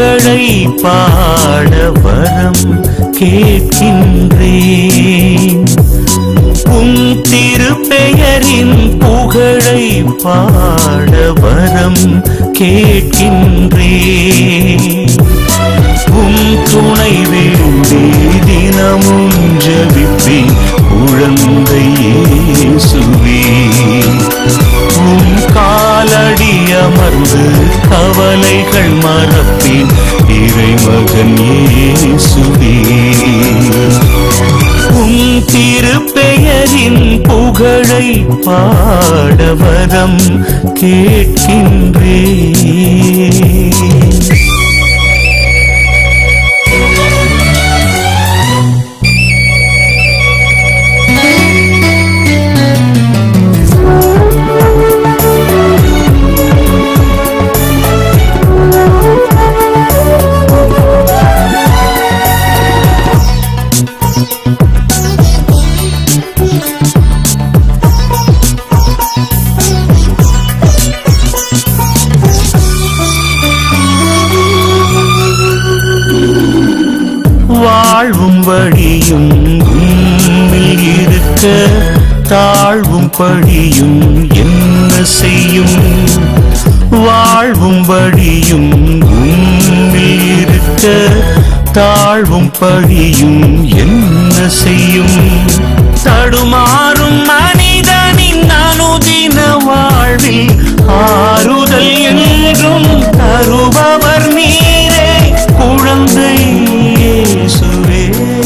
புகழை பாட வரம் கேட்கின்றேன் உம் திருப்பெயரின் புகழை பாட வரம் கேட்கின்றேன் உம் துணை வேண்டி தினமும் ஜபிப்பேன் குழந்தை இயேசுவே உம் காலடி அமர்ந்து கவலைகள் மறப்பேன் இறைமகன் இயேசுவே உம் திருப்பெயரின் புகழை பாடவரம் கேட்கின்றேன் வாழ்வும் வழியும் உம்மில் இருக்க தாழ்வும் படியும் என்ன செய்யும் வாழ்வும் வழியும் உம்மில் இருக்க தாழ்வும் படியும் என்ன செய்யும் தடுமாறும் மனிதனின் அனுதின வாழ்வில் ஆறுதல் என்றும் தருபவர் நீரே குழந்தை இயேசுவே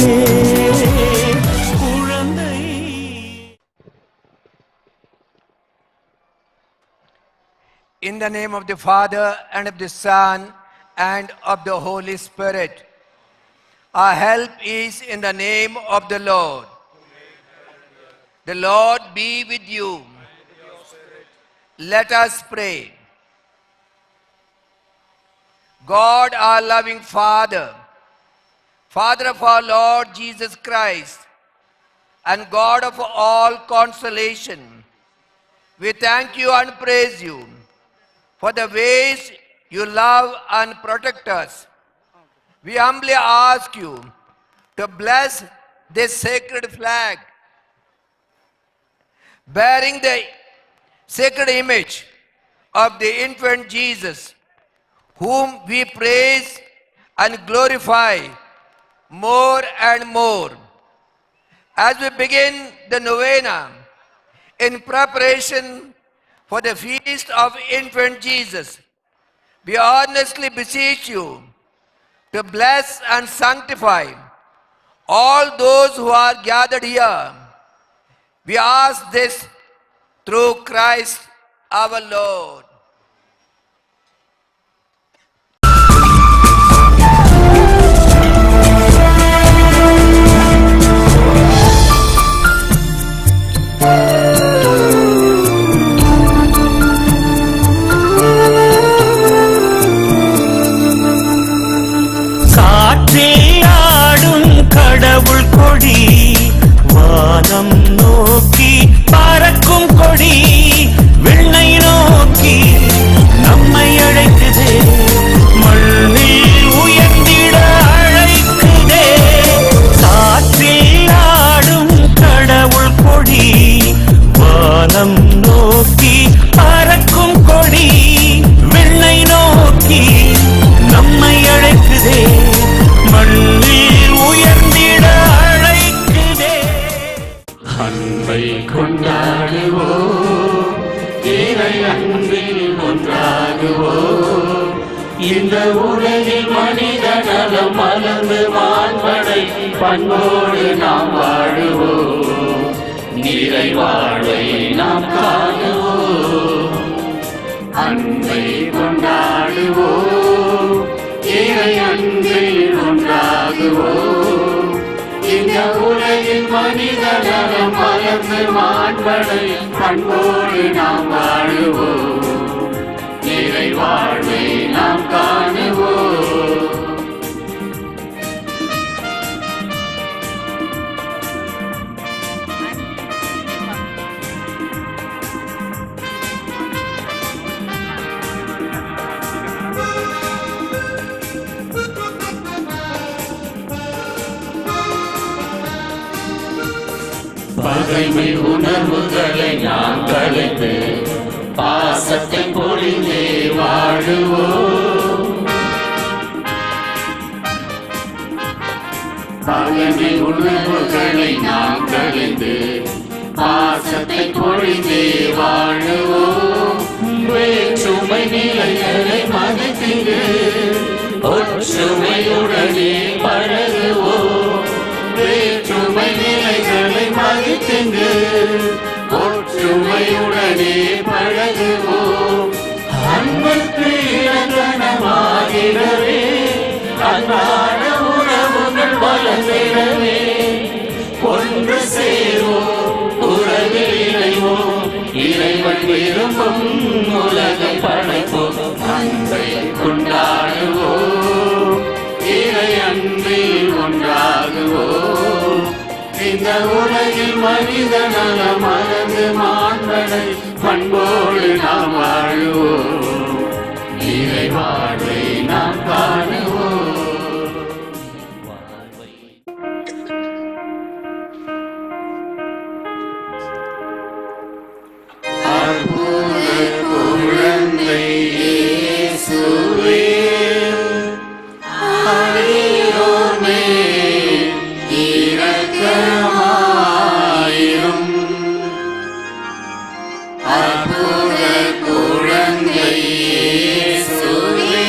குழந்தை In the name of the Father and of the Son and of the Holy Spirit. Our help is in the name of the Lord. The Lord be with you. Let us pray. God, our loving Father, Father of our Lord Jesus Christ, and God of all consolation, we thank you and praise you for the ways you love and protect us. We humbly ask you to bless this sacred flag bearing the sacred image of the infant Jesus, whom we praise and glorify more and more. As we begin the novena in preparation for the feast of infant Jesus, we earnestly beseech you to bless and sanctify all those who are gathered here. We ask this through Christ our Lord. காற்றில் ஆடும் கடவுள் கொடி வானம் நோக்கி பறக்கும் கொடி வெள்ளை நோக்கி நம்மை அழைக்குதே மண்ணில் உயர்ந்திட அழைக்குதே காற்றில் ஆடும் கடவுள் கொடி வானம் நோக்கி பறக்கும் கொடி வெள்ளை நோக்கி நம்மை அழைக்குதே மண்ணில் உயர்ந்திட அழைக்குதே அன்பை கொண்டாடுவோம் இறை அன்பில் ஒன்றாகுவோம் இந்த உலகில் மனித நலம் மலர்ந்து மாண்படை பண்போடு நாம் வாழுவோம் நிறை வாழ்வை நாம் காணுவோம் அன்பை கொண்டாடுவோம் இறை அன்பில் ஒன்றாகுவோம் இந்த உலகில் மனித நலம் மலர்ந்து மாண்படை பண்போடு நாம் வாழுவோம் நிறை வாழ்வை நாம் காணுவோம் பகைமை உணர்வுகளை நாம் கலைந்து பாசத்தை பொழிந்தே வாழுவோம் பகைமை உணர்வுகளை நாம் கலைந்து பாசத்தை பொழிந்தே வாழுவோம் வேற்றுமை நிலைகளை மதித்திடு ஒற்றுமையுடனே பழகுவோம் வேற்றுமை நிலைகளை மதித்திடு ஒற்றுமையுடனே பழகுவோம் அன்புக்கு இலக்கணமாகிடவே அன்றாட உறவுகள் வளர்ந்திடவே ஒன்று சேருவோம் உறவில் இணைவோம் இறைவன் விரும்பும் உலகை படைப்போம் அன்பை கொண்டாடுவோம் இறை அன்பில் ஒன்றாகுவோம் இந்த உலகில் மனித நல மறந்து மாண்பனை பண்போடு நாம் வாழுவோம் இறை வாழ்வை நாம் காணுவோம் அற்புத குழந்தை இயேசுவே, அடியோர் மேல் இரக்கமாயிரும். அற்புத குழந்தை இயேசுவே,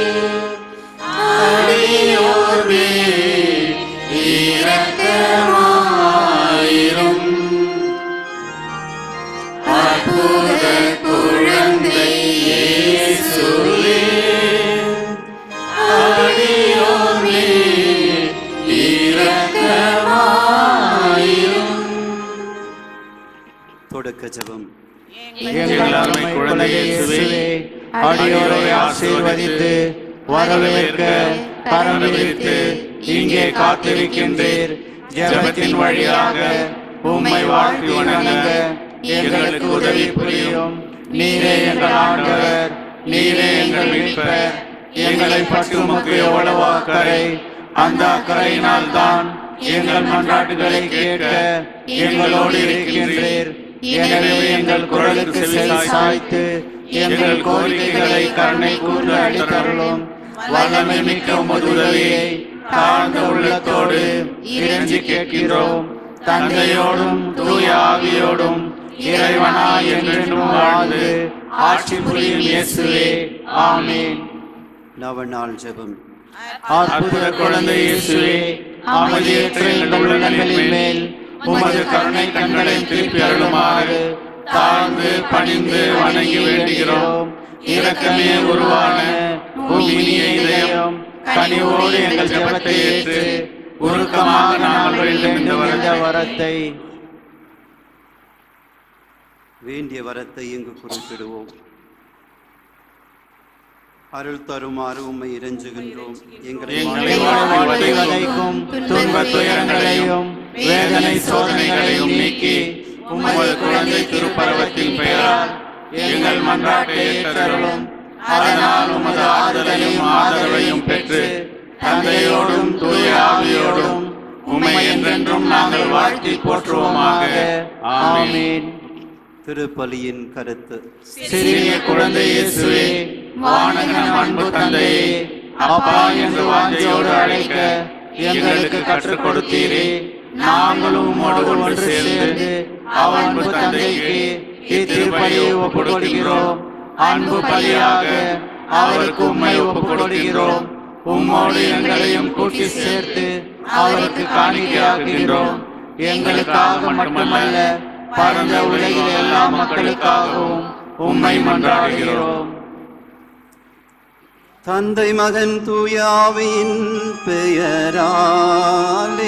அடியோர் மேல் இரக்கமாயிரும். அற்புத குழந்தை இயேசுவே, அடியோர் மேல் இரக்கமாயிரும். தொடக்க ஜெபம் எங்கள் அருமை குழந்தை இயேசுவே அடியோரை ஆசீர்வதித்து வரவேற்க பரவித்து இங்கே காத்திருக்கின்றீர் ஜெபத்தின் வழியாக உம்மை வாழ்த்தி வணங்க எங்களுக்கு உதவி புரியும் நீரே எங்கள் ஆண்டவர் நீரே எங்கள் மீட்பர் எங்களை பற்றி உமக்கு எவ்வளவு அக்கறை அந்த அக்கறையினால் தான் எங்கள் மன்றாட்டுகளை கேட்க எங்களோடு இருக்கின்றீர் எனவே எங்கள் குரலுக்கு செவி சாய்த்து எங்கள் கோரிக்கைகளை கருணை கூர்ந்து அளித்தருளும் வல்லமை மிக்க உமது உதவியை தாழ்ந்த உள்ளத்தோடு இறைஞ்சி கேட்கிறோம் தந்தையோடும் தூய ஆவியோடும் இறைவனா என்றென்றும் வாழ்ந்து ஆட்சி புரியும் இயேசுவே ஆமென் நவநாள் ஜெபம் அற்புத குழந்தை இயேசுவே அமைதியற்ற எங்கள் உள்ளங்களின் மேல் உமது கருணை கண்களை திருப்பி அருளுமாறு தாழ்ந்து பணிந்து வணங்கி வேண்டுகிறோம் இரக்கமே உருவான பூமியினிய இதயம் கனிவோடு எங்கள் ஜெபத்தை ஏற்று உருக்கமாக நாங்கள் வேண்டும் இந்த வரத வரத்தை வேண்டிய வரத்தை இங்கு குறிப்பிடுவோம் அருள் தருமாறு உம்மை இறைஞ்சுகின்றோம் எங்களை எங்களை வாழ்வை வதைக்கும் துன்பத் துயரங்களையும் வேதனை சோதனைகளையும் நீக்கி உமது குழந்தை திருப்பருவத்தின் பெயரால் எங்கள் மன்றாட்டை ஏற்றருளும் அதனால் உமது ஆறுதலையும் ஆதரவையும் பெற்று தந்தையோடும் தூய ஆவியோடும் உம்மை என்றென்றும் நாங்கள் வாழ்த்தி போற்றுவோமாக ஆமென் திருப்பலியின் கருத்து சிறிய குழந்தை இயேசுவே வானகன் அன்பு தந்தையே அப்பா என்று வாஞ்சையோடு அழைக்க எங்களுக்கு கற்றுக் கொடுத்தீரே நாங்களும் உம்மோடு ஒன்று சேர்ந்து அவன் அன்பு தந்தைக்கு இத்திருப்பலியை ஒப்புக் கொடுக்கிறோம் அன்பு பலியாக அவருக்கு உண்மை ஒப்புக் கொடுக்கிறோம் உம்மோடு எங்களையும் கூட்டி சேர்த்து அவருக்கு காணிக்கையாக்குகின்றோம் எங்களுக்காக மட்டுமல்ல பரந்த உலகில் எல்லா மக்களுக்காகவும் உம்மை மன்றாடுகிறோம் தந்தை மகன் தூயாவின் பெயராலே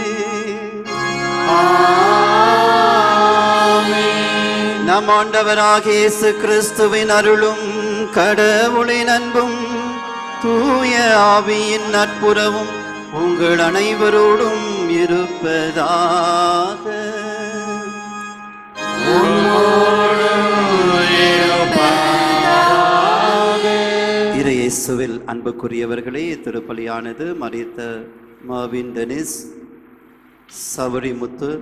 நம் ஆண்டவராகிய இயேசு கிறிஸ்துவின் அருளும் கடவுளின் அன்பும் தூய ஆவியின் நட்புறவும் உங்கள் அனைவரோடும் இருப்பதாக இறையேசுவில் அன்புக்குரியவர்களே திருப்பலியானது மறித்த மாவின் டெனிஸ் சவரிமுத்து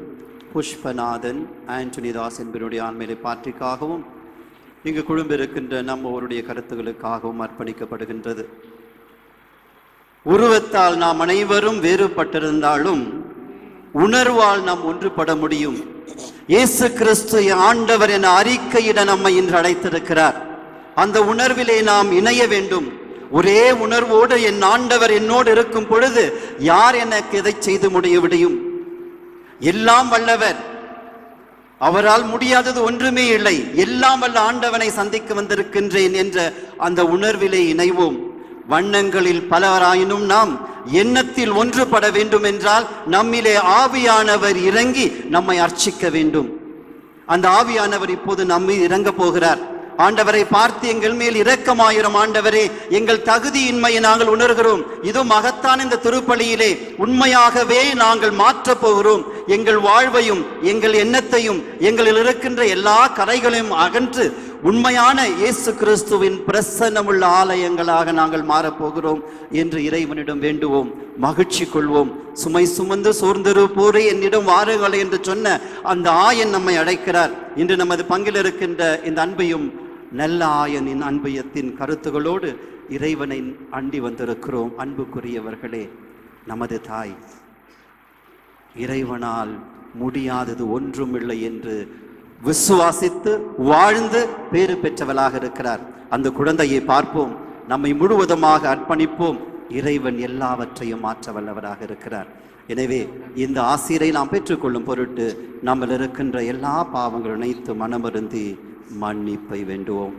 புஷ்பநாதன் ஆண்டனிதாஸ் என்பவருடைய ஆண்மையை பாற்றிக்காகவும் இங்கு குழும்பிருக்கின்ற நம்ம ஒருடைய கருத்துகளுக்காகவும் அர்ப்பணிக்கப்படுகின்றது உருவத்தால் நாம் அனைவரும் வேறுபட்டிருந்தாலும் உணர்வால் நாம் ஒன்றுபட முடியும் இயேசு கிறிஸ்து ஆண்டவர் என அறிக்கையிட நம்மை இன்று அழைத்திருக்கிறார் அந்த உணர்விலே நாம் இணைய வேண்டும் ஒரே உணர்வோடு என் ஆண்டவர் என்னோடு இருக்கும் பொழுது யார் எனக்கு இதை செய்து முடிய முடியும் எல்லாம் வல்லவர் அவரால் முடியாதது ஒன்றுமே இல்லை எல்லாம் வல்ல ஆண்டவனை சந்திக்க வந்திருக்கின்றேன் என்ற அந்த உணர்விலே இணைவோம் வண்ணங்களில் பலராயினும் நாம் எண்ணத்தில் ஒன்றுபட வேண்டும் என்றால் நம்மிலே ஆவியானவர் இறங்கி நம்மை அர்ச்சிக்க வேண்டும் அந்த ஆவியானவர் இப்போது நம்மை இறங்க போகிறார் ஆண்டவரை பார்த்து எங்கள் மேல் இரக்கமாயிரும் ஆண்டவரே எங்கள் தகுதியின்மையை நாங்கள் உணர்கிறோம் இது மகத்தான் இந்த திருப்பலியிலே உண்மையாகவே நாங்கள் மாற்றப் போகிறோம் எங்கள் வாழ்வையும் எங்கள் எண்ணத்தையும் எங்களில் இருக்கின்ற எல்லா கரைகளையும் அகன்று உண்மையான இயேசு கிறிஸ்துவின் பிரசன்னமுள்ள ஆலயங்களாக நாங்கள் மாறப்போகிறோம் என்று இறைவனிடம் வேண்டுவோம் மகிழ்ச்சி கொள்வோம் சுமை சுமந்து சோர்ந்திருப்போரே என்னிடம் வாருங்கள் என்று சொன்ன அந்த ஆயன் நம்மை அழைக்கிறார் இன்று நமது பங்கில் இருக்கின்ற இந்த அன்பையும் நல்ல ஆயனின் அன்பயத்தின் கருத்துகளோடு இறைவனை அண்டி வந்திருக்கிறோம் அன்புக்குரியவர்களே நமது தாய் இறைவனால் முடியாதது ஒன்றுமில்லை என்று விசுவாசித்து வாழ்ந்து பேறு பெற்றவளாக இருக்கிறார் அந்த குழந்தையை பார்ப்போம் நம்மை முழுவதுமாக அர்ப்பணிப்போம் இறைவன் எல்லாவற்றையும் மாற்ற வல்லவராக இருக்கிறார் எனவே இந்த ஆசிரை நாம் பெற்றுக்கொள்ளும் பொருட்டு நம்மில் இருக்கின்ற எல்லா பாவங்கள் இணைத்து மனமருந்தி மன்னிப்பை வேண்டுவோம்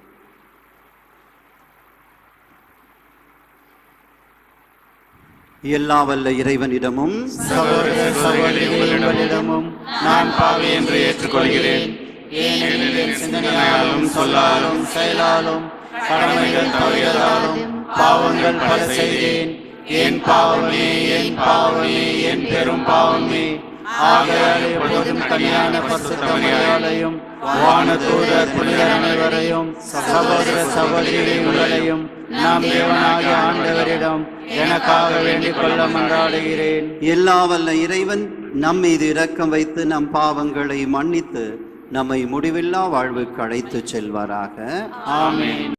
எல்லா வல்ல இறைவனிடமும் சகோதர சகோதரி உங்களிடமும் நான் பாவி என்று ஏற்றுக்கொள்கிறேன் ஏனெனில் என் சிந்தனையாலும் சொல்லாலும் செயலாலும் கடமைகள் தவறியதாலும் பாவங்கள் பல செய்தேன் என் பாவமே என் பாவமே என் பெரும் பாவமே ஆகையால் எப்பொழுதும் கனியான பசுத்தமையாலையும் வான தூதர் புனிதர் அனைவரையும் சகோதர சகோதரிகளையும் நாம் தேவனாகிய ஆண்டவரிடம் எனக்காக வேண்டிக் கொள்ள மன்றாடுகிறேன் எல்லா வல்ல இறைவன் நம் மீது இரக்கம் வைத்து நம் பாவங்களை மன்னித்து நம்மை முடிவில்லா வாழ்வுக்கு அழைத்துச் செல்வாராக ஆமென்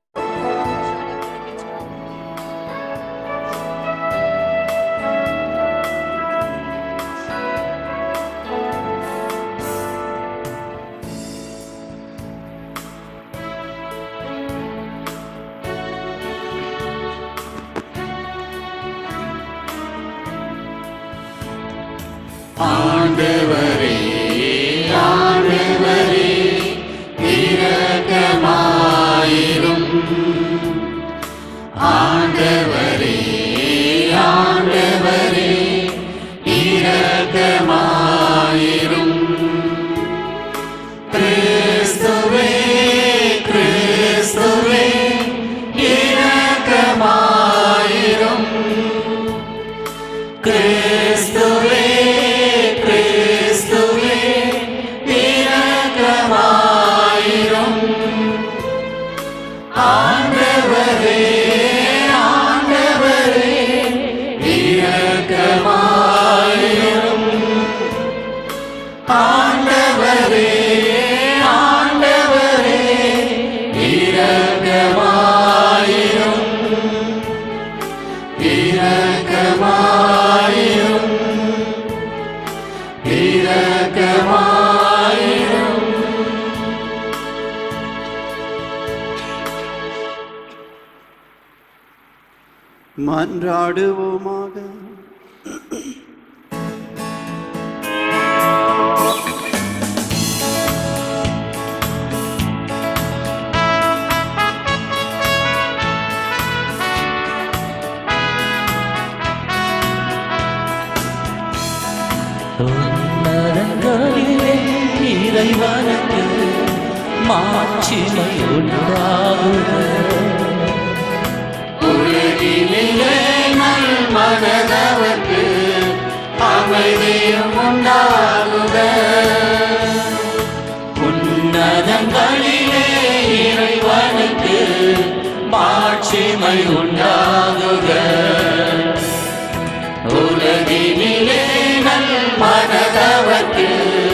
ஆண்டவரே ஆண்டவரே இரக்கமாயிரும் ஆண்டவரே ஆண்டவரே இரக்கமாயிரும் கிறிஸ்துவே கிறிஸ்துவே இரக்கமாயிரும் கிறிஸ்துவே கிறிஸ்துவே இரக்கமாயிரும் ஆண்டவரே ஆண்டவரே இரக்கமாயிரும் ஆண்டவரே ஆண்டவரே இரக்கமாயிரும் இரக்கமாயிரும் இரக்கமாயிரும் மன்றாடுவோமாக தொன்னரங்களிலே இறைவனுக்கு மாட்சிமை உண்டாகுக உலகினிலே நல் மனதவர்க்கு அமைதியும் உண்டாகுக உன்னதங்களிலே இறைவனுக்கு மாட்சிமை உண்டாகுக உலகினிலே நல் மனதவர்க்கு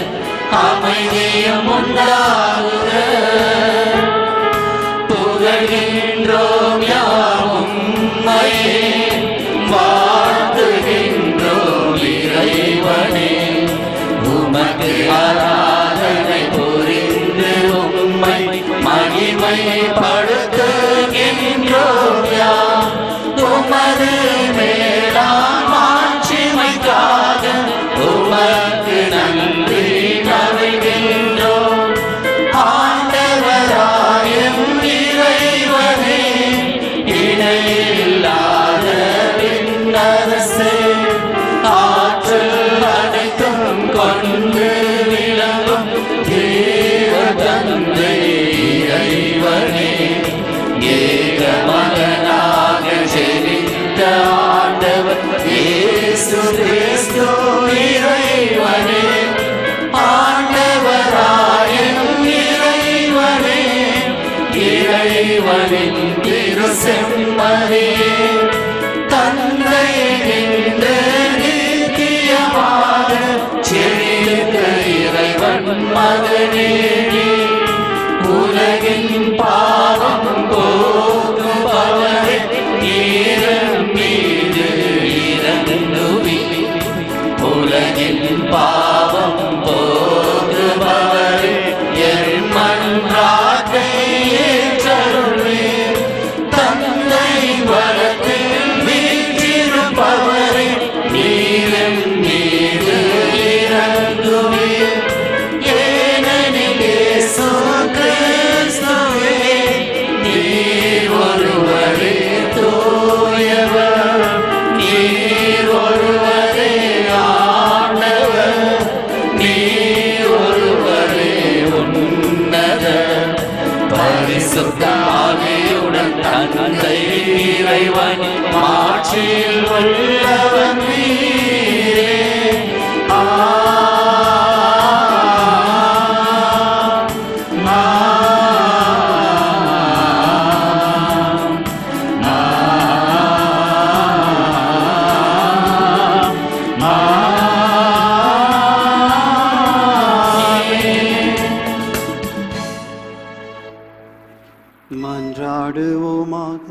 மகிமைப்படுத்துகின்றோம் யாம் உமது மேலாம் மாட்சிமைக்காக உமக்கு நன்றி நல்கின்றோம் ஆண்டவராயும் இறைவனே இணையில்லாத விண்ணரசே ஆற்றல் அனைத்தும் கொண்டு விளங்கும் தேவ தந்தை இறைவனே ஏக மகனாக ஜெனித்த ஆண்டவர் இயேசு கிறிஸ்து இறைவனே ஆண்டவராயும் இறைவனே இறைவனின் திரு செம்மறியே தந்தை நின்று நித்தியமாக செழித்த இறைவன் மகனே உலகின் பாவம் போக்குபவரே ஈரன் மீது இறங்குவி உலகின் பாவம் போக்குபவரே என் மன்றாட்டை ஏற்றருளே தந்தை வரத்தில் வீற்றிருப்பவரே நீரன் மீது இறங்குவே ஏனெனில் இயேசு கிறிஸ்துவே நீர் ஒருவரே தூயவர் நீர் ஒருவரே ஆண்டவர் நீர் ஒருவரே உன்னத பரிசுத்தாவியுடன் தந்தை இறைவன் மாட்சியில் உள்ளவன் நீரே ஆ மன்றாடுவோமாக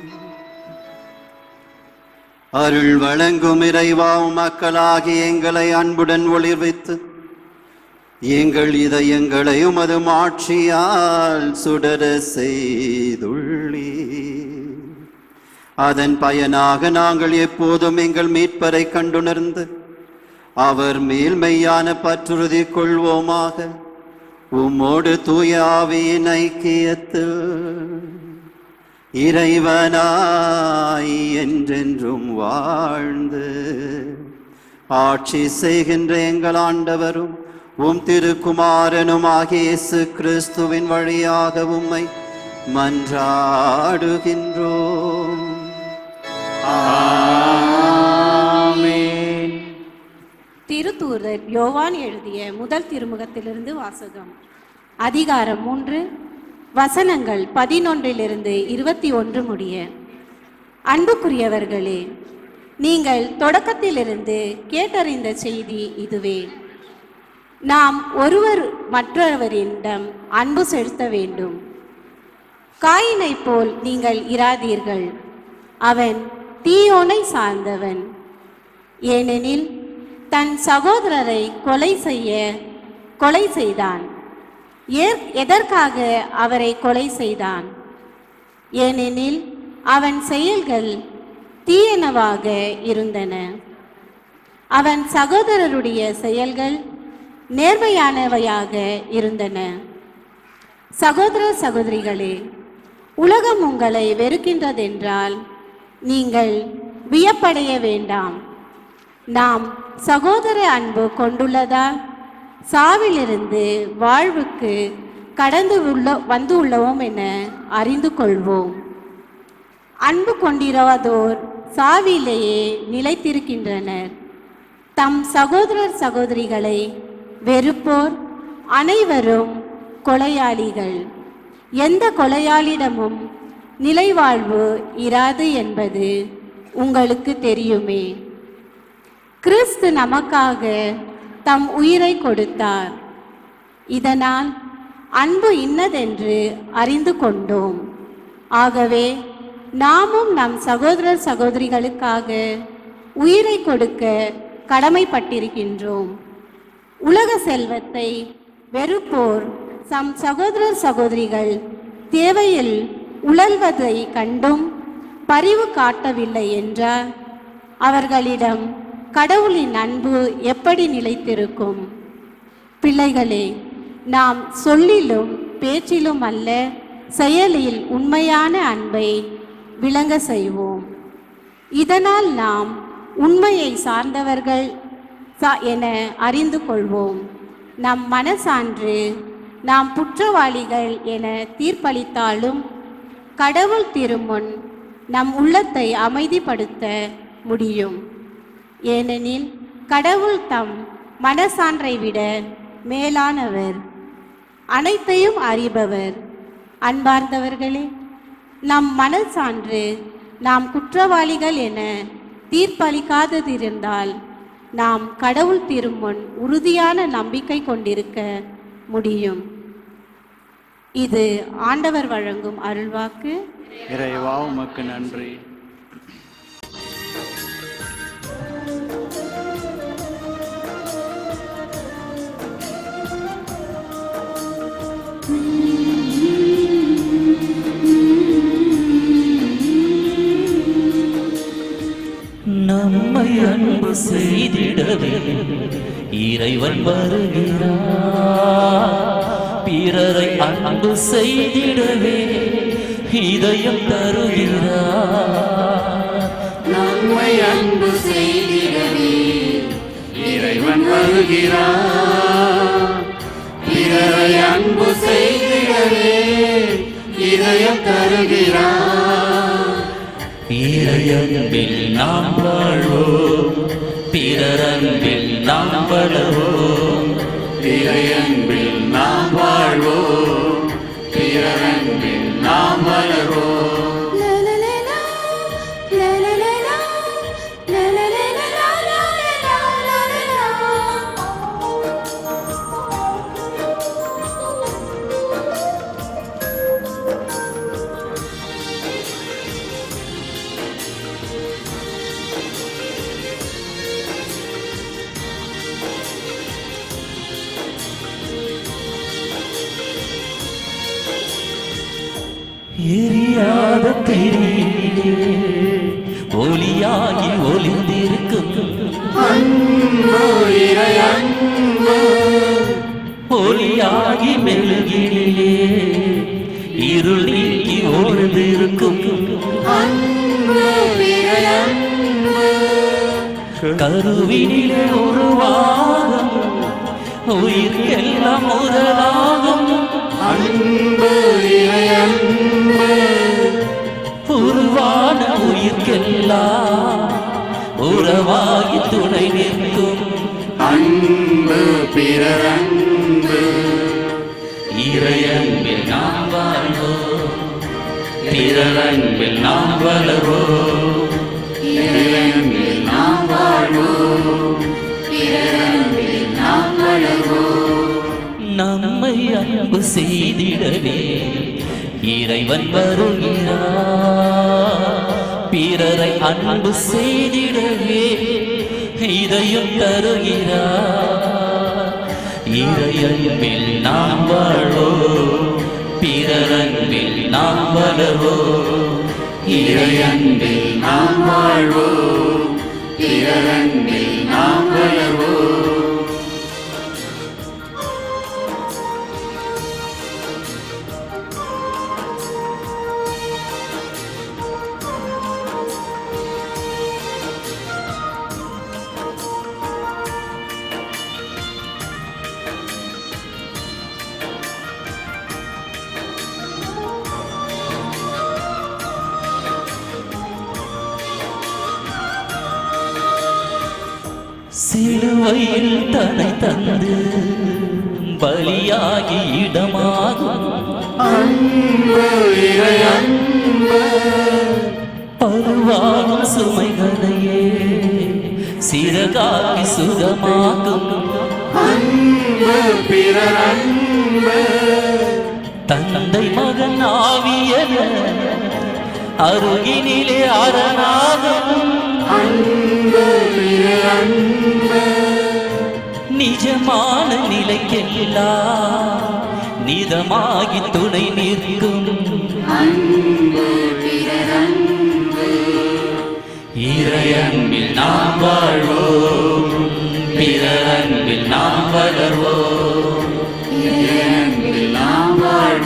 அருள் வழங்கும் இறைவா மக்களாகி எங்களை அன்புடன் ஒளிர்வித்து எங்கள் இதயங்களை உமது மாட்சியால் சுடர செய்துள்ளே அதன் பயனாக நாங்கள் எப்போதும் எங்கள் மீட்பரை கண்டுணர்ந்து அவர் மேல்மையான பற்றுறுதி கொள்வோமாக உம்மோடு தூய ஆவியின் ஐக்கியத்தில் இறைவனாய் என்றென்றும் வாழ்ந்து ஆட்சி செய்கின்ற எங்கள் ஆண்டவரும் உம் திருக்குமாரனும் ஆகிய இயேசு கிறிஸ்துவின் வழியாக உம்மை மன்றாடுகின்றோம் திருத்தூதர் யோவான் எழுதிய முதல் திருமுகத்திலிருந்து வாசகம் அதிகாரம் மூன்று வசனங்கள் பதினொன்றிலிருந்து இருபத்தி ஒன்று முடிய அன்புக்குரியவர்களே நீங்கள் தொடக்கத்திலிருந்து கேட்டறிந்த செய்தி இதுவே நாம் ஒருவர் மற்றவரிடம் அன்பு செலுத்த வேண்டும் காயினைப் போல் நீங்கள் இராதீர்கள் அவன் தீயோனை சார்ந்தவன் ஏனெனில் தன் சகோதரரை கொலை செய்ய கொலை செய்தான் ஏற் எதற்காக அவரை கொலை செய்தான் ஏனெனில் அவன் செயல்கள் தீயனவாக இருந்தன அவன் சகோதரருடைய செயல்கள் நேர்மையானவையாக இருந்தன சகோதர சகோதரிகளே உலகம் உங்களை வெறுக்கின்றதென்றால் நீங்கள் வியப்படைய வேண்டாம் நாம் சகோதர அன்பு கொண்டுள்ளதால் சாவிலிருந்து வாழ்வுக்கு கடந்து உள்ள வந்து உள்ளோம் என அறிந்து கொள்வோம் அன்பு கொண்டிராதோர் சாவிலேயே நிலைத்திருக்கின்றனர் தம் சகோதரர் சகோதரிகளை வெறுப்போர் அனைவரும் கொலையாளிகள் எந்த கொலையாளிடமும் நிலைவாழ்வு இராது என்பது உங்களுக்கு தெரியுமே கிறிஸ்து நமக்காக தம் உயிரை கொடுத்தார் இதனால் அன்பு இன்னதென்று அறிந்து கொண்டோம் ஆகவே நாமும் நம் சகோதரர் சகோதரிகளுக்காக உயிரை கொடுக்க கடமைப்பட்டிருக்கின்றோம் உலக செல்வத்தை வெறுப்போர் சம் சகோதரர் சகோதரிகள் தேவையில் உழல்வதை கண்டும் பரிவு காட்டவில்லை என்றால் அவர்களிடம் கடவுளின் அன்பு எப்படி நிலைத்திருக்கும் பிள்ளைகளே நாம் சொல்லிலும் பேச்சிலும் அல்ல செயலில் உண்மையான அன்பை விளங்க செய்வோம் இதனால் நாம் உண்மையை சார்ந்தவர்கள் சா- என அறிந்து கொள்வோம் நம் மனசான்று நாம் குற்றவாளிகள் என தீர்ப்பளித்தாலும் கடவுள் திருமுன் நம் உள்ளத்தை அமைதிப்படுத்த முடியும் ஏனெனில் கடவுள் தம் மனசான்றை விட மேலானவர் அனைத்தையும் அறிபவர் அன்பார்ந்தவர்களே நம் மனசான்று நாம் குற்றவாளிகள் என தீர்ப்பளிக்காததிருந்தால் நாம் கடவுள் திருமுன் உறுதியான நம்பிக்கை கொண்டிருக்க முடியும் இது ஆண்டவர் வழங்கும் அருள்வாக்கு இறைவா உமக்கு நன்றி நம்மை அன்பு செய்திடவே இறைவன் வருகிறார் பிறரை அன்பு செய்திடவே இதயம் தருகிறார் நம்மை அன்பு செய்திடவே இறைவன் வருகிறார் பிறரை அன்பு செய்திடவே இதயம் தருகிறார் இறையன்பில் நாம் வாழ்வோம் பிறரன்பில் நாம் வளர்வோம் இறையன்பில் நாம் வாழ்வோம் பிறரன்பில் நாம் வளர்வோம் எரியாத திரியிலே ஒளியாகி ஒளிந்திருக்கும் அன்பு இறை அன்பு ஒளியாகி மெழுகிலே இருள் நீக்கி ஒளிந்திருக்கும் அன்பு இறை அன்பு கருவினிலே உருவாகும் உயிர்க்கெல்லாம் முதலாகும் அன்பு இறை அன்பு உருவான உயிர்க்கெல்லாம் உறவாகி துணை நிற்கும் அன்பு பிறர் அன்பு இறையன்பில் நாம் வாழ்வோம் பிறரன்பில் நாம் வளர்வோம் இறையன்பில் நாம் வாழ்வோம் பிறரன்பில் நாம் வளர்வோம் நம்மை அன்பு செய்திடவே இறைவன் வருகிறார் பிறரை அன்பு செய்திடவே இதையும் தருகிறார் இறையன்பில் நாம் வாழ்வோம் பிறரன்பில் நாம் வளர்வோம் இறையன்பில் நாம் வாழ்வோம் பிறரன்பில் நாம் வளர்வோம் சிலுவையில் தன்னை தந்து பலியாகி இடமாகும் அன்பு இறை அன்பு பருவாகும் சுமைகளையே சிறகாக்கி சுகமாக்கும் அன்பு பிறர் அன்பு தந்தை மகன் ஆவியன அருகினிலே அரணாகும் அன்பு பிறர் அன்பு நிஜமான நிலைக்கெல்லாம் நீதமாகி துணை நிற்கும் இறையன்பில் நாம் வாழ்வோம் பிறரன்பில் நாம் வளர்வோம் பிறரன்பில் நாம்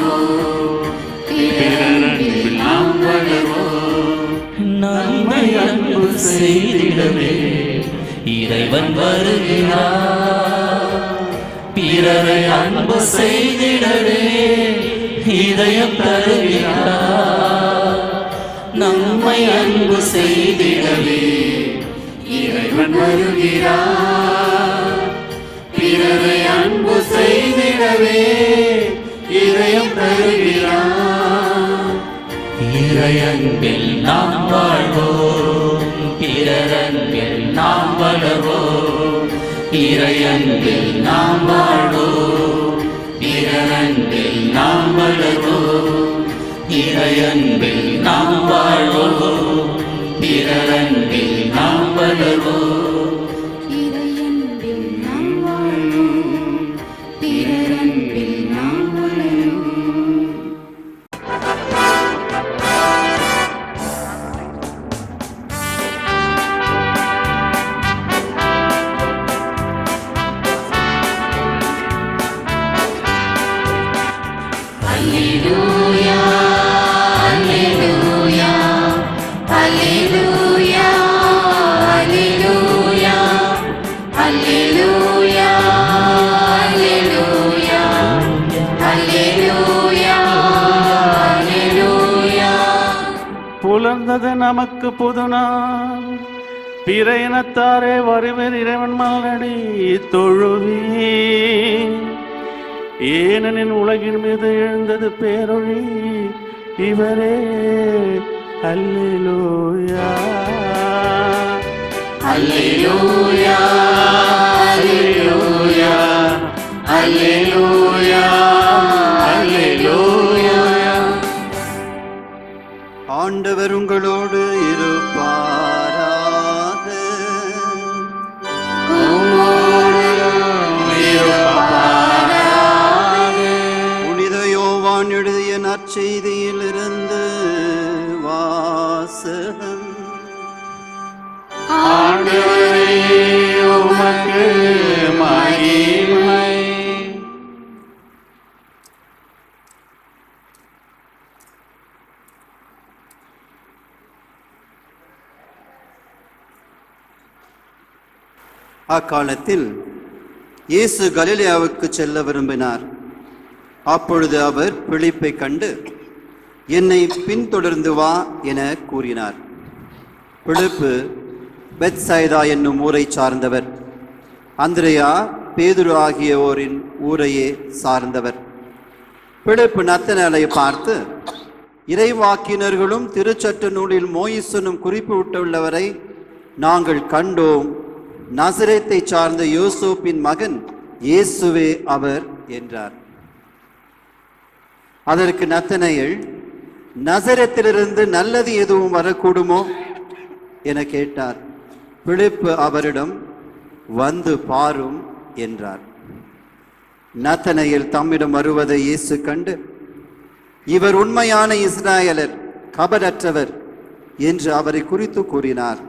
வளர்வோம் நன்மை அன்பு செய்திடவே இறைவன் வருகிறார் பிறரை அன்பு செய்திடவே இதயம் தருகிறார் நம்மை அன்பு செய்திடவே இறைவன் வருகிறார் பிறரை அன்பு செய்திடவே இதயம் தருகிறார் இறையன்பில் நாம் வாழ்வோம் பிறரன்பில் நாம் வளர்வோம் இறையன்பில் நாம் வாழ்வோம் பிறரன்பில் நாம் வளர்வோம் இறையன்பில் நாம் வாழ்வோம் பிறரன்பில் நாம் வளர்வோம் இறையன்பில் நாம் வாழ்வோம் பிறரன்பில் நாம் வளருவோம் புலர்ந்தது நமக்கு புதுநாள் பிற இனத்தாரே வருவர் இறைவன் மலடி தொழுவி ஏனெனின் உலகின் மீது எழுந்தது பேரொழி இவரே அல்லேலூயா அல்லேலூயா அல்லேலூயா அல்லேலூயா அல்லேலூயா ஆண்டவர் உங்களோடு இருப்பாராக புனித யோவான் எழுதிய நற்செய்தியில் இருந்து வாசகம் ஆண்டவரே உமக்கு மகிமை அக்காலத்தில் இயேசு கலிலேயாவுக்கு செல்ல விரும்பினார் அப்பொழுது அவர் பிலிப்பை கண்டு என்னை பின்தொடர்ந்து வா என கூறினார் பிலிப்பு பெத்சைதா என்னும் ஊரை சார்ந்தவர் அந்திரையா பேதுரு ஆகியோரின் ஊரையே சார்ந்தவர் பிலிப்பு நத்தனலை பார்த்து இறைவாக்கினர்களும் திருச்சட்ட நூலில் மோயிசனும் குறிப்பு விட்டுள்ளவரை நாங்கள் கண்டோம் நசரேத்தை சார்ந்த யோசோப்பின் மகன் இயேசுவே அவர் என்றார் அதற்கு நத்தனையள் நசரத்திலிருந்து நல்லது எதுவும் வரக்கூடுமோ என கேட்டார் பிலிப்பு அவரிடம் வந்து பாரும் என்றார் நத்தனையில் தம்மிடம் வருவதை இயேசு கண்டு இவர் உண்மையான இஸ்ராயலர் கபடற்றவர் என்று அவரை குறித்து கூறினார்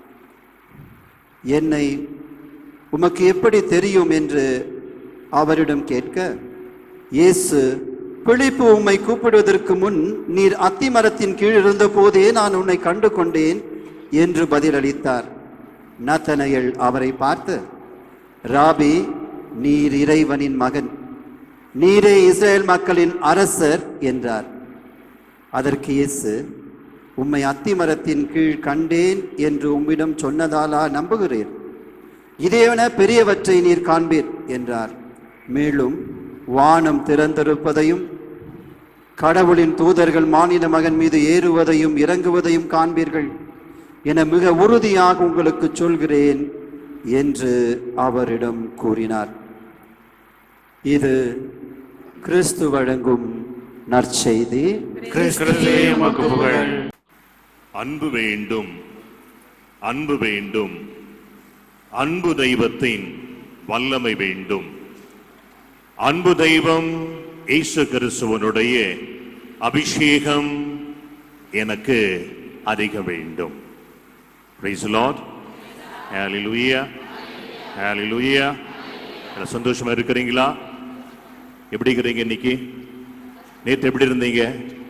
என்னை உமக்கு எப்படி தெரியும் என்று அவரிடம் கேட்க இயேசு பிழிப்பு உம்மை கூப்பிடுவதற்கு முன் நீர் அத்திமரத்தின் கீழ் இருந்த போதே நான் உன்னை கண்டு கொண்டேன் என்று பதிலளித்தார் நத்தனையல் அவரை பார்த்து ராபி நீர் இறைவனின் மகன் நீரே இஸ்ரேல் மக்களின் அரசர் என்றார் அதற்கு இயேசு உம்மை அத்திமரத்தின் கீழ் கண்டேன் என்று உம்மிடம் சொன்னதாலா நம்புகிறீர் இதேவன பெரியவற்றை நீர் காண்பீர் என்றார் மேலும் வானம் திறந்திருப்பதையும் கடவுளின் தூதர்கள் மானிட மகன் மீது ஏறுவதையும் இறங்குவதையும் காண்பீர்கள் என மிக உறுதியாக உங்களுக்கு சொல்கிறேன் என்று அவரிடம் கூறினார் இது கிறிஸ்து வழங்கும் நற்செய்தி கிறிஸ்துவே உமக்கு புகழ் அன்பு வேண்டும் அன்பு வேண்டும் அன்பு தெய்வத்தின் வல்லமை வேண்டும் அன்பு தெய்வம் இயேசு கிறிஸ்துவனுடைய அபிஷேகம் எனக்கு அதிக வேண்டும் Praise the Lord. Hallelujah. Hallelujah. எல்லாம் சந்தோஷமா இருக்கிறீங்களா எப்படி இருக்கிறீங்க இன்னைக்கு நேத்து எப்படி இருந்தீங்க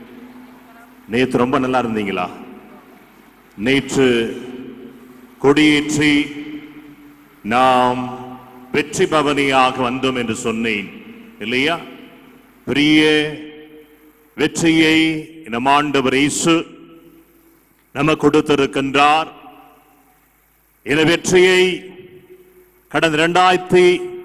நேத்து ரொம்ப நல்லா இருந்தீங்களா நேற்று கொடியேற்றி நாம் வெற்றி பவனியாக வந்தோம் என்று சொன்னேன் இல்லையா பெரிய வெற்றியை நம் ஆண்டவர் இயேசு நம்ம கொடுத்திருக்கின்றார் இந்த வெற்றியை கடந்த இரண்டாயிரத்தி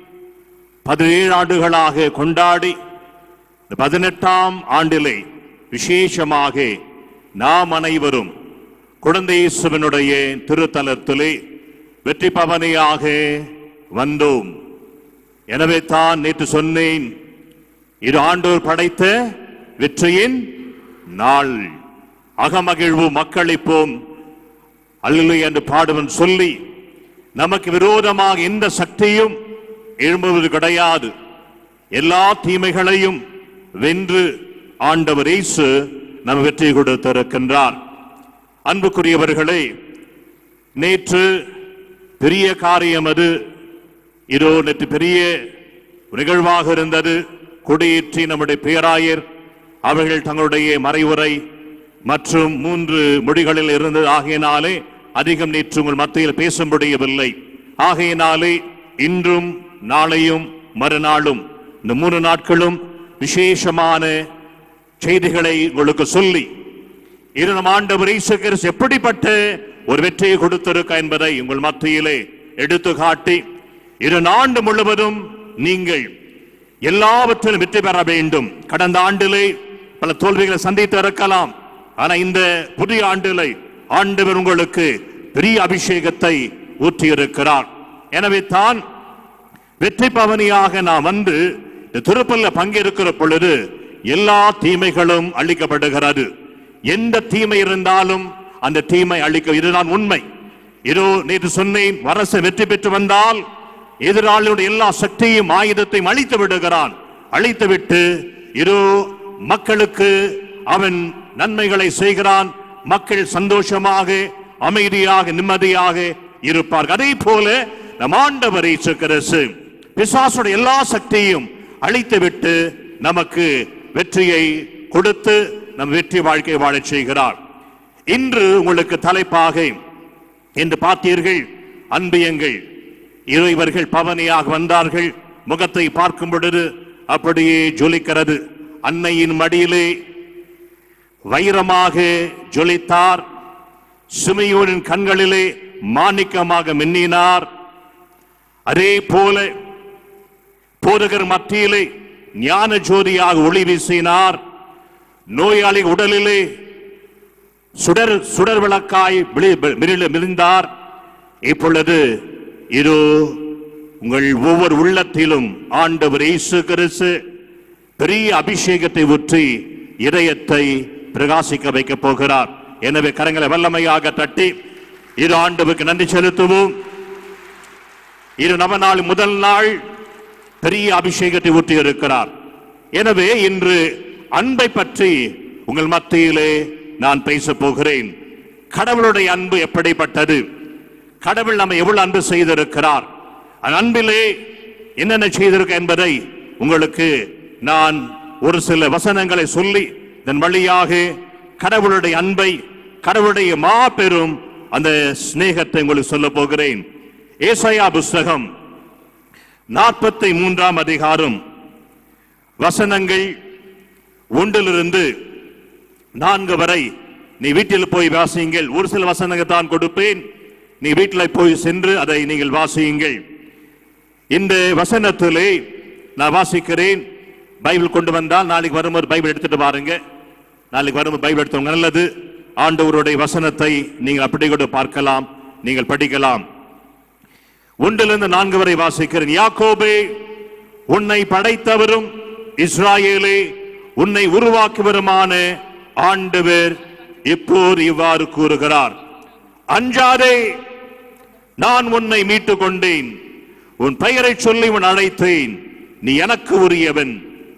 பதினேழு ஆண்டுகளாக கொண்டாடி இந்த பதினெட்டாம் ஆண்டிலே விசேஷமாக நாம் அனைவரும் குழந்தை இயேசுவினுடைய திருத்தலத்திலே வெற்றி பவனியாக வந்தோம் எனவே தான் நேற்று சொன்னேன் இது ஆண்டோர் படைத்த வெற்றியின் நாள் அகமகிழ்வு மக்களிப்போம் அல்லு என்று பாடுவன் சொல்லி நமக்கு விரோதமாக எந்த சக்தியும் எழும்புவது கிடையாது எல்லா தீமைகளையும் வென்று ஆண்டவர் இயேசு நம்ம வெற்றி கொடுத்திருக்கின்றார் அன்புக்குரியவர்களே நேற்று பெரிய காரியம் அது இதோ நேற்று பெரிய நிகழ்வாக இருந்தது கொடியேற்றி நம்முடைய பேராயர் அவர்கள் தங்களுடைய மறைவுரை மற்றும் மூன்று மொழிகளில் இருந்தது ஆகையினாலே அதிகம் நேற்று உங்கள் மத்தியில் பேச முடியவில்லை ஆகையினாலே இன்றும் நாளையும் மறுநாளும் இந்த மூணு நாட்களும் விசேஷமான செய்திகளை உங்களுக்கு சொல்லி இரு நம் ஆண்டவர் இயேசு கிறிஸ்து எப்படிப்பட்ட ஒரு வெற்றியை கொடுத்திருக்க என்பதை உங்கள் மத்தியிலே எடுத்து காட்டி இரு ஆண்டு முழுவதும் நீங்கள் எல்லாவற்றிலும் வெற்றி பெற வேண்டும் கடந்த ஆண்டிலே பல தோல்விகளை சந்தித்து இருக்கலாம் ஆனா இந்த புதிய ஆண்டிலே ஆண்டவர் உங்களுக்கு பெரிய அபிஷேகத்தை ஊற்றியிருக்கிறார் எனவே தான் வெற்றி பவனியாக நான் வந்து இந்த திருப்பல்ல பங்கேற்கிற பொழுது எல்லா தீமைகளும் அழிக்கப்படுகிறது எந்த தீமை இருந்தாலும் அந்த தீமை அழிக்க இதுதான் உண்மை இதோ நேற்று சொன்னேன் வரச வெற்றி பெற்று வந்தால் எதிராளியுடைய எல்லா சக்தியும் ஆயுதத்தையும் அழித்து விடுகிறான் அழித்து விட்டு இதோ மக்களுக்கு அவன் நன்மைகளை செய்கிறான் மக்கள் சந்தோஷமாக அமைதியாக நிம்மதியாக இருப்பார்கள் அதே போல நம் ஆண்டவர் இயேசு கிறிஸ்து பிசாசுடைய எல்லா சக்தியும் அழித்துவிட்டு நமக்கு வெற்றியை கொடுத்து நம் வெற்றி வாழ்க்கை வாழச் செய்கிறார் இன்று உங்களுக்கு தலைப்பாக என்று பார்த்தீர்கள் அன்பியங்கள் இறைவர்கள் பவனியாக வந்தார்கள் முகத்தை பார்க்கும் பொழுது அப்படியே ஜொலிக்கிறது அன்னையின் மடியிலே வைரமாக ஜொலித்தார் சிமையோனின் கண்களிலே மாணிக்கமாக மின்னினார் அதே போல போதகர் மத்தியிலே ஞான ஜோதியாக ஒளி வீசினார் நோயாளி உடலிலே சுடர் சுடர் விளக்காய் விழி- விரில- மிரிந்தார் இப்பொழுது இதோ உங்கள் ஒவ்வொரு உள்ளத்திலும் ஆண்டவர் இயேசு கிறிஸ்து பெரிய அபிஷேகத்தை ஊற்றி இதயத்தை பிரகாசிக்க வைக்கப் போகிறார் எனவே கரங்களை வல்லமையாக தட்டி இரு ஆண்டவருக்கு நன்றி செலுத்துவோம் இரு நவநாள் முதல் நாள் பெரிய அபிஷேகத்தை ஊற்றி இருக்கிறார் எனவே இன்று அன்பை பற்றி உங்கள் மத்தியிலே நான் பேச போகிறேன் கடவுளுடைய அன்பு எப்படிப்பட்டது கடவுள் நம்ம எவ்வளவு அன்பு செய்திருக்கிறார் அந்த அன்பிலே என்னென்ன செய்திருக்க என்பதை உங்களுக்கு நான் ஒரு சில வசனங்களை சொல்லி இதன் வழியாக கடவுளுடைய அன்பை கடவுளுடைய மாபெரும் அந்த சிநேகத்தை உங்களுக்கு சொல்ல போகிறேன் ஏசாயா புஸ்தகம் நாற்பத்தி மூன்றாம் அதிகாரம் வசனங்கள் ஒன்றிலிருந்து நான்கு வரை நீ வீட்டில் போய் வாசியுங்கள் ஒரு சில வசனங்கள் தான் கொடுப்பேன் நீ வீட்டில் போய் சென்று அதை நீங்கள் வாசியுங்கள் இந்த வசனத்திலே நான் வாசிக்கிறேன் பைபிள் கொண்டு வந்தால் நாளைக்கு வரும்போது பைபிள் எடுத்துட்டு பாருங்க நாளைக்கு வரும்போது பைபிள் எடுத்தவங்க நல்லது ஆண்டவருடைய வசனத்தை நீங்கள் அப்படி கூட பார்க்கலாம் நீங்கள் படிக்கலாம் ஒன்றிலிருந்து நான்கு வரை வாசிக்கிறேன் யாக்கோபே உன்னை படைத்தவரும் இஸ்ராயேலே உன்னை உருவாக்குவருமான ஆண்டவர் இப்போது இவ்வாறு கூறுகிறார் அஞ்சாதே நான் உன்னை மீட்டுக் கொண்டேன் உன் பெயரை சொல்லி உன் அழைத்தேன் நீ எனக்கு உரியவன்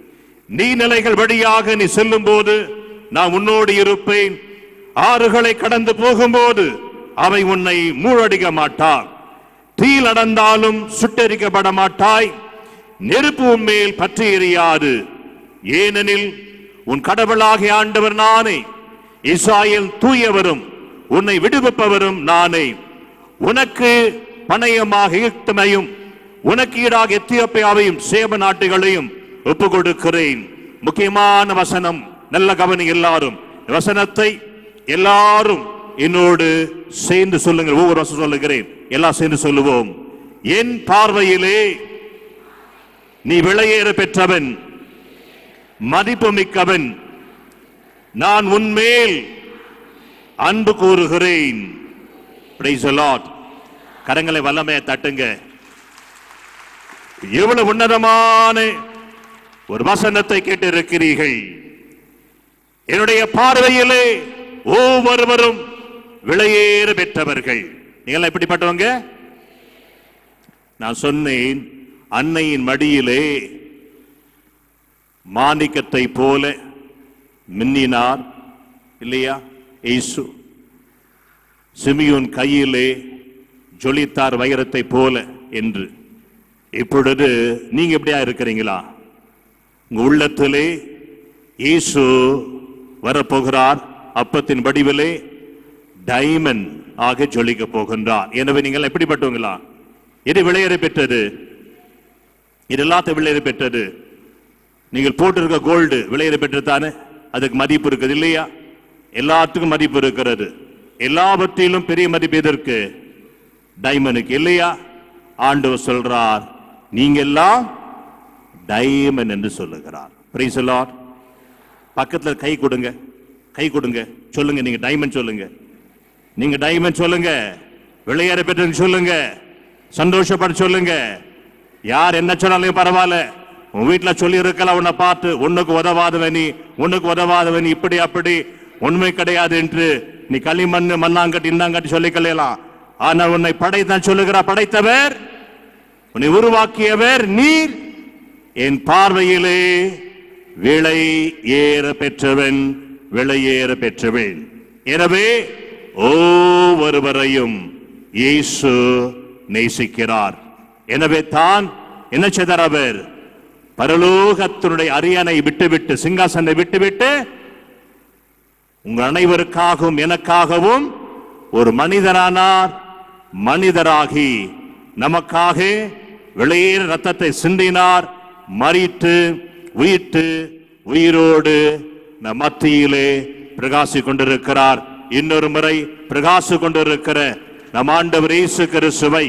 நீர்நிலைகள் வழியாக நீ செல்லும் போது நான் உன்னோடு இருப்பேன் ஆறுகளை கடந்து போகும்போது அவை உன்னை மூழடிக்க மாட்டார் தீயில் நடந்தாலும் சுட்டெரிக்கப்பட மாட்டாய் நெருப்பு உன்மேல் பற்றி எரியாது ஏனெனில் உன் கடவுளாகிய ஆண்டவர் நானே இஸ்ராயேல் தூயவரும் உன்னை விடுவிப்பவரும் நானே உனக்கு பணயமாக எகிப்துமையும் உனக்கு ஈடாக எத்தியோப்பியாவையும் சேப நாட்டுகளையும் ஒப்பு கொடுக்கிறேன் முக்கியமான வசனம் நல்ல கவனி எல்லாரும் இந்த வசனத்தை எல்லாரும் என்னோடு சேர்ந்து சொல்லுங்கள் ஒவ்வொரு வசனம் சொல்லுகிறேன் எல்லாம் சேர்ந்து சொல்லுவோம் என் பார்வையிலே நீ விளையேற பெற்றவன் மதிப்பு மிக்கவன் நான் உன்மேல் அன்பு கூறுகிறேன் Praise the Lord. கரங்களை வல்லமையை தட்டுங்க எவ்வளவு உன்னதமான ஒரு வசனத்தை கேட்டிருக்கிறீர்கள் என்னுடைய பார்வையிலே ஒவ்வொருவரும் விளையேற பெற்றவர்கள் நீங்க எப்படிப்பட்டவங்க நான் சொன்னேன் அன்னையின் மடியிலே மாணிக்கத்தை போல மின்னினார் இல்லையா இயேசு சிமியோன் கையிலே ஜொலித்தார் வைரத்தை போல என்று இப்பொழுது நீங்க எப்படியா இருக்கிறீங்களா உங்க உள்ளத்திலே இயேசு வரப்போகிறார் அப்பத்தின் வடிவிலே டைமண்ட் ஆக ஜொலிக்க போகின்றார் எனவே நீங்கள் எப்படிப்பட்டவங்களா இது விளையாட பெற்றது இது எல்லாத்தையும் விளையாட பெற்றது நீங்கள் போட்டிருக்க கோல்டு விளையாட பெற்றது தானே அதுக்கு மதிப்பு இருக்குது இல்லையா எல்லாத்துக்கும் மதிப்பு இருக்கிறது எல்லாவற்றிலும் பெரிய மதிப்பு எதற்கு டைமனுக்கு இல்லையா ஆண்டவர் சொல்றார் நீங்க எல்லாம் டைமன் என்று சொல்லுகிறார் பிரைஸ் லார்ட் பக்கத்துல கை கொடுங்க கை கொடுங்க சொல்லுங்க நீங்க டைமண்ட் சொல்லுங்க நீங்க டைமண்ட் சொல்லுங்க விளையாட பெற்றது சொல்லுங்க சந்தோஷப்பட சொல்லுங்க யார் என்ன சொன்னாலும் பரவாயில்ல உன் வீட்டுல சொல்லி இருக்கலாம் உன்னை பார்த்து உன்னுக்கு உதவாதவன் நீ உன்னுக்கு உதவாதவன் நீ இப்படி அப்படி உண்மை கிடையாது என்று நீ களிமண் மண்ணாங்கட்டி இன்னாங்கட்டி சொல்லிக் கொள்ளலாம் ஆனால் உன்னை படைத்தான் சொல்லுகிறார் படைத்தவர் உன்னை உருவாக்கியவர் நீர் என் பார்வையிலே விளை ஏற பெற்றவன் விளையேற பெற்றவன் எனவே ஒவ்வொருவரையும் இயேசு நேசிக்கிறார் எனவே தான் என்ன செய்தார் அவர் பரலோகத்தினுடைய அரியணை விட்டுவிட்டு சிங்காசனை விட்டுவிட்டு உங்கள் அனைவருக்காகவும் எனக்காகவும் ஒரு மனிதரானார் மனிதராகி நமக்காக வெளியேற ரத்தத்தை சிந்தினார் மறித்து உயிர்த்து உயிரோடு நம் மத்தியிலே பிரகாசி கொண்டிருக்கிறார் இன்னொரு முறை பிரகாசி கொண்டிருக்கிற நம் ஆண்டவர் இயேசு கிறிஸ்துவை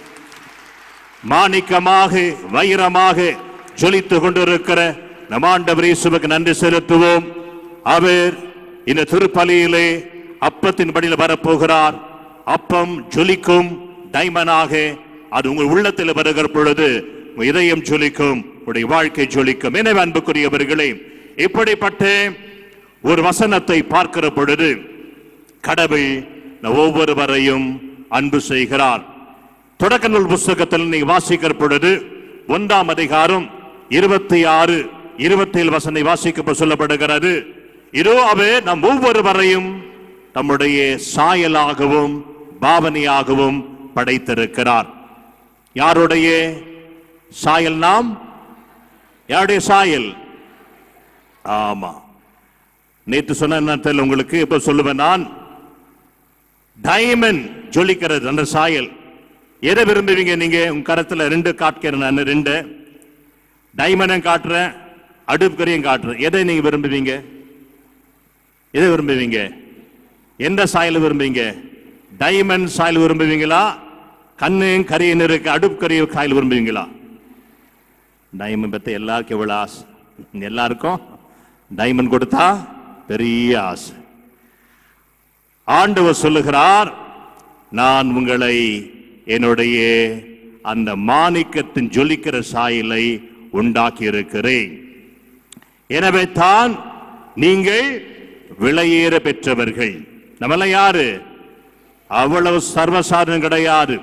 மாணிக்கமாக வைரமாக ஜொலித்துக் கொண்டிருக்கிற நம் ஆண்டவர் இயேசுவுக்கு நன்றி செலுத்துவோம் அவர் இந்த திருப்பலியிலே அப்பத்தின் படியில் வரப்போகிறார் அப்பம் ஜொலிக்கும் டைமனாக அது உங்கள் உள்ளத்தில் வருகிற பொழுது உங்கள் இதயம் ஜொலிக்கும் உடைய வாழ்க்கை ஜொலிக்கும் எனவே அன்புக்குரியவர்களே இப்படிப்பட்ட ஒரு வசனத்தை பார்க்கிற பொழுது கடவுள் நம் ஒவ்வொருவரையும் அன்பு செய்கிறார் தொடக்க நூல் புஸ்தகத்தில் நீ வாசிக்கிற பொழுது ஒன்றாம் அதிகாரம் இருபத்தி ஆறு இருபத்தி ஏழு வசனை வாசிக்க சொல்லப்படுகிறது இதோ அவர் நம் ஒவ்வொருவரையும் நம்முடைய சாயலாகவும் பாவனையாகவும் படைத்திருக்கிறார் யாருடைய சாயல் நாம் யாருடைய சாயல் ஆமா நேத்து சொன்ன என்ன தெரியல உங்களுக்கு இப்ப சொல்லுவேன் நான் டைமண்ட் ஜொலிக்கிறது அந்த சாயல் எதை விரும்புவீங்க நீங்க உங்க கரத்துல ரெண்டு காட்டுக்கிறேன் நான் ரெண்டு டைமண்டும் காட்டுறேன் அடுப்புக்கரையும் காட்டுறேன் எதை நீங்க விரும்புவீங்க எதை விரும்புவீங்க எந்த சாயல் விரும்புவீங்க டைமண்ட் சாயல் விரும்புவீங்களா கண்ணும் கரியும் இருக்கு அடுப்புக்கரிய சாயல் விரும்புவீங்களா டைமண்ட் பத்தி எல்லாருக்கும் எவ்வளவு ஆசை எல்லாருக்கும் டைமண்ட் கொடுத்தா பெரிய ஆசை ஆண்டவர் சொல்லுகிறார் நான் உங்களை என்னுடைய அந்த மாணிக்கத்தின் ஜொலிக்கிற சாயலை உண்டாக்கி இருக்கிறேன் எனவே தான் நீங்கள் விலையேற பெற்றவர்கள் நம்மெல்லாம் யாரு அவ்வளவு சர்வசாதாரணம் கிடையாது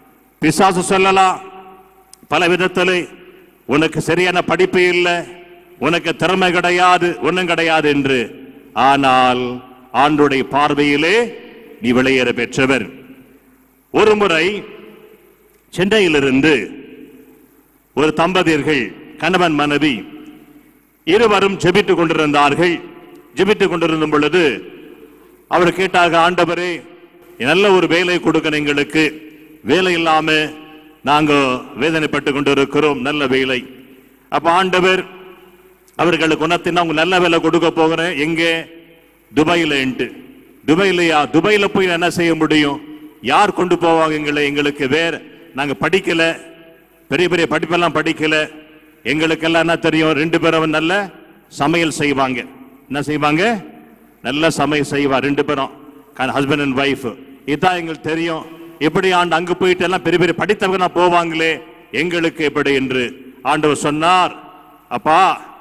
பிசாசு சொல்லலாம் பல விதத்தில் உனக்கு சரியான படிப்பு இல்லை உனக்கு திறமை கிடையாது ஒண்ணும் கிடையாது என்று ஆனால் ஆண்டுடைய பார்வையிலே நீ விளையேற பெற்றவர் ஒரு முறை சென்னையிலிருந்து ஒரு தம்பதியர்கள் கணவன் மனைவி இருவரும் ஜெபித்துக் கொண்டிருந்தார்கள் ஜெபித்துக் கொண்டிருந்த பொழுது அவர் கேட்டாங்க ஆண்டவரே நல்ல ஒரு வேலை கொடுக்கணும் எங்களுக்கு வேலை இல்லாம நாங்க வேதனைப்பட்டு கொண்டிருக்கிறோம் நல்ல வேலை அப்ப ஆண்டவர் அவர்களுக்கு குணத்தின் அவங்க நல்ல வேலை கொடுக்க போகிறேன் எங்கே துபாயில துபாயிலையா துபாயில போய் என்ன செய்ய முடியும் யார் கொண்டு போவாங்க எங்களை எங்களுக்கு வேற நாங்க படிக்கல பெரிய பெரிய படிப்பெல்லாம் படிக்கல எங்களுக்கெல்லாம் என்ன தெரியும் ரெண்டு பேரும் நல்ல சமையல் செய்வாங்க என்ன செய்வாங்க நல்ல சமையல் செய்வா ரெண்டு பேரும் ஹஸ்பண்ட் அண்ட் ஒய்ஃப் இதான் எங்களுக்கு தெரியும் எப்படி ஆண்டு அங்க போயிட்டு எல்லாம் பெரிய பெரிய படித்தவங்க போவாங்களே எங்களுக்கு எப்படி என்று ஆண்டவர் சொன்னார் அப்பா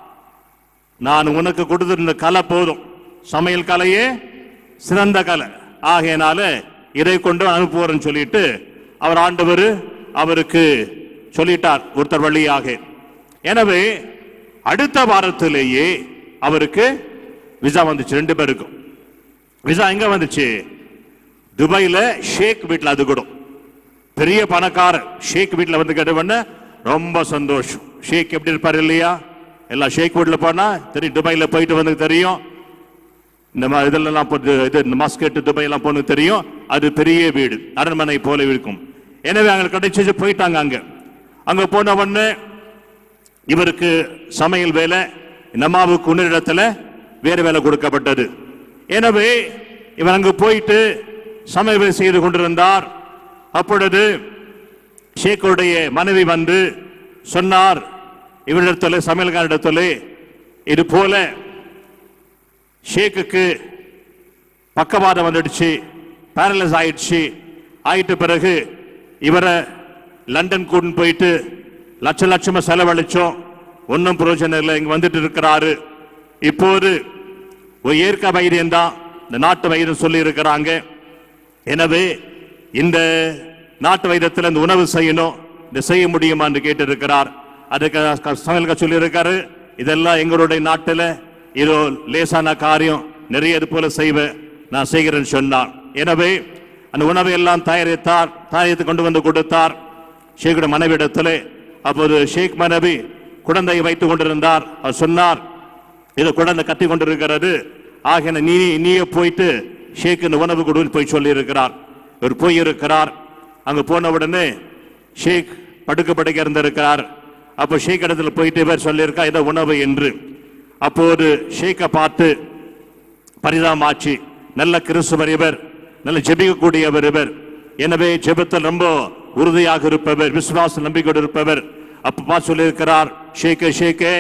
நான் உனக்கு கொடுத்திருந்த கலை போதும் சமையல் கலையே சிறந்த கலை ஆகையினால இதை கொண்டு அனுப்புவோர்னு சொல்லிட்டு அவர் ஆண்டவர் அவருக்கு சொல்லிட்டார் ஒருத்தர் வழியாக எனவே அடுத்த வாரத்திலேயே அவருக்கு விசா வந்துச்சு ரெண்டு பேருக்கும் விசா எங்க வந்துச்சு துபாயில ஷேக் வீட்ல அது கூட பெரிய பணக்காரர் ஷேக் வீட்ல வந்து கேட்டவன ரொம்ப சந்தோஷம் ஷேக் எப்படி இருப்பாரு இல்லையா எல்லாம் ஷேக் வீட்ல போனா தெரியும் துபாயில போயிட்டு வந்து தெரியும் இந்த மாதிரி இதெல்லாம் போட்டு இது இந்த மஸ்கெட் துபாய் எல்லாம் போனது தெரியும் அது பெரிய வீடு அரண்மனை போல இருக்கும் எனவே அங்க கிடைச்சு போயிட்டாங்க அங்க அங்க போன உடனே இவருக்கு சமையல் வேலை நம்மாவுக்கு இன்னொரு இடத்துல வேறு வேலை கொடுக்கப்பட்டது எனவே இவர் அங்கு போயிட்டு சமையல் வேலை செய்து கொண்டிருந்தார் அப்பொழுது ஷேக்குடைய மனைவி வந்து சொன்னார் இவரிடத்துல சமையல்காரிடத்துல இது போல ஷேக்குக்கு பக்கவாதம் வந்துடுச்சு பேரலைஸ் ஆயிடுச்சு ஆயிட்ட பிறகு இவரை லண்டன் கூட்டின்னு போயிட்டு லட்ச லட்சமா செலவழிச்சோம் ஒன்றும் பிரயோஜனம் இல்லை இங்க வந்துட்டு இருக்கிறாரு இப்போது ஒரு ஏற்க வைத்தியம் தான் இந்த நாட்டு வைத்தியம் சொல்லி இருக்கிறாங்க எனவே இந்த நாட்டு வைத்தியத்தில் இந்த உணவு செய்யணும் இந்த செய்ய முடியுமா என்று கேட்டு இருக்கிறார் அதுக்கு சமையல்க சொல்லி இருக்காரு இதெல்லாம் எங்களுடைய நாட்டில் இதோ லேசான காரியம் நிறைய இது போல செய்வேன் நான் செய்கிறேன்னு சொன்னார் எனவே அந்த உணவை எல்லாம் தயாரித்தார் தயாரித்து கொண்டு வந்து கொடுத்தார் ஷேக்குடைய மனைவியிடத்திலே அப்போது ஷேக் மனைவி குழந்தையை வைத்துக் கொண்டிருந்தார் அவர் சொன்னார் இது குழந்தை கத்தி கொண்டிருக்கிறது ஆகிய நீ நீயே போயிட்டு ஷேக் இந்த உணவு கொடுன்னு போய் சொல்லி இருக்கிறார் இவர் போய் இருக்கிறார் அங்க போன உடனே ஷேக் படுக்க படுக்க இருந்திருக்கிறார் அப்போ ஷேக் இடத்துல போயிட்டு இவர் சொல்லியிருக்கா இதை உணவு என்று அப்போது ஷேக்கை பார்த்து பரிதாமாச்சு நல்ல கிறிஸ்துவர் இவர் நல்ல ஜெபிக்கக்கூடியவர் இவர் எனவே ஜெபத்தில் ரொம்ப உறுதியாக இருப்பவர் விசுவாச நம்பிக்கையோடு இருப்பவர் அப்பா சொல்லியிருக்கிறார் ஷேக்கே ஷேக்கே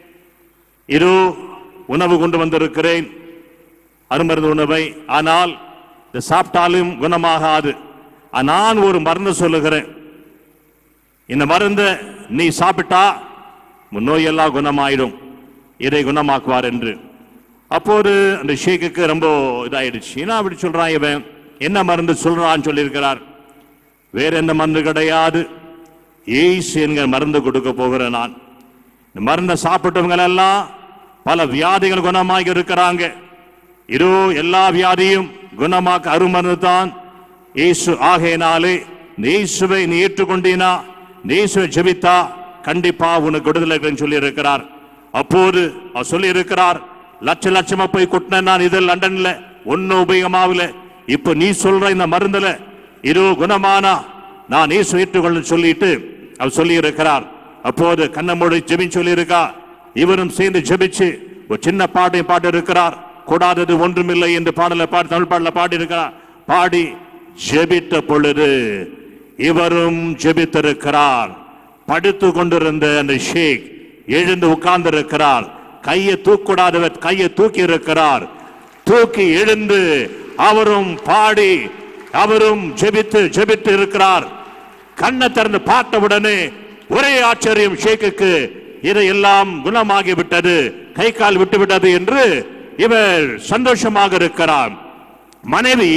இதோ உணவு கொண்டு வந்திருக்கிறேன் அருமருந்து உணவை ஆனால் இது சாப்பிட்டாலும் குணமாகாது ஆ, நான் ஒரு மருந்து சொல்லுகிறேன் இந்த மருந்தை நீ சாப்பிட்டா உன் நோயெல்லாம் குணமாயிடும் இதை குணமாக்குவார் என்று அப்போது அந்த ஷேக்குக்கு ரொம்ப இதாயிடுச்சு என்ன அப்படி சொல்றான் இவன் என்ன மருந்து சொல்றான்னு சொல்லியிருக்கிறார் வேற எந்த மருந்து கிடையாது ஏசு என்கிற மருந்து கொடுக்க போகிறேன் நான் இந்த மருந்தை சாப்பிட்டவங்க எல்லாம் பல வியாதிகள் குணமாகி இருக்கிறாங்க இதோ எல்லா வியாதியும் குணமாக்க அருமருந்து தான் இயேசு ஆகையினாலே இந்த இயேசுவை நீ ஏற்றுக்கொண்டீனா இந்த இயேசுவை ஜெபித்தா கண்டிப்பா உனக்கு விடுதலை இருக்குன்னு சொல்லி இருக்கிறார் அப்போது அவர் சொல்லி இருக்கிறார் லட்ச லட்சமா போய் கொட்டின நான் இது லண்டன்ல ஒன்னும் உபயோகமாகல இப்ப நீ சொல்ற இந்த மருந்துல இதோ குணமானா நான் இயேசு ஏற்றுக்கொள்ள சொல்லிட்டு அவர் சொல்லி இருக்கிறார் அப்போது கண்ணமோடு ஜெபின்னு சொல்லி இருக்கா இவரும் சேர்ந்து ஜெபிச்சு ஒரு சின்ன பாட்டையும் பாட்டு இருக்கிறார் கூடாதது ஒன்றுமில்லை என்று பாடல பாடி தமிழ் பாடல பாடி இருக்கிறார் பாடி ஜெபித்த பொழுது இவரும் ஜெபித்திருக்கிறார் படுத்து கொண்டிருந்த அந்த ஷேக் எழுந்து உட்கார்ந்து இருக்கிறார் கையை தூக்கூடாதவர் கையை தூக்கி இருக்கிறார் தூக்கி எழுந்து அவரும் பாடி அவரும் ஜெபித்து ஜெபித்து இருக்கிறார் கண்ணை திறந்து பார்த்த உடனே ஒரே ஆச்சரியம் ஷேக்குக்கு இதையெல்லாம் குணமாகி விட்டது கை கால் விட்டு விட்டது என்று இவர் சந்தோஷமாக இருக்கிறார் மனைவி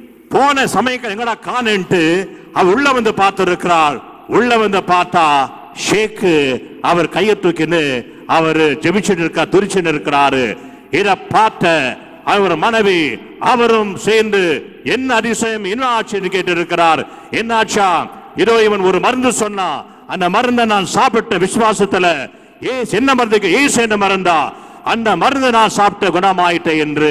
போன சமயம் எங்கடா காணன்ட்டு அவ உள்ள வந்து பார்த்து இருக்கிறாள் உள்ள வந்து பார்த்தா ஷேக்கு அவர் கையை தூக்கின்னு அவர் ஜெபிச்சுட்டு இருக்கா துரிச்சுட்டு இருக்கிறாரு இத பார்த்த அவர் மனைவி அவரும் சேர்ந்து என்ன அதிசயம் என்ன ஆச்சுன்னு கேட்டு இருக்கிறார் என்ன ஆச்சா இதோ இவன் ஒரு மருந்து சொன்னா அந்த மருந்தை நான் சாப்பிட்ட விசுவாசத்துல ஏஸ் என்ன மருந்துக்கு ஏசு என்ன மருந்தா அந்த மருந்து நான் சாப்பிட்ட குணமாயிட்டேன் என்று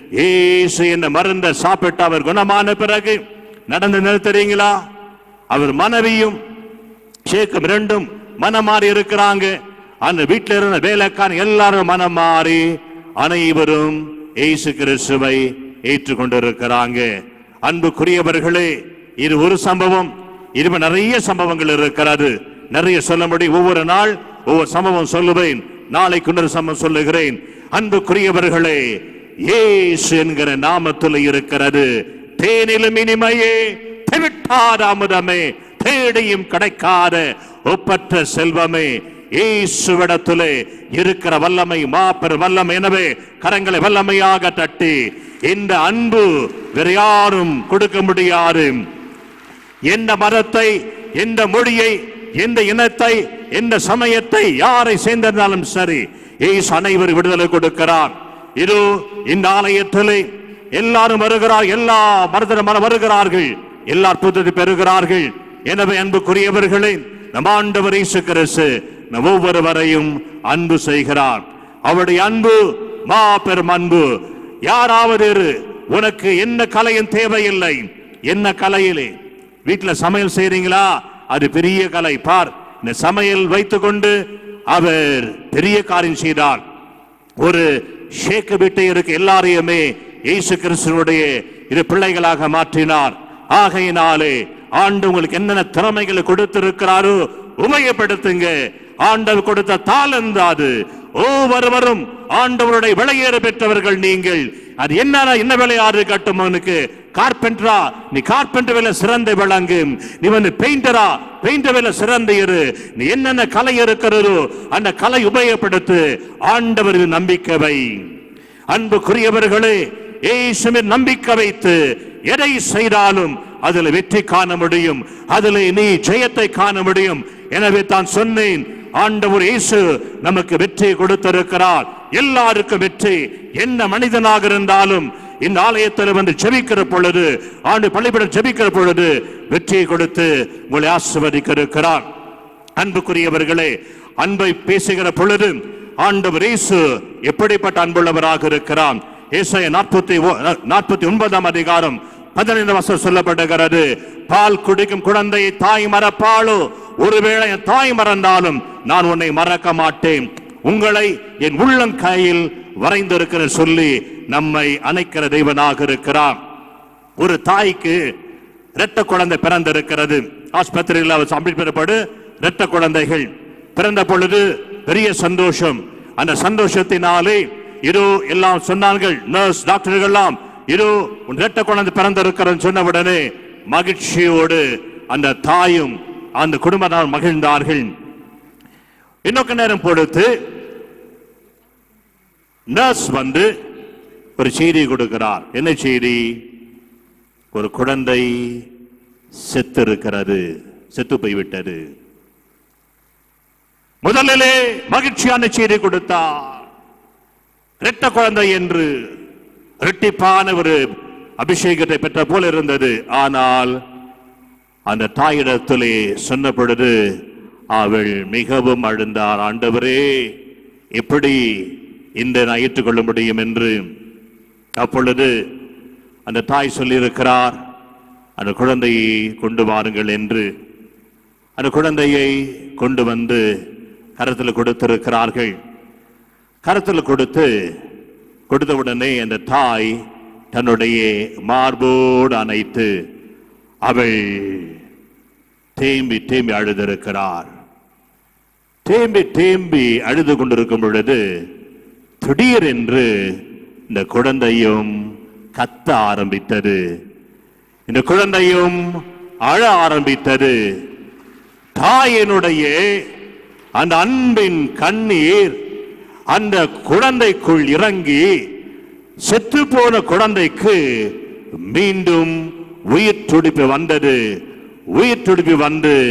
ஏசு என்ன மருந்தை சாப்பிட்டு அவர் குணமான பிறகு நடந்து தெரியுங்களா அவர் மனைவியும் ஷேக்கும் ரெண்டும் மனம் மாறி இருக்கிறாங்க அந்த வீட்டில் இருந்த வேலைக்காரன் எல்லாரும் மனம் மாறி அனைவரும் இயேசு கிறிஸ்துவை ஏற்றுக்கொண்டிருக்கிறாங்க அன்புக்குரியவர்களே இது ஒரு சம்பவம் இது நிறைய சம்பவங்கள் இருக்கிறது நிறைய சொல்ல முடியும் ஒவ்வொரு நாள் ஒவ்வொரு சம்பவம் சொல்லுவேன் நாளைக்கு இன்னொரு சம்பவம் சொல்லுகிறேன் அன்புக்குரியவர்களே இயேசு என்கிற நாமத்தில் இருக்கிறது தேனிலும் இனிமையே தெவிட்டாத அமுதமே தேடியும் கிடைக்காத ஒப்பற்ற செல்வமே இயேசுவிடத்திலே இருக்கிற வல்லமை மாபெரும் வல்லமை எனவே கரங்களை வல்லமையாக தட்டி இந்த அன்பு வேற யாரும் கொடுக்க முடியாது எந்த மதத்தை எந்த மொழியை எந்த இனத்தை எந்த சமயத்தை யாரை சேர்ந்திருந்தாலும் சரி இயேசு அனைவரும் விடுதலை கொடுக்கிறார் இது இந்த ஆலயத்திலே எல்லாரும் வருகிறார் எல்லா மருதன மன வருகிறார்கள் எல்லா அற்புதத்தை பெறுகிறார்கள் எனவே அன்புக்குரியவர்களே நம் ஆண்டவர் இயேசு கிறிஸ்து நம் ஒவ்வொருவரையும் அன்பு செய்கிறார் அவருடைய அன்பு மாபெரும் அன்பு யாராவது இரு, உனக்கு என்ன கலையும் தேவையில்லை என்ன கலையிலே வீட்டுல சமையல் செய்றீங்களா அது பெரிய கலை பார் இந்த சமையல் வைத்துக்கொண்டு அவர் பெரிய காரியம் செய்தார் ஒரு ஷேக்கு வீட்டை இருக்க எல்லாரையுமே இயேசு கிறிஸ்துவனுடைய இரு பிள்ளைகளாக மாற்றினார் ஆகையினாலே ஆண்டு உங்களுக்கு என்னென்ன திறமைகளை கொடுத்திருக்கிறாரோ உபயோகப்படுத்துங்க ஆண்டவர் கொடுத்த தாளந்தாது ஒவ்வொருவரும் ஆண்டவருடைய விலையேற பெற்றவர்கள் நீங்கள் அது என்ன என்ன விளையாடு கட்டும் அவனுக்கு கார்பெண்டரா நீ கார்பெண்டர் வேலை சிறந்த விளங்கு நீ வந்து பெயிண்டரா பெயிண்டர் வேலை சிறந்த இரு நீ என்னென்ன கலை இருக்கிறதோ அந்த கலை உபயோகப்படுத்து ஆண்டவர் நம்பிக்கை வை அன்புக்குரியவர்களே இயேசுவின் நம்பிக்கை வைத்து எதை செய்தாலும் அதில் வெற்றி காண முடியும் அதில் நீ ஜெயத்தை காண முடியும் எனவே தான் சொன்னேன் ஆண்டவர் இயேசு நமக்கு வெற்றி கொடுத்திருக்கிறார் எல்லாருக்கும் வெற்றி என்ன மனிதனாக இருந்தாலும் இந்த ஆலயத்தில் வந்து ஜெபிக்கிற பொழுது ஆண்டு பள்ளிப்படம் ஜெபிக்கிற பொழுது வெற்றியை கொடுத்து உங்களை ஆசிர்வதிக்க இருக்கிறார் அன்புக்குரியவர்களே அன்பை பேசுகிற பொழுது ஆண்டவர் இயேசு எப்படிப்பட்ட அன்புள்ளவராக இருக்கிறார் ஏசாய நாற்பத்தி நாற்பத்தி ஒன்பதாம் அதிகாரம் பதினைந்து வருஷம் சொல்லப்படுகிறது பால் குடிக்கும் குழந்தையை தாய் மறப்பாளோ ஒருவேளை என் தாய் மறந்தாலும் நான் உன்னை மறக்க மாட்டேன் உங்களை என் உள்ளம் கையில் வரைந்திருக்கிற சொல்லி நம்மை அணைக்கிற தெய்வனாக இருக்கிறார் ஒரு தாய்க்கு இரட்ட குழந்தை பிறந்திருக்கிறது ஆஸ்பத்திரியில் அவர் சமர்ப்பிக்கப்படு இரட்ட குழந்தைகள் பிறந்த பொழுது பெரிய சந்தோஷம் அந்த சந்தோஷத்தினாலே இதோ எல்லாம் சொன்னார்கள் நர்ஸ் டாக்டர்கள் எல்லாம் இதோ உன் இரட்ட குழந்தை பிறந்திருக்கிறன்னு சொன்ன உடனே மகிழ்ச்சியோடு அந்த தாயும் அந்த குடும்பத்தார் மகிழ்ந்தார்கள் இன்னொரு நேரம் பொறுத்து நர்ஸ் வந்து ஒரு செய்தி கொடுக்கிறார் என்ன செய்தி ஒரு குழந்தை செத்து இருக்கிறது செத்து போய்விட்டது முதலிலே மகிழ்ச்சியான செய்தி கொடுத்தார் இரட்ட குழந்தை என்று இரட்டிப்பான ஒரு அபிஷேகத்தை பெற்ற போல இருந்தது ஆனால் அந்த தாயிடத்திலே சொன்ன பொழுது அவள் மிகவும் அழுந்தார் ஆண்டவரே எப்படி இந்த நான் ஏற்றுக்கொள்ள முடியும் என்று அப்பொழுது அந்த தாய் சொல்லியிருக்கிறார் அந்த குழந்தையை கொண்டு வாருங்கள் என்று அந்த குழந்தையை கொண்டு வந்து கரத்தில் கொடுத்திருக்கிறார்கள் கரத்தில் கொடுத்து கொடுத்த உடனே அந்த தாய் தன்னுடைய மார்போடு அணைத்து அவள் தேம்பி தேம்பி அழுதிருக்கிறார் தேம்பி தேம்பி அழுது கொண்டிருக்கும் பொழுது திடீரென்று இந்த குழந்தையும் கத்த ஆரம்பித்தது இந்த குழந்தையும் அழ ஆரம்பித்தது தாயினுடைய அந்த அன்பின் கண்ணீர் அந்த குழந்தைக்குள் இறங்கி செத்து போன குழந்தைக்கு மீண்டும் உயிர் துடிப்பு வந்தது உயிர் துடிப்பு வந்து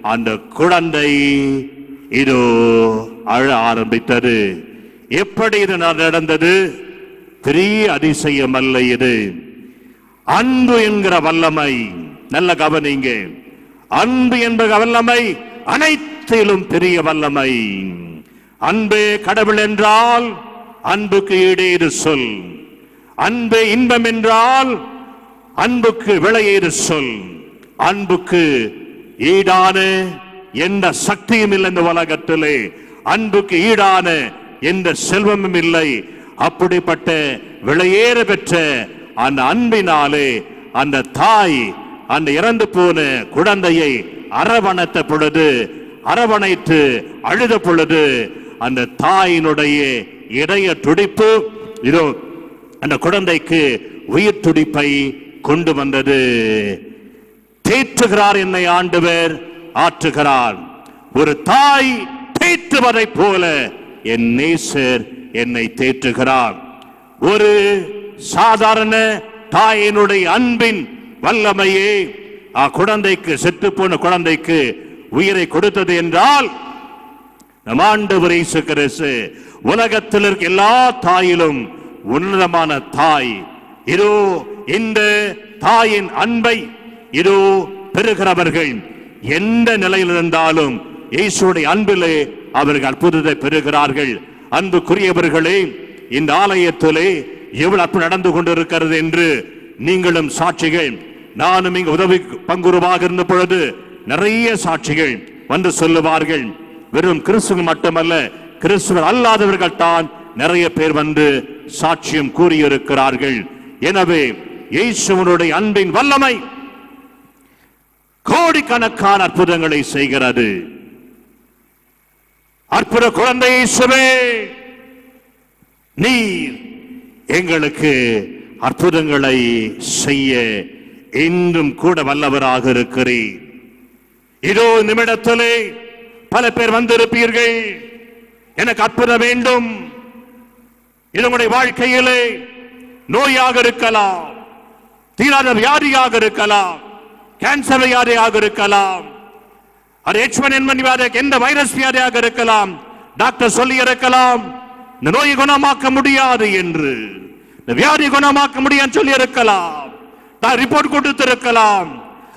அந்த குழந்தை இதோ அழ ஆரம்பித்தது எப்படி இது நடந்தது பெரிய அதிசயம் அல்ல இது அன்பு என்கிற வல்லமை நல்ல கவனிங்க அன்பு என்கிற வல்லமை அனைத்திலும் பெரிய வல்லமை அன்பே கடவுள் என்றால் அன்புக்கு ஈடேறு சொல் அன்பே இன்பம் என்றால் அன்புக்கு விளையேறு சொல் அன்புக்கு ஈடான எந்த சக்தியும் இல்லை இந்த உலகத்திலே அன்புக்கு ஈடான எந்த செல்வமும் இல்லை அப்படிப்பட்ட விளையேற பெற்ற அந்த அன்பினாலே அந்த தாய் அந்த இறந்து போன குழந்தையை அரவணைத்த பொழுது அரவணைத்து அழுத பொழுது அந்த தாயினுடைய இதய துடிப்பு இதோ அந்த குழந்தைக்கு உயிர் துடிப்பை கொண்டு வந்தது தேற்றுகிறார் என்னை ஆண்டவர் ஆற்றுகிறார் ஒரு தாய் தேற்றுவதைப் போல என் நேசர் என்னை தேற்றுகிறார் ஒரு சாதாரண தாயினுடைய அன்பின் வல்லமையே ஆ குழந்தைக்கு செத்து போன குழந்தைக்கு உயிரை கொடுத்தது என்றால் நம் ஆண்டவர் இயேசு கிறிஸ்து உலகத்தில் இருக்க எல்லா தாயிலும் உன்னதமான தாய் இதோ இந்த தாயின் அன்பை இதோ பெறுகிறவர்கள் எந்த நிலையில் இருந்தாலும் இயேசுடைய அன்பிலே அவர்கள் அற்புதத்தை பெறுகிறார்கள் அன்புக்குரியவர்களே இந்த ஆலயத்திலே எவ்வளவு அற்புதம் நடந்து கொண்டிருக்கிறது என்று நீங்களும் சாட்சிகள் நானும் இங்கு உதவி பங்குருவாக இருந்த பொழுது நிறைய சாட்சிகள் வந்து சொல்லுவார்கள் வெறும் கிறிஸ்துவ மட்டுமல்ல கிறிஸ்துவர் அல்லாதவர்கள் தான் நிறைய பேர் வந்து சாட்சியம் கூறியிருக்கிறார்கள் எனவே இயேசுவனுடைய அன்பின் வல்லமை கோடிக்கணக்கான அற்புதங்களை செய்கிறது அற்புத குழந்தை இயேசுவே நீர் எங்களுக்கு அற்புதங்களை செய்ய இன்றும் கூட வல்லவராக இருக்கிறீர் இதோ நிமிடத்திலே பல பேர் வந்திருப்பீர்கள் எனக்கு அற்புதம் வேண்டும் இது உங்களுடைய வாழ்க்கையிலே நோயாக இருக்கலாம் தீராத வியாதியாக இருக்கலாம் கேன்சர் வியாதியாக இருக்கலாம் அது எச் ஒன் என் வியாதியாக எந்த வைரஸ் வியாதியாக இருக்கலாம் டாக்டர் சொல்லி இருக்கலாம் இந்த நோயை குணமாக்க முடியாது என்று இந்த வியாதி குணமாக்க முடியாது சொல்லி இருக்கலாம் நான் ரிப்போர்ட் கொடுத்திருக்கலாம்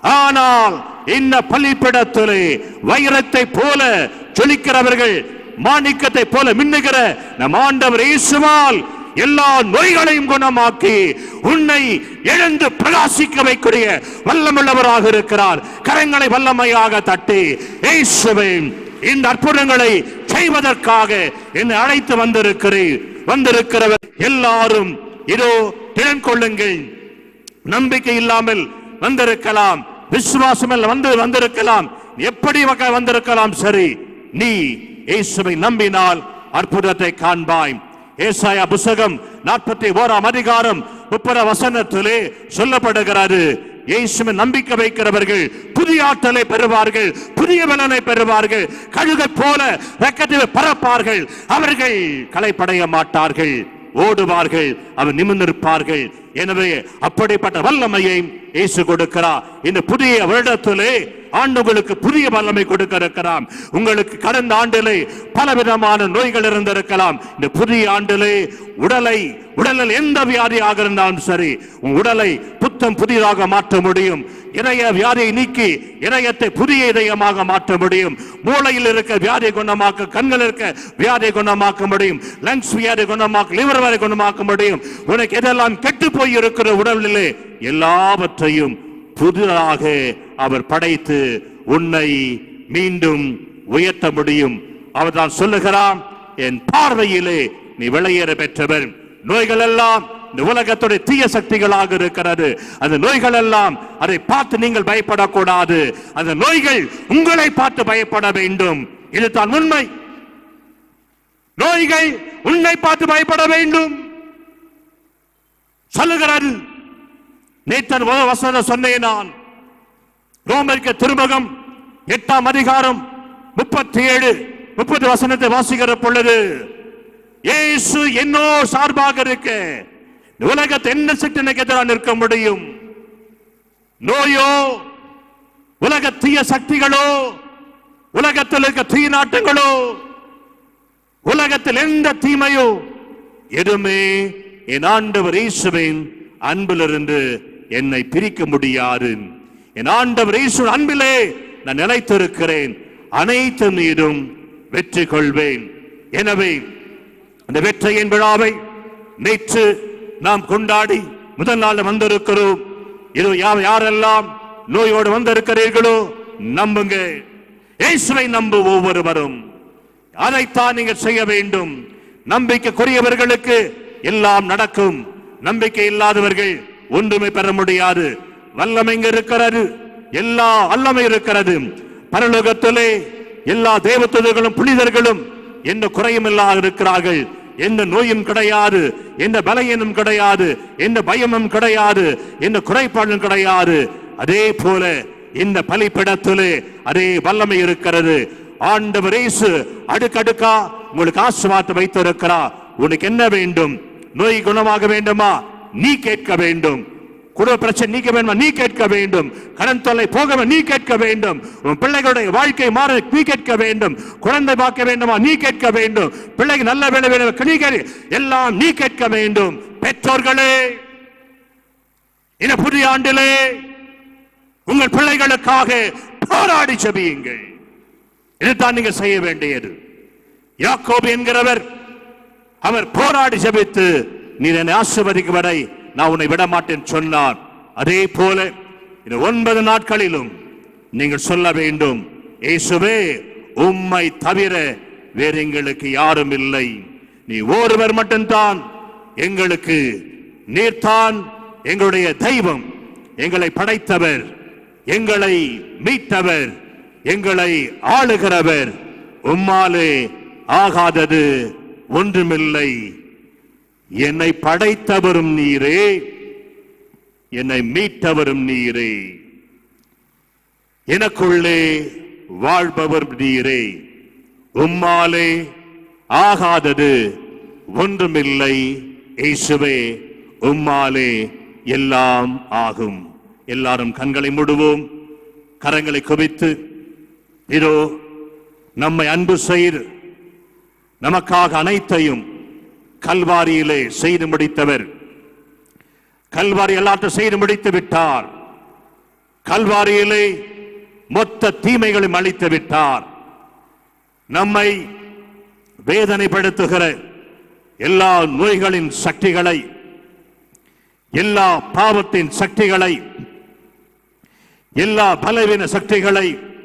ஆனால் இந்த பள்ளிப்பிடத்திலே வைரத்தை போல ஜொலிக்கிறவர்கள் மாணிக்கத்தை போல மின்னுகிற நம் ஆண்டவர் இயேசுவால் எல்லா நோய்களையும் குணமாக்கி உன்னை எழுந்து பிரகாசிக்க வைக்கூடிய வல்லமுள்ளவராக இருக்கிறார் கரங்களை வல்லமையாக தட்டி இயேசுவே இந்த அற்புதங்களை செய்வதற்காக என்னை அழைத்து வந்திருக்கிறேன் வந்திருக்கிறவர் எல்லாரும் இதோ திறன் கொள்ளுங்கள் நம்பிக்கை இல்லாமல் வந்திருக்கலாம் விசுவாசம் வந்து வந்திருக்கலாம் எப்படி வக- வந்திருக்கலாம் சரி நீ இயேசுவை நம்பினால் அற்புதத்தை காண்பாய் ஏசாயா புஸ்தகம் நாற்பத்தி ஓராம் அதிகாரம் முப்பது வசனத்திலே சொல்லப்படுகிறது இயேசுவை நம்பிக்கை வைக்கிறவர்கள் புதிய ஆற்றலை பெறுவார்கள் புதிய பலனை பெறுவார்கள் கழுகை போல ரெக்கத்தில் பறப்பார்கள் அவர்கள் களைப்படைய மாட்டார்கள் ஓடுவார்கள் அவர் நிமிர்ந்திருப்பார்கள் எனவே அப்படிப்பட்ட வல்லமையை இயேசு கொடுக்கிறார் இந்த புதிய வருடத்திலே ஆண்டுகளுக்கு புதிய வல்லமை கொடுக்க இருக்கிறாம் உங்களுக்கு கடந்த ஆண்டிலே பலவிதமான நோய்கள் இருந்திருக்கலாம் இந்த புதிய ஆண்டிலே உடலை உடலில் எந்த வியாதியாக இருந்தாலும் சரி உன் உடலை புத்தம் புதிதாக மாற்ற முடியும் இதய வியாதியை நீக்கி இதயத்தை புதிய இதயமாக மாற்ற முடியும் மூளையில் இருக்க வியாதியை குணமாக்க கண்கள் இருக்க வியாதியை குணமாக்க முடியும் லங்ஸ் வியாதி குணமாக்க லிவர் வியாதி குணமாக்க முடியும் உனக்கு எதெல்லாம் கெட்டு போய் இருக்கிற உடலிலே எல்லாவற்றையும் புதிதாக அவர் படைத்து உன்னை மீண்டும் உயர்த்த முடியும் அவர் தான் சொல்லுகிறான் என் பார்வையிலே நீ வெளியேற பெற்றவர் நோய்கள் எல்லாம் இந்த உலகத்துடைய தீய சக்திகளாக இருக்கிறது அந்த நோய்கள் எல்லாம் அதை பார்த்து நீங்கள் பயப்படக்கூடாது அந்த நோய்கள் உங்களை பார்த்து பயப்பட வேண்டும் இதுதான் உண்மை நோய்கள் உன்னை பார்த்து பயப்பட வேண்டும் சொல்லுகிறாரு நேத்தன் வசன சொன்னேன் நான் ரோமரிக்க திருமுகம் எட்டாம் அதிகாரம் முப்பத்தி ஏழு முப்பது வசனத்தை வாசிக்கிற பொழுது இயேசு என்னோ சார்பாக இருக்க இந்த உலகத்தை என்ன சக்தினுக்கு எதிராக நிற்க முடியும் நோயோ உலக தீய சக்திகளோ உலகத்தில் இருக்க தீ நாட்டங்களோ உலகத்தில் எந்த தீமையோ எதுவுமே என் ஆண்டவர் இயேசுவின் அன்பிலிருந்து என்னை பிரிக்க முடியாது என் ஆண்டவர் இயேசு அன்பிலே நான் நிலைத்திருக்கிறேன் அனைத்து மீதும் வெற்றி கொள்வேன் எனவே அந்த வெற்றியின் விழாவை நேற்று நாம் கொண்டாடி முதல் நாள் வந்திருக்கிறோம் இது யா- யாரெல்லாம் நோயோடு வந்திருக்கிறீர்களோ நம்புங்க இயேசுவை நம்பு ஒவ்வொருவரும் அதைத்தான் நீங்கள் செய்ய வேண்டும் நம்பிக்கைக்குரியவர்களுக்கு எல்லாம் நடக்கும் நம்பிக்கை இல்லாதவர்கள் ஒன்றுமே பெற முடியாது வல்லமை இங்க இருக்கிறது எல்லா வல்லமை இருக்கிறது பரலோகத்திலே எல்லா தேவதூதர்களும் புனிதர்களும் எந்த குறையும் இல்லாத இருக்கிறார்கள் எந்த நோயும் கிடையாது எந்த பலையனும் கிடையாது எந்த பயமும் கிடையாது எந்த குறைபாடும் கிடையாது அதே போல இந்த பலிப்பிடத்திலே அதே வல்லமை இருக்கிறது ஆண்டவர் இயேசு அடுக்கடுக்கா உங்களுக்கு ஆசுவாத்து வைத்திருக்கிறார் உனக்கு என்ன வேண்டும் நோய் குணமாக வேண்டுமா நீ கேட்க வேண்டும் குடும்ப பிரச்சனை நீக்க வேண்டுமா நீ கேட்க வேண்டும் கடன் தொல்லை போக வே- நீ கேட்க வேண்டும் உன் பிள்ளைகளுடைய வாழ்க்கை மாற நீ கேட்க வேண்டும் குழந்தை பார்க்க வேண்டுமா நீ கேட்க வேண்டும் பிள்ளைக்கு நல்ல வேலை வேண்டும் நீ கேட்க எல்லாம் நீ கேட்க வேண்டும் பெற்றோர்களே இந்த புதிய ஆண்டிலே உங்கள் பிள்ளைகளுக்காக போராடி செபியுங்கள் இதுதான் நீங்க செய்ய வேண்டியது யாக்கோபு என்கிறவர் அவர் போராடி ஜெபித்து நீர் என்னை ஆசிர்வதிக்கும் வரை நான் உன்னை விட மாட்டேன் சொன்னார் அதே போல இந்த ஒன்பது நாட்களிலும் நீங்கள் சொல்ல வேண்டும் இயேசுவே உம்மை தவிர வேற எங்களுக்கு யாரும் இல்லை நீ ஒருவர் மட்டும்தான் எங்களுக்கு நீர்தான் எங்களுடைய தெய்வம் எங்களை படைத்தவர் எங்களை மீட்டவர் எங்களை ஆளுகிறவர் உம்மாலே ஆகாதது ஒன்றுமில்லை என்னை படைத்தவரும் நீரே என்னை மீட்டவரும் நீரே எனக்குள்ளே வாழ்பவர் நீரே உம்மாலே ஆகாதது ஒன்றுமில்லை இயேசுவே உம்மாலே எல்லாம் ஆகும் எல்லாரும் கண்களை மூடுவோம் கரங்களை குவித்து இதோ நம்மை அன்பு செய்து நமக்காக அனைத்தையும் கல்வாரியிலே செய்து முடித்தவர் கல்வாரி எல்லாத்தையும் செய்து முடித்து விட்டார் கல்வாரியிலே மொத்த தீமைகளையும் அழித்து விட்டார் நம்மை வேதனைப்படுத்துகிற எல்லா நோய்களின் சக்திகளை எல்லா பாவத்தின் சக்திகளை எல்லா பலவீன சக்திகளை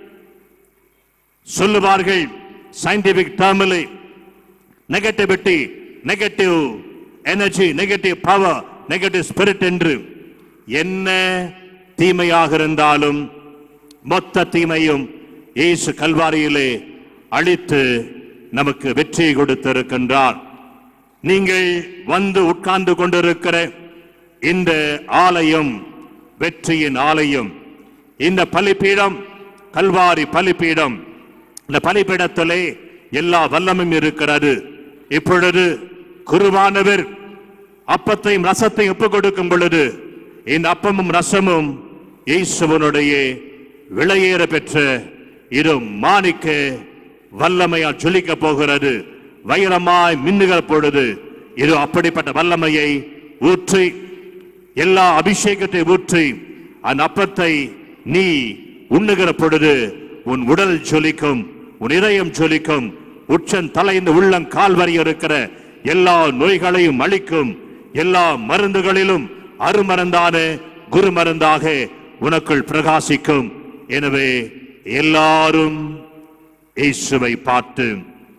சொல்லுவார்கள் சயின்டிபிக் டேர்மில் negativity negative energy negative power negative spirit என்று என்ன தீமையாக இருந்தாலும் மொத்த தீமையும் இயேசு கல்வாரியிலே அழித்து நமக்கு வெற்றி கொடுத்திருக்கின்றார் நீங்கள் வந்து உட்கார்ந்து கொண்டிருக்கிற இந்த ஆலயம் வெற்றியின் ஆலயம் இந்த பலிப்பீடம் கல்வாரி பலிப்பீடம் இந்த பலிப்பீடத்திலே எல்லா வல்லமும் இருக்கிறது இப்பொழுது குருவானவர் அப்பத்தையும் ரசத்தையும் ஒப்புக் கொடுக்கும் பொழுது இந்த அப்பமும் ரசமும் இயேசுவனுடைய விலையேற பெற்ற இரு மாணிக்க வல்லமையால் ஜொலிக்க போகிறது வைரமாய் மின்னுகிற பொழுது இது அப்படிப்பட்ட வல்லமையை ஊற்றி எல்லா அபிஷேகத்தை ஊற்றி அந்த அப்பத்தை நீ உண்ணுகிற பொழுது உன் உடல் ஜொலிக்கும் உன் இதயம் ஜொலிக்கும் உச்சன் தலைந்து உள்ளம் கால் வரை இருக்கிற எல்லா நோய்களையும் அழிக்கும் எல்லா மருந்துகளிலும் அருமருந்தான குரு மருந்தாக உனக்குள் பிரகாசிக்கும் எனவே எல்லாரும் இயேசுவை பார்த்து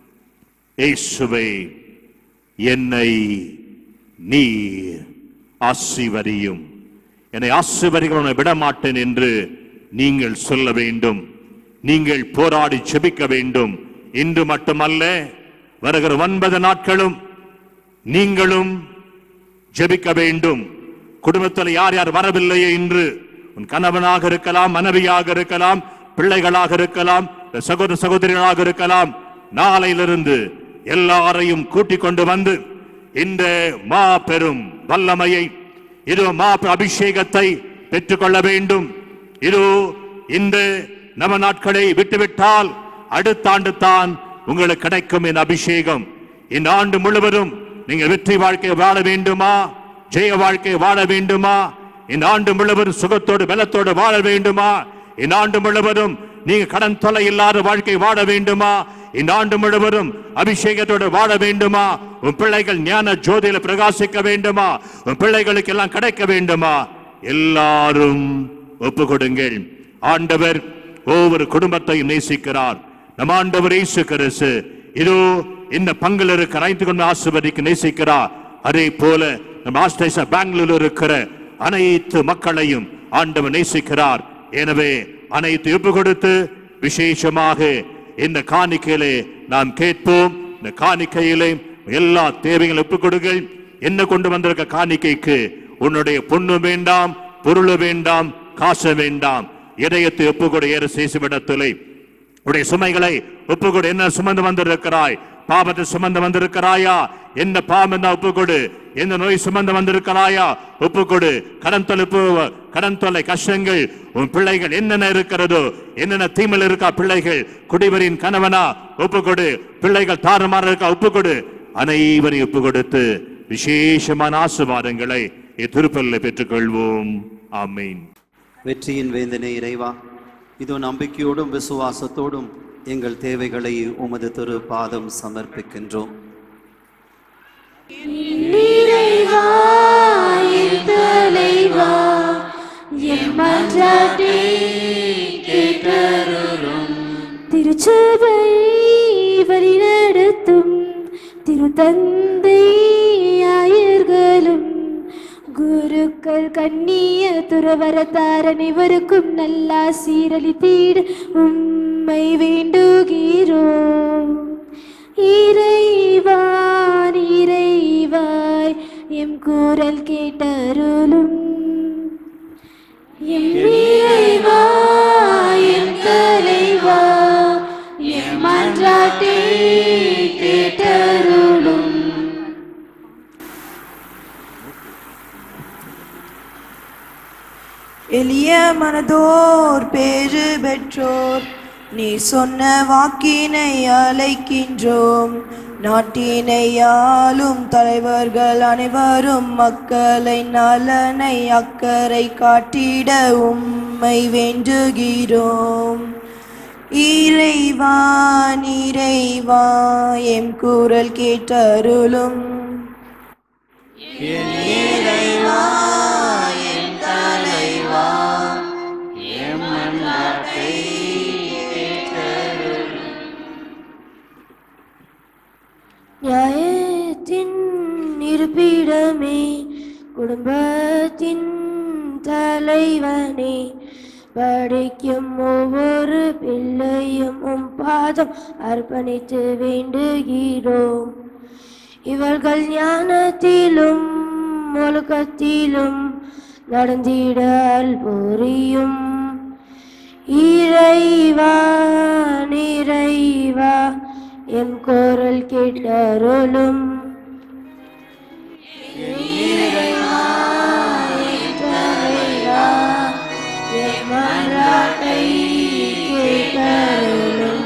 இயேசுவை என்னை நீர் ஆசிவரியும் என்னை ஆசிவரிகள் உன்னை விட மாட்டேன் என்று நீங்கள் சொல்ல வேண்டும் நீங்கள் போராடி செபிக்க வேண்டும் இன்று மட்டுமல்ல வருகிற ஒன்பது நாட்களும் நீங்களும் ஜெபிக்க வேண்டும் குடும்பத்தில் யார் யார் வரவில்லையே என்று உன் கணவனாக இருக்கலாம் மனைவியாக இருக்கலாம் பிள்ளைகளாக இருக்கலாம் சகோதர சகோதரிகளாக இருக்கலாம் நாளையிலிருந்து எல்லாரையும் கூட்டிக் கொண்டு வந்து இந்த மாபெரும் வல்லமையை இது மா அபிஷேகத்தை பெற்றுக்கொள்ள வேண்டும் இது இந்த நவ நாட்களை விட்டுவிட்டால் அடுத்த ஆண்டு தான் உங்களுக்கு கிடைக்கும் என் அபிஷேகம் இந்த ஆண்டு முழுவதும் நீங்கள் வெற்றி வாழ்க்கை வாழ வேண்டுமா ஜெய வாழ்க்கை வாழ வேண்டுமா இந்த ஆண்டு முழுவதும் சுகத்தோடு பலத்தோடு வாழ வேண்டுமா இந்த ஆண்டு முழுவதும் நீங்க கடன் தொலை இல்லாத வாழ்க்கை வாழ வேண்டுமா இந்த ஆண்டு முழுவதும் அபிஷேகத்தோடு வாழ வேண்டுமா உன் பிள்ளைகள் ஞான ஜோதியில பிரகாசிக்க வேண்டுமா உன் பிள்ளைகளுக்கு எல்லாம் கிடைக்க வேண்டுமா எல்லாரும் ஒப்பு கொடுங்கள் ஆண்டவர் ஒவ்வொரு குடும்பத்தையும் நேசிக்கிறார் நம் ஆண்டவர் இயேசு கிறிஸ்து இதோ இந்த பங்கில் இருக்கிற அனைத்து கொண்டு ஆசிர்வதிக்கு நேசிக்கிறார் அதே போல நம்ம ஆஸ்திரேலியா பெங்களூர் இருக்கிற அனைத்து மக்களையும் ஆண்டவர் நேசிக்கிறார் எனவே அனைத்து ஒப்பு கொடுத்து விசேஷமாக இந்த காணிக்கையிலே நாம் கேட்போம் இந்த காணிக்கையிலே எல்லா தேவைகளும் ஒப்புக் கொடுங்கள் என்ன கொண்டு வந்திருக்க காணிக்கைக்கு உன்னுடைய பொண்ணு வேண்டாம் பொருள் வேண்டாம் காசு வேண்டாம் இதயத்தை ஒப்புக்கொடு ஏற சேசுவிடத்திலே உடைய சுமைகளை ஒப்புக்கொடு என்ன சுமந்து வந்திருக்கிறாய் பாவத்தை சுமந்து வந்திருக்கிறாயா என்ன பாவம் என்ன ஒப்புக்கொடு எந்த நோய் சுமந்து வந்திருக்கிறாயா ஒப்புக்கொடு கடன் தொலை பு- கடன் தொல்லை கஷ்டங்கள் உன் பிள்ளைகள் என்னென்ன இருக்கிறதோ என்னென்ன தீமையில் இருக்கா பிள்ளைகள் குடிவரின் கணவனா ஒப்புக்கொடு பிள்ளைகள் தாறுமாற இருக்கா ஒப்புக்கொடு அனைவரையும் ஒப்பு கொடுத்து விசேஷமான ஆசிர்வாதங்களை இத்திருப்பலில் பெற்றுக்கொள்வோம் ஆமீன் வெற்றியின் வேந்தனே இறைவா இதோ நம்பிக்கையோடும் விசுவாசத்தோடும் எங்கள் தேவைகளை உமது திரு பாதம் சமர்ப்பிக்கின்றோம் நிறைவா என் தலைவா என் மன்றாட்டை கேட்டருளும் திருச்சபை வழிநடத்தும் திருத்தந்தை ஆயர்களும் குருக்கள் கண்ணிய துறவரத்தார் அனைவருக்கும் நல்லா சீரழித்தீடு உம்மை வேண்டுகிறோம் இறைவா இறைவாய் எம் குரல் கேட்டருளும் எம் இறைவா எம் தலைவா எம் மன்றாட்டை கேட்டருளும் எளிய மனதோர் பேறு பெற்றோர் நீ சொன்ன வாக்கினை அழைக்கின்றோம் நாட்டினை ஆளும் தலைவர்கள் அனைவரும் மக்களை நலனை அக்கறை காட்டிட உம்மை வேண்டுகிறோம் இறைவா இறைவா எம் குரல் கேட்டருளும் நியாயத்தின் இருப்பிடமே குடும்பத்தின் தலைவனே படிக்கும் ஒவ்வொரு பிள்ளையும் உம் பாதம் அர்ப்பணித்து வேண்டுகிறோம் இவர்கள் ஞானத்திலும் ஒழுக்கத்திலும் நடந்திடல் புரியும் இறைவா நிறைவா என் குரல் கேட்டருளும் இறைவா, என் தலைவா, என் மன்றாட்டை கேட்டருளும்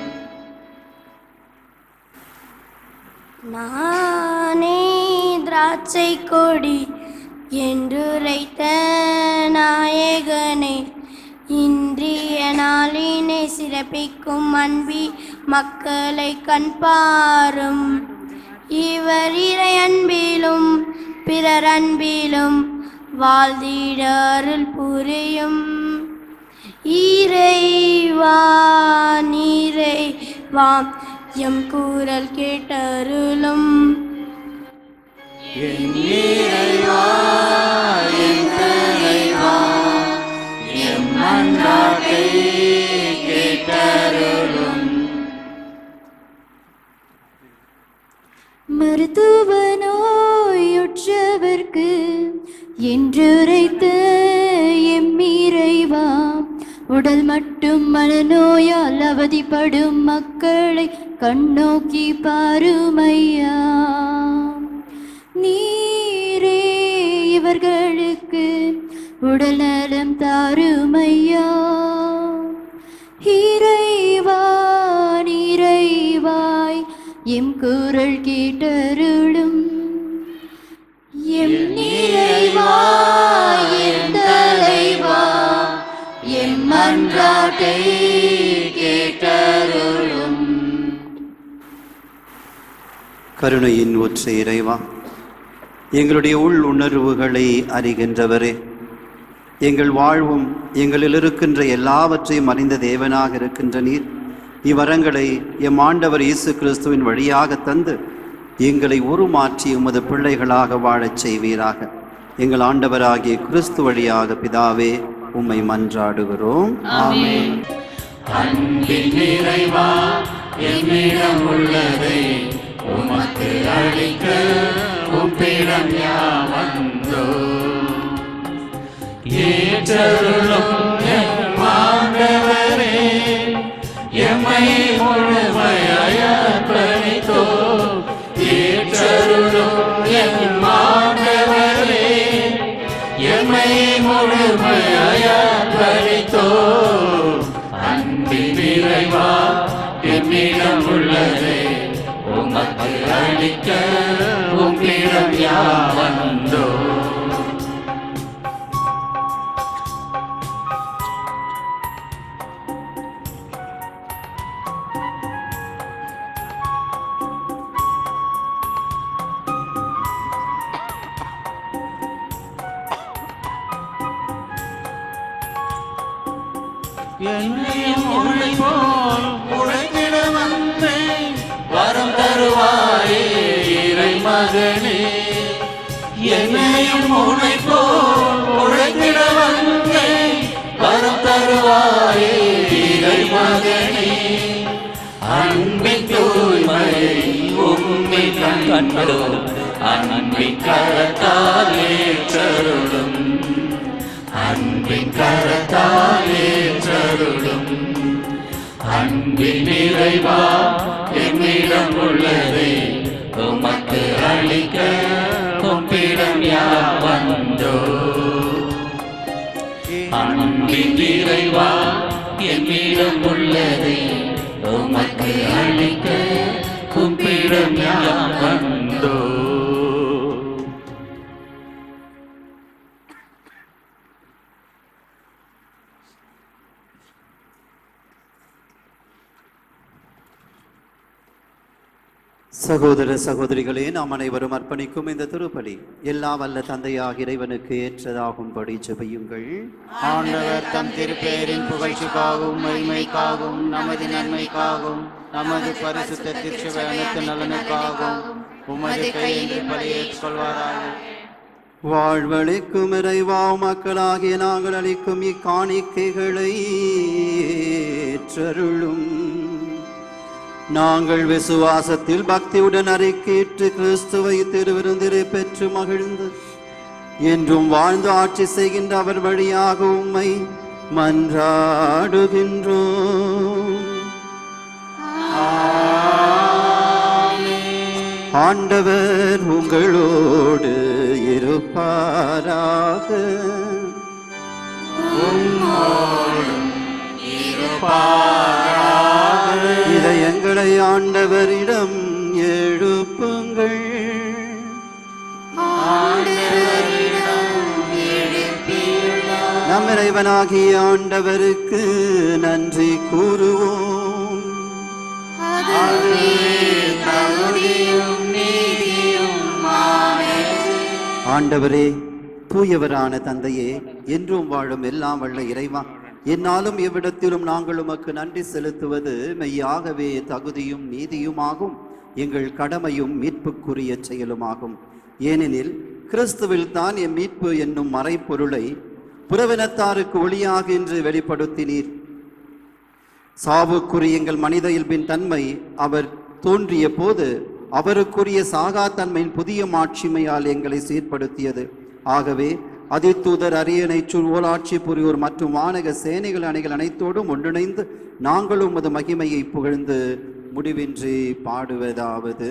நானே திராட்சை கொடி என்றுரைத்த நாயகனே இன்றிய நாளினை சிறப்பிக்கும் அன்பி மக்களை கண்பாரும் இவர் இறை அன்பிலும் பிறர் அன்பிலும் வாழ்ந்திட அருள் புரியும் இறைவா நீரைவா எம் கூறல் கேட்டருளும் மருத்துவ நோயுற்றவர்க்கு என்றுரைத்த எம்மிறைவா உடல் மட்டும் மனநோயால் அவதிப்படும் மக்களை கண்ணோக்கி பாருமையா நீரே இவர்களுக்கு உடல் நலம் தாருமையா இறைவா எம் குரல் கேட்டருளும் எம் நிறைவா என் தலைவா எம் மன்றாட்டை கேட்டருளும் கருணையின் ஒற்றை இறைவா எங்களுடைய உள் உணர்வுகளை அறிகின்றவரே எங்கள் வாழ்வும் எங்களில் இருக்கின்ற எல்லாவற்றையும் அறிந்த தேவனாக இருக்கின்ற நீர் இவ்வரங்களை எம் ஆண்டவர் இயேசு கிறிஸ்துவின் வழியாக தந்து எங்களை உருமாற்றி உமது பிள்ளைகளாக வாழச் செய்வீராக எங்கள் ஆண்டவராகிய கிறிஸ்து வழியாக பிதாவே உம்மை மன்றாடுகிறோம் அன்பின் நிறைவா என்னிடம் உள்ளதை உமக்கு அளிக்க உப்பிடம் யாவந்தோ ஏற்றருளும் எம் ஆண்டவரே எம்மை முழுமையாய் அர்ப்பணித்தோ ஏற்றருளும் எம் ஆண்டவரே எம்மை முழுமையாய் அர்ப்பணித்தோ அன்பின் நிறைவா என்னிடம் உள்ளதே உமக்கு அளிக்க உம்மிடம் யாவந்தோ என்னையும் உன்னை போல் உழைத்திட வந்தேன் வரம் தருவாயே இறை மகனே என்னையும் உன்னை போல் உழைத்திட வந்தேன் வரம் தருவாயே இறை மகனே அன்பின் தூய்மையை உம்மில் கண்டோம் அன்பின் கரத்தால் ஏற்றருளும் அன்பின் கரத்தால் ஏற்றருளும் அன்பின் நிறைவா என்னிடம் உள்ளதை உமக்கு அளிக்க உம்மிடம் யாவந்தோ அன்பின் நிறைவா என்னிடம் உள்ளதை உமக்கு அளிக்க உம்மிடம் யாவந்தோ சகோதர சகோதரிகளே நாம் அனைவரும் அர்ப்பணிக்கும் இந்த திருப்பலி எல்லா வல்ல தந்தையாக இறைவனுக்கு ஏற்றதாகும்படி ஜெபியுங்கள் ஆண்டவர் தம் திருப்பெயரின் புகழ்ச்சிக்காகவும் மகிமைக்காகவும் நமது நன்மைக்காகவும் நமது பரிசுத்த திருச்சபையனுக்கு நலனுக்காகவும் உமது கையில் பலியேற்றுக் கொள்வாராக வாழ்வழிக்கும் இறைவா மக்களாகிய நாங்கள் அளிக்கும் இக்காணிக்கைகளை ஏற்றருளும் நாங்கள் விசுவாசத்தில் பக்தியுடன் அறிக்கையிட்டு கிறிஸ்துவை திருவிருந்திரை பெற்று மகிழ்ந்து என்றும் வாழ்ந்து ஆட்சி செய்கின்ற அவர் வழியாக உம்மை மன்றாடுகின்றோம் ஆண்டவர் உங்களோடு இருப்பாராக இதயங்களை ஆண்டவரிடம் எழுப்புங்கள் நம் இறைவனாகிய ஆண்டவருக்கு நன்றி கூறுவோம் ஆண்டவரே தூயவரான தந்தையே என்றும் வாழும் எல்லாம் வல்ல இறைவா என்னாலும் எவ்விடத்திலும் நாங்கள் உமக்கு நன்றி செலுத்துவது மெய்யாகவே தகுதியும் நீதியுமாகும் எங்கள் கடமையும் மீட்புக்குரிய செயலுமாகும் ஏனெனில் கிறிஸ்துவில் தான் எம் மீட்பு என்னும் மறைப்பொருளை புறவினத்தாருக்கு ஒளியாக என்று வெளிப்படுத்தினீர் சாவுக்குரிய எங்கள் மனித இயல்பின் தன்மை அவர் தோன்றிய போது அவருக்குரிய சாகாத்தன்மையின் புதிய மாட்சிமையால் எங்களை சீர்படுத்தியது ஆகவே அதிதூதர் அரியணை ஓலாட்சி புரியோர் மற்றும் வானக சேனைகள் அணிகள் அனைத்தோடும் ஒன்றிணைந்து நாங்களும் உமது மகிமையை புகழ்ந்து முடிவின்றி பாடுவதாவது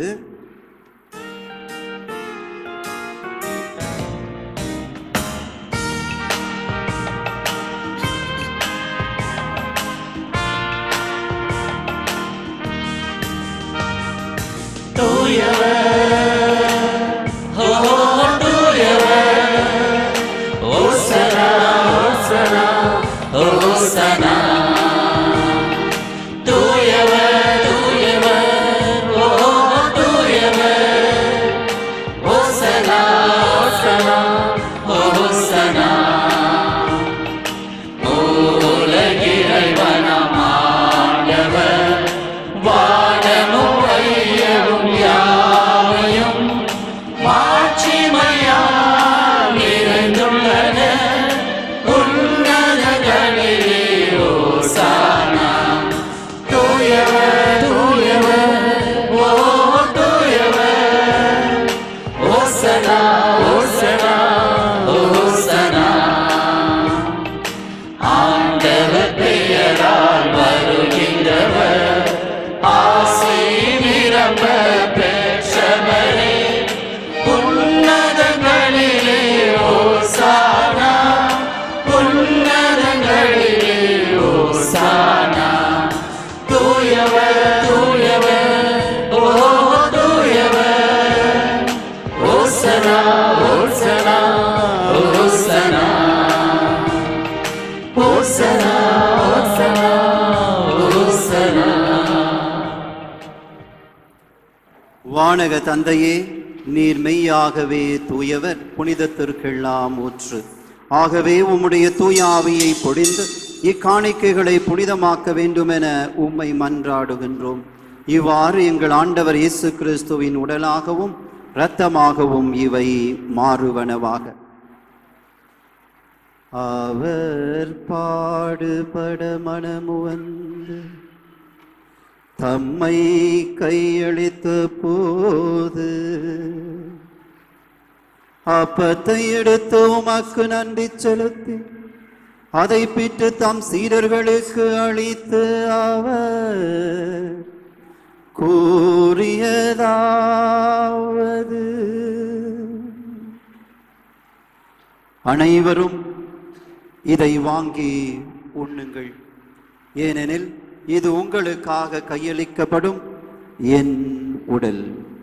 வானக தந்தையே நீர் மெய்யாகவே தூயவர் புனிதத்திற்கெல்லாம் ஊற்று ஆகவே உம்முடைய தூய ஆவியை பொழிந்து இக்காணிக்கைகளை புனிதமாக்க வேண்டுமென உம்மை மன்றாடுகின்றோம் இவ்வாறு எங்கள் ஆண்டவர் இயேசு கிறிஸ்துவின் உடலாகவும் இரத்தமாகவும் இவை மாறுவனவாக அவர் பாடுபட மனமுவந்து தம்மை கையளித்த போது அப்பத்தை எடுத்து உமக்கு நன்றி செலுத்தி அதை பிற்று தம் சீடர்களுக்கு அளித்து அவர் கூறியதாவது அனைவரும் இதை வாங்கி உண்ணுங்கள் ஏனெனில் இது உங்களுக்காக கையளிக்கப்படும் என் உடல்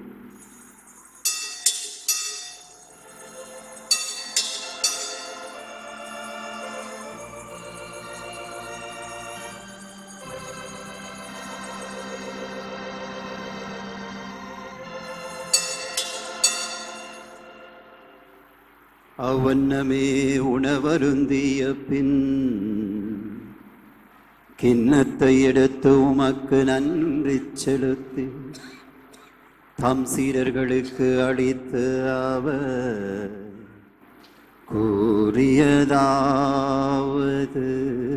அவ்வண்ணமே உணவருந்திய பின் கிண்ணத்தை எடுத்து உமக்கு நன்றி செலுத்தி தம் சீடர்களுக்கு அளித்து அவர் கூறியதாவது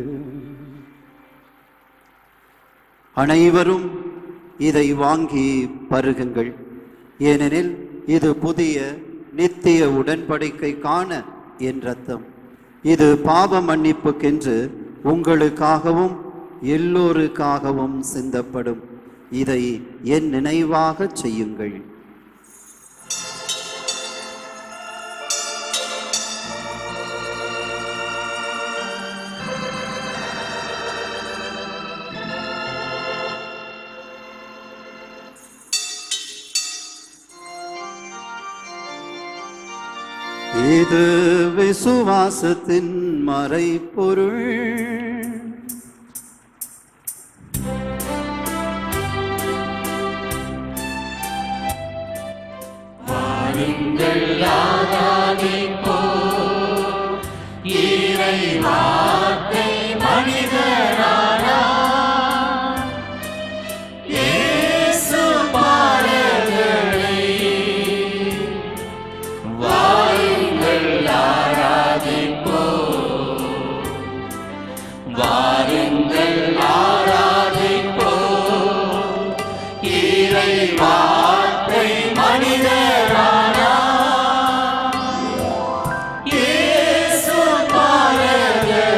அனைவரும் இதை வாங்கி பருகுங்கள் ஏனெனில் இது புதிய நித்திய உடன்படிக்கை காண என் ரத்தம் இது பாவ மன்னிப்புக்கென்று உங்களுக்காகவும் எல்லோருக்காகவும் சிந்தப்படும் இதை என் நினைவாகச் செய்யுங்கள் இது விசுவாசத்தின் மறைப்பொருள் இயேசு பாரதரை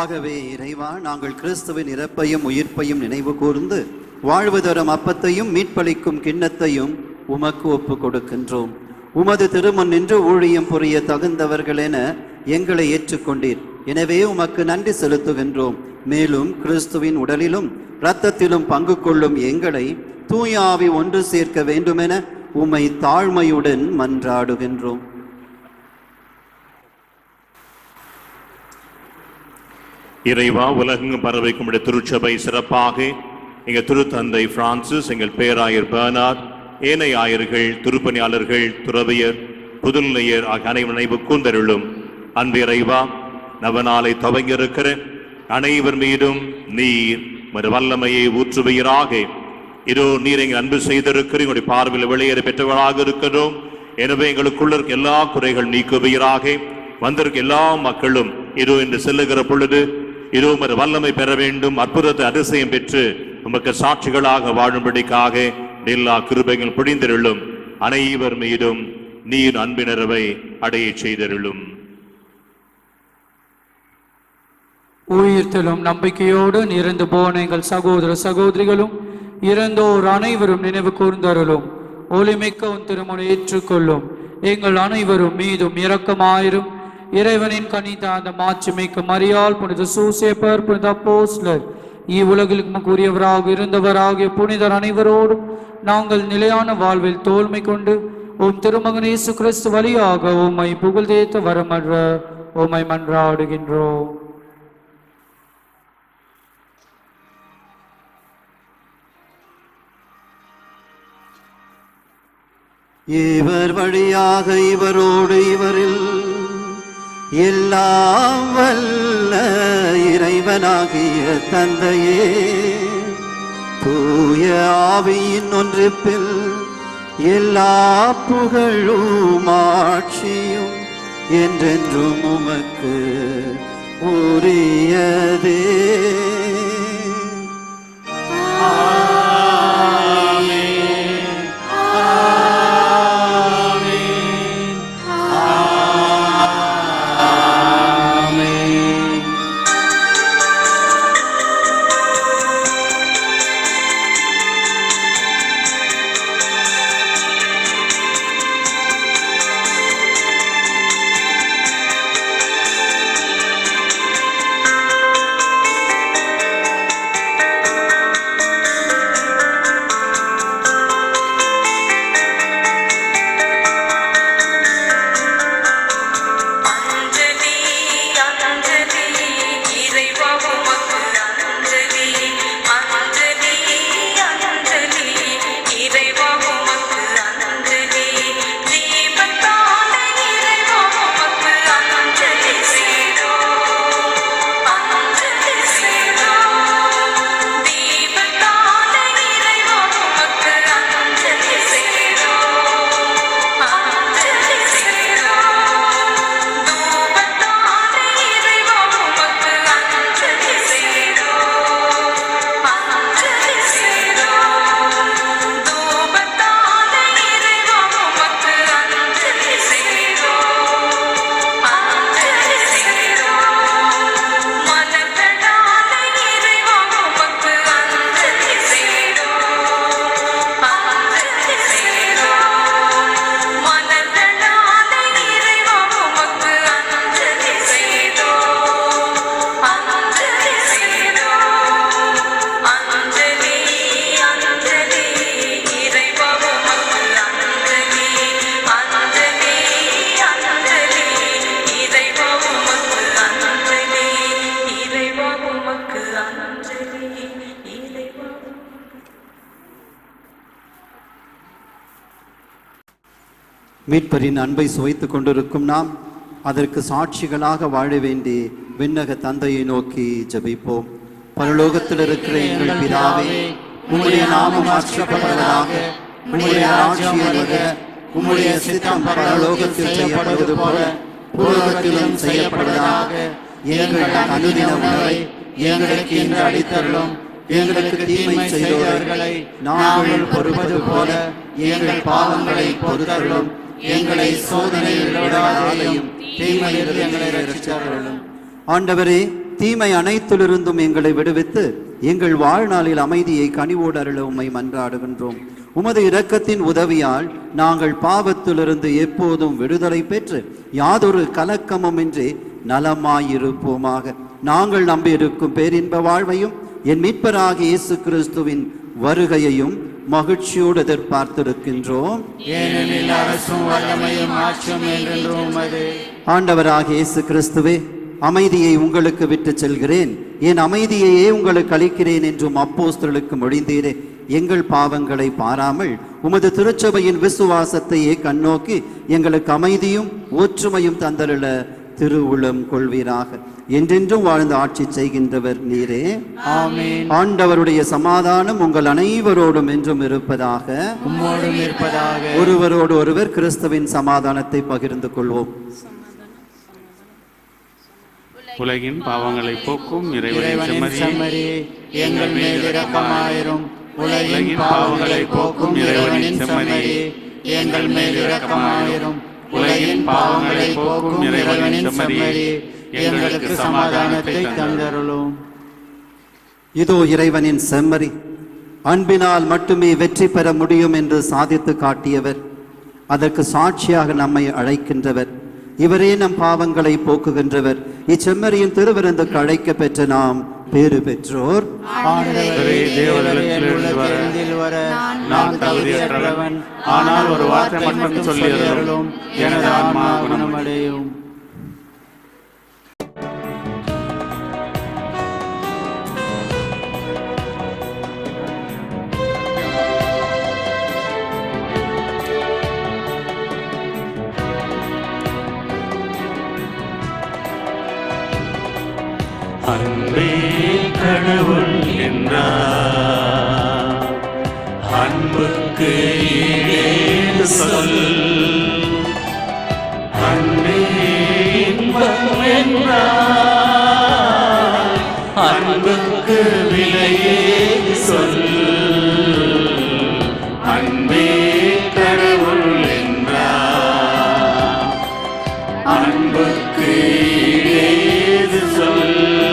ஆகவே இறைவா நாங்கள் கிறிஸ்துவின் இறப்பையும் உயிர்ப்பையும் நினைவு கூர்ந்து வாழ்வு தரும் அப்பத்தையும் மீட்பளிக்கும் கிண்ணத்தையும் உமக்கு ஒப்பு கொடுக்கின்றோம் உமது திருமுன் நின்று ஊழியம் புரிய தகுந்தவர்கள் என எங்களை ஏற்றுக்கொண்டீர் எனவே உமக்கு நன்றி செலுத்துகின்றோம் மேலும் கிறிஸ்துவின் உடலிலும் இரத்தத்திலும் பங்கு கொள்ளும் எங்களை தூயாவி ஒன்று சேர்க்க வேண்டுமென உம்மை தாழ்மையுடன் மன்றாடுகின்றோம் இறைவா உலகெங்கும் பரவிக்கும் உடைய திருச்சபை சிறப்பாக எங்கள் திருத்தந்தை பிரான்சிஸ் எங்கள் பேராயர் பெர்னார்ட் ஏனைய ஆயர்கள் திருப்பணியாளர்கள் துறவியர் புதுநிலையர் ஆகிய அனைவரும் நினைவு கூந்தருளும் அன்பு இறைவா நவநாளை துவங்கியிருக்கிற அனைவர் மீதும் நீர் ஒரு வல்லமையை ஊற்றுவீராக இதோ நீர் எங்கள் அன்பு செய்திருக்கிற எங்களுடைய பார்வையில் வெளியேற பெற்றவர்களாக இருக்கிறோம் எனவே எங்களுக்குள்ள இருக்க எல்லா குறைகள் நீக்குவீராக வந்திருக்க எல்லா மக்களும் இதோ என்று செல்லுகிற பொழுது இதோ உமது வல்லமை பெற வேண்டும் அற்புதத்தை அதிசயம் பெற்று உமக்கு சாட்சிகளாக வாழும்படிக்காக எல்லா கிருபைகள் புரிந்திருளும் அனைவர் மீதும் நீர் அன்பினரவை அடைய செய்தருளும் உயிர்த்தலும் நம்பிக்கையோடு இறந்து போன எங்கள் சகோதர சகோதரிகளும் இறந்தோர் அனைவரும் நினைவு கூர்ந்தருளும் ஒளிமிக்க உன் திருமணம் ஏற்றுக்கொள்ளும் எங்கள் அனைவரும் மீதும் இரக்கமாயிரும் இறைவனின் கனித அந்த மாட்சிமிக்க மரியாள் புனித சூசேப்பர் புனித அப்போஸ்லர் இவ்வுலகிற்கு கூறியவராக இருந்தவராகிய புனிதர் அனைவரோடும் நாங்கள் நிலையான வாழ்வில் தோல்மை கொண்டு உம் திருமகன் இயேசு கிறிஸ்து வழியாக உம்மை புகழ்தேத்த வரமன்ற உம்மை மன்றாடுகின்றோம் இவர் வழியாக இவரோடு இவரில் எல்லாம் வல்ல இறைவனாகிய தந்தையே தூய ஆவியின் ஒன்றிப்பில் எல்லா புகழும் ஆட்சியும் என்றென்றும் உமக்கு உரியதே அஞ்சலி அஞ்சலி இறைவா உமக்கு அஞ்சலி அஞ்சலி அஞ்சலி இறைவா உமக்கு அஞ்சலி தீபத்தான இறைவா உமக்கு அஞ்சலி செய்தோ அஞ்சலி செய்தோ தீபத்தான இறைவா உமக்கு அஞ்சலி செய்தோ அஞ்சலி செய்தோ தூபத்தான இறைவா உமக்கு அஞ்சலி செய்தோ அஞ்சலி செய்தோ தூபத்தான இறைவா உமக்கு அஞ்சலி செய்தோ அஞ்சலி செய்தோ மனக்கடான இறைவா உமக்கு அஞ்சலி செய்தோ அஞ்சலி செய்தோ மனக்கடான இறைவா உமக்கு அஞ்சலி செய்தோ அஞ்சலி செய்தோ அஞ்சலி அஞ்சலி இறைவா உமக்கு அஞ்சலி அஞ்சலி அஞ்சலி இறைவா உமக்கு அஞ்சலி இறைவா உமக்கு அஞ்சலி இறைவா மீட்பரின் அன்பை சுவைத்துக் கொண்டிருக்கும் நாம் அதற்கு சாட்சிகளாக வாழ வேண்டி விண்ணக தந்தையை நோக்கி ஜெபிப்போம் பரலோகத்தில் இருக்கிற எங்கள் பிதாவே உம்முடைய நாமம் மாற்றப்படுவதாக உம்முடைய ஆட்சி வருக உம்முடைய சித்தம் பரலோகத்தில் செய்யப்படுவது போல பூலோகத்திலும் செய்யப்படுவதாக எங்கள் அனுதின உணவை எங்களுக்கு இன்று அளித்தருளும் எங்களுக்கு தீமை செய்தவர்களை நாங்கள் பொறுப்பது போல எங்கள் பாவங்களை பொறுத்தருளும் எங்களை சோதனையில் விடாதையும் தீமையில் எங்களை ரட்சித்தருளும் ஆண்டவரே தீமை அனைத்திலிருந்தும் எங்களை விடுவித்து எங்கள் வாழ்நாளில் அமைதியை கனிவோடு அருள உம்மை மன்றாடுகின்றோம் உமது இரக்கத்தின் உதவியால் நாங்கள் பாவத்திலிருந்து எப்போதும் விடுதலை பெற்று யாதொரு கலக்கமுமின்றி நலமாயிருப்போமாக நாங்கள் நம்பியிருக்கும் பேரின்ப வாழ்வையும் என் மீட்பராகிய இயேசு கிறிஸ்துவின் வருகையையும் மகிழ்ச்சியோடு எதிர்பார்த்திருக்கின்றோம் ஏனெனில் அரசும் வல்லமையும் ஆட்சியும் என்றென்றும் உமது ஆண்டவராகிய இயேசு கிறிஸ்துவே அமைதியை உங்களுக்கு விட்டுச் செல்கிறேன் என் அமைதியையே உங்களுக்கு அளிக்கிறேன் என்றும் அப்போஸ்தலருக்கு மொழிந்தீரே எங்கள் பாவங்களை பாராமல் உமது திருச்சபையின் விசுவாசத்தையே கண்ணோக்கி எங்களுக்கு அமைதியும் ஒற்றுமையும் தந்தருள திருவுளம் கொள்வீராக என்றென்றும் வாழ்ந்து ஆட்சி செய்கின்றவர் நீரே ஆமென். ஆண்டவருடைய சமாதானம் உங்கள் அனைவரோடும் என்றும் இருப்பதாக உம்மோடும் இருப்பதாக ஒருவரோடு ஒருவர் கிறிஸ்துவின் சமாதானத்தை பகிர்ந்து கொள்வோம் உலகின் பாவங்களை போக்கும் இறைவனின் இறைவனின் செம்மறியே செம்மறி எங்கள் மேல் இரக்கமாயிரும் உலகின் பாவங்களை போக்கும் இறைவனின் செம்மறி எங்கள் மேல் இரக்கமாயிரும் உலகின் பாவங்களை போக்கும் இறைவனின் செம்மறி எங்களுக்கு சமாதானத்தை தந்தருளும் இதோ இறைவனின் செம்மறி அன்பினால் மட்டுமே வெற்றி பெற முடியும் என்று சாதித்து காட்டியவர் அதற்கு சாட்சியாக நம்மை அழைக்கின்றவர் இவரே நம் பாவங்களை போக்குகின்றவர் இச்செம்மறியின் திருவிருந்துக்கு அழைக்க பெற்ற நாம் பேறு பெற்றோர் ஆண்டவரே தேவதத்தில் எழுந்து வர வர நான் தகுதியற்றவன் ஆனால் ஒரு வார்த்தை மட்டும் சொல்லி அருளும் எனது ஆன்மா குணமடையும் அன்பே கடவுள் என்றார் அன்புக்கு ஈடேது சொல் அன்பே இன்பம் என்றார் அன்புக்கு விலையேது சொல் அன்பே கடவுள் என்றார் அன்புக்கு ஈடேது சொல்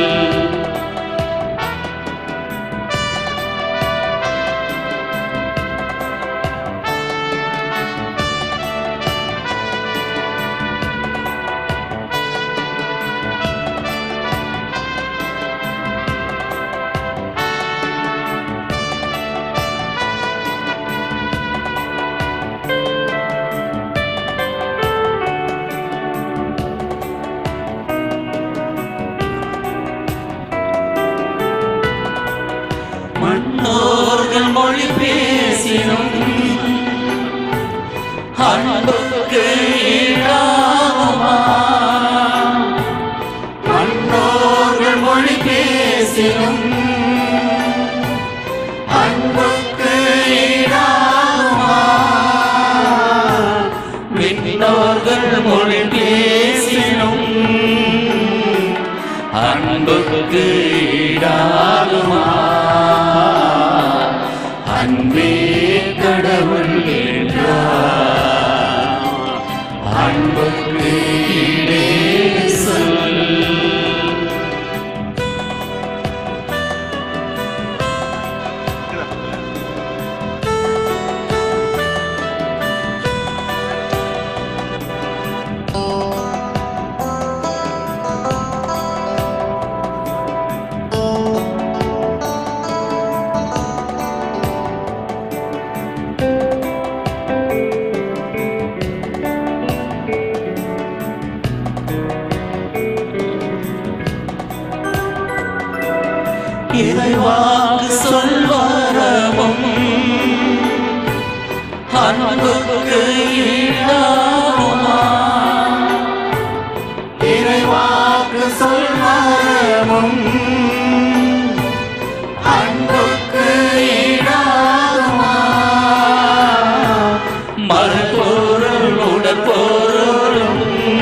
மன்னோர்கள் மொழி பேசினும் அன்புக்கு ஈடாகுமா மன்னோர்கள் மொழி பேசினும் அன்புக்கு ஈடாகுமா விண்ணோர்கள் மொழி பேசினும் அன்புக்கு ஈடாகுமா அன்பே கடவுள் என்றார் அன்புக்கு ஈடே சொல் இறைவாக்கு சொல்வரமும் அன்புக்கு ஈடாகுமா இறைவாக்கு சொல்வரமும் அன்புக்கு ஈடாகுமா மறுபொருள் உடற்பொருளும்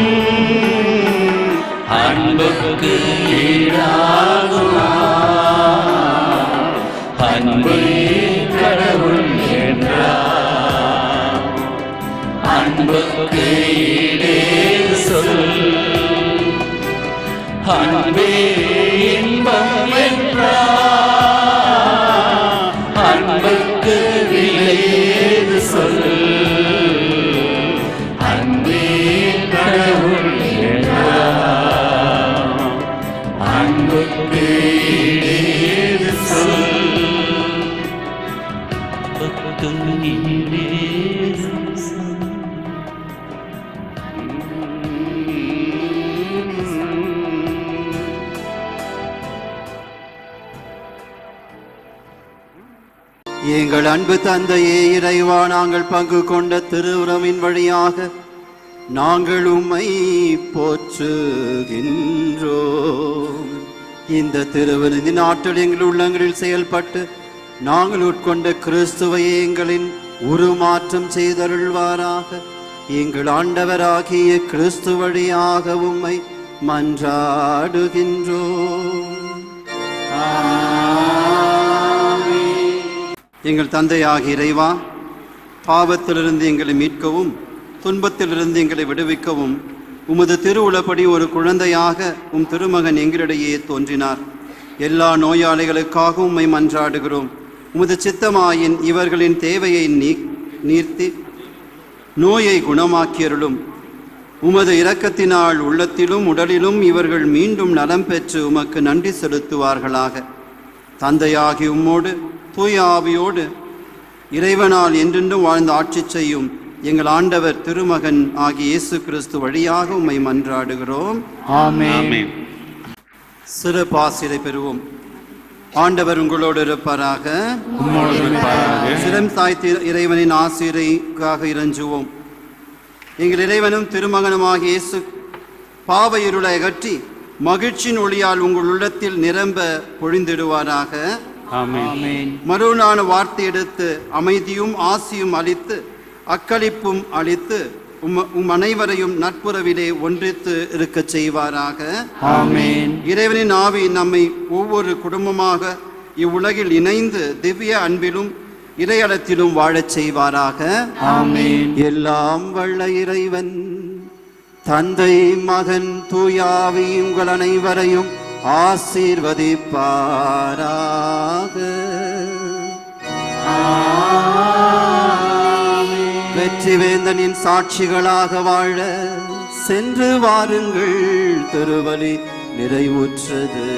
அன்புக்கு ஈடாகுமா அன்பே கடவுள் என்றார் அன்புக்கு ஈடே சொல் அன்பே இன்பம் என்றார் அன்புக்கு விலையேது சொல் அன்பே கடவுள் என்றார் அன்புக்கு ஈடேது சொல் அன்புக்கு ஈடேது சொல் எங்கள் அன்பு தந்தையே இறைவா நாங்கள் பங்கு கொண்ட திருவுறவின் வழியாக நாங்கள் உம்மை போற்றுகின்றோம் இந்த திருவிருந்தின் ஆற்றல் எங்கள் உள்ளங்களில் செயல்பட்டு நாங்கள் உட்கொண்ட கிறிஸ்துவை எங்களின் உருமாற்றம் செய்தருள்வாராக எங்கள் ஆண்டவராகிய கிறிஸ்து வழியாக உம்மை மன்றாடுகின்றோம் எங்கள் தந்தையாகிய இறைவா பாவத்திலிருந்து எங்களை மீட்கவும் துன்பத்திலிருந்து எங்களை விடுவிக்கவும் உமது திருவுளப்படி ஒரு குழந்தையாக உம் திருமகன் எங்களிடையே தோன்றினார் எல்லா நோயாளிகளுக்காக உம்மை மன்றாடுகிறோம் உமது சித்தமாயின் இவர்களின் தேவையை நீ நீர்த்தி நோயை குணமாக்கியருளும் உமது இரக்கத்தினால் உள்ளத்திலும் உடலிலும் இவர்கள் மீண்டும் நலம் பெற்று உமக்கு நன்றி செலுத்துவார்களாக தந்தையாகி உம்மோடு தூய ஆவியோடு இறைவனால் என்றென்றும் வாழ்ந்து ஆட்சி செய்யும் எங்கள் ஆண்டவர் திருமகன் ஆகிய இயேசு கிறிஸ்து வழியாக உம்மை மன்றாடுகிறோம் ஆமென் சிறு பாசிரை பெறுவோம் ஆண்டவர் உங்களோடு இருப்பாராக உம்மோடு இருப்பாராக. சிரம் தாய்த்து இறைவனின் ஆசிரியக்காக இறஞ்சுவோம் எங்கள் இறைவனும் திருமகனுமாகிய இயேசு பாவ இருளை அகற்றி மகிழ்ச்சியின் ஒளியால் உங்கள் உள்ளத்தில் நிரம்ப பொழிந்திடுவாராக ஆமென் மறுநாள் வார்த்தை எடுத்து அமைதியும் ஆசியும் அளித்து அக்களிப்பும் அளித்து உம் உம் அனைவரையும் நட்புறவிலே ஒன்றித்து இருக்கச் செய்வாராக ஆமென் இறைவனின் ஆவி நம்மை ஒவ்வொரு குடும்பமாக இவ்வுலகில் இணைந்து திவ்ய அன்பிலும் இறையலத்திலும் வாழச் செய்வாராக ஆமென் எல்லாம் வல்ல இறைவன் தந்தை மகன் தூயாவி உங்கள் அனைவரையும் ஆசீர்வதிப்பாராக வெற்றிவேந்தனின் சாட்சிகளாக வாழ சென்று வாருங்கள் திருவலி நிறைவுற்றது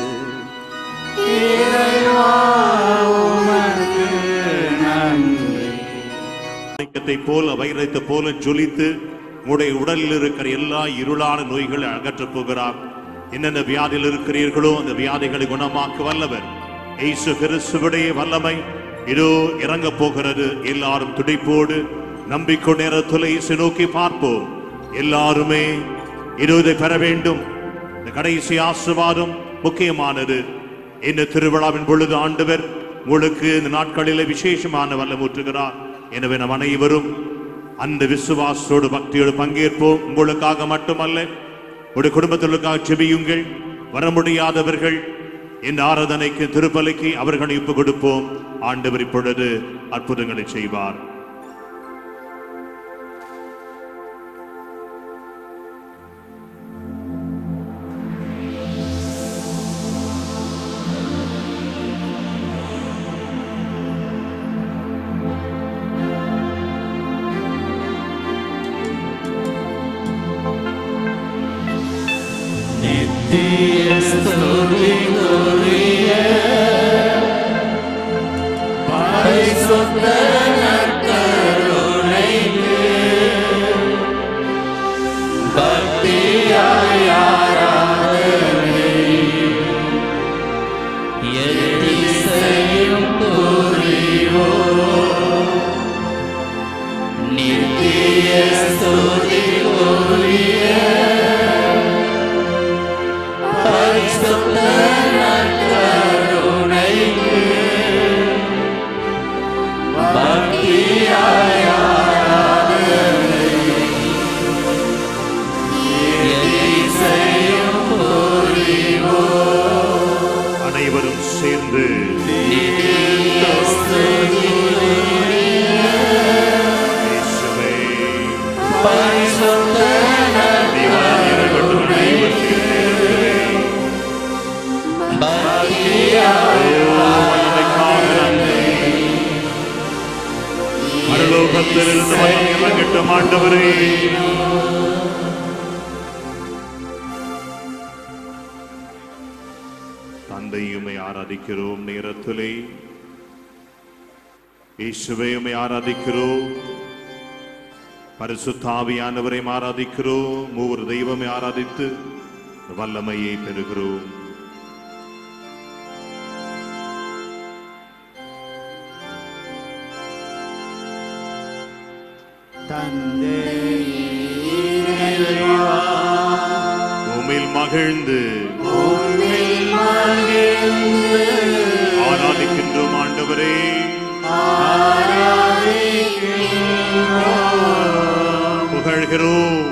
மாணிக்கத்தை போல வைரத்தை போல ஜொலித்து உங்களுடைய உடலில் இருக்கிற எல்லா இருளான நோய்களை அகற்றப் போகிறார் என்னென்ன வியாதியில் இருக்கிறீர்களோ அந்த வியாதிகளை குணமாக்க வல்லவர் இயேசு கிறிஸ்துவுடைய வல்லமை இதோ இறங்கப் போகிறது எல்லாரும் துடிப்போடு நம்பிக்கொண்ட நேரத்தில் இயேசு நோக்கி பார்ப்போம் எல்லாருமே இதோ இதை பெற வேண்டும் இந்த கடைசி ஆசிர்வாதம் முக்கியமானது இந்த திருவிழாவின் பொழுது ஆண்டவர் உங்களுக்கு இந்த நாட்களிலே விசேஷமான வல்லம் ஊற்றுகிறார் எனவே நம் அனைவரும் அந்த விசுவாசத்தோடு பக்தியோடு பங்கேற்போம் உங்களுக்காக மட்டுமல்ல ஒரு குடும்பத்திற்காக செபியுங்கள் வர முடியாதவர்கள் இந்த ஆராதனைக்கு திருப்பலிக்கு அவர்களை ஒப்பு கொடுப்போம் ஆண்டவர் இப்பொழுது அற்புதங்களை செய்வார் அனைவரும் சேர்ந்து இயேசுவே, தேவனாகிய இறைவன் அனைவருக்கும் பரலோகத்திலிருந்து இறங்கட்டும் ஆண்டவரே தந்தையுமை ஆராதிக்கிறோம் நேரத்திலே இயேசுவையுமை ஆராதிக்கிறோம் பரிசுத்தாவியானவரை ஆராதிக்கிறோம் மூவர் தெய்வமை ஆராதித்து வல்லமையை பெறுகிறோம் உம்மில் மகிழ்ந்து ஆராதிக்கின்றோம் ஆண்டவரே புகழ்கிறோம்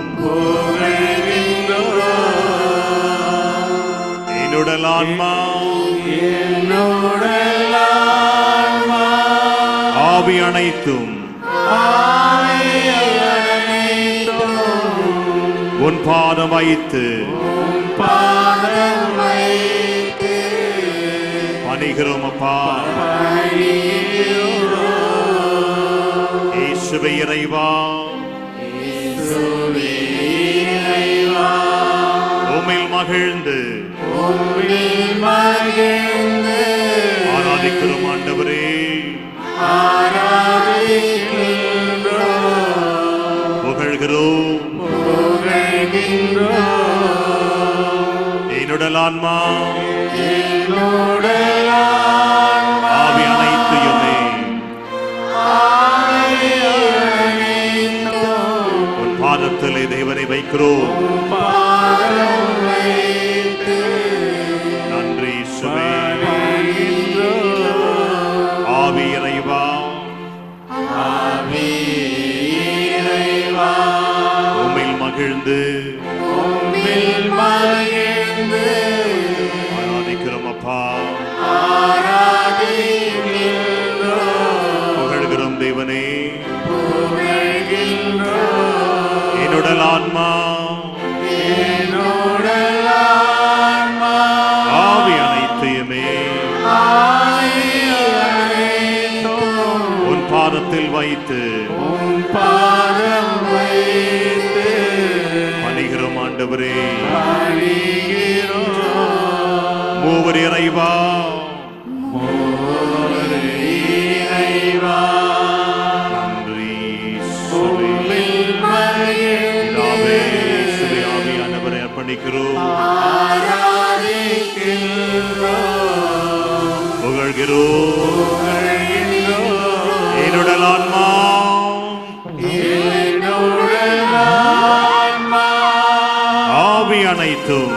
என்னுடல் ஆன்மா ஆவி அனைத்தும் உன் பாதம் வைத்து பணிகிறோம் அப்பா இயேசுவே இறைவா உம்மில் மகிழ்ந்து ஆராதிக்கிறோம் ஆண்டவரே புகழ்கிறோம் என்னுடல் ஆன்மா ஆவி அனைத்தையுமே உன் பாதத்திலே தேவனை வைக்கிறோம் நன்றி இயேசுவே. ஆவி இறைவா உம்மில் மகிழ்ந்து ஆராதிக்கிறோம் அப்பா புகழ்கிறோம் தேவனே என்னுடல் ஆன்மா ஆவி அனைத்தையுமே உன் பாதத்தில் வைத்து பணிகிறோம் ஆண்டவரே மூவர் இறைவா நன்றி இயேசுவே. பிதாவே, இயேசுவே, ஆவியானவரை அர்ப்பணிக்கிறோம் புகழ்கிறோம் என்னுடல் ஆன்மா ஆவி அனைத்தும்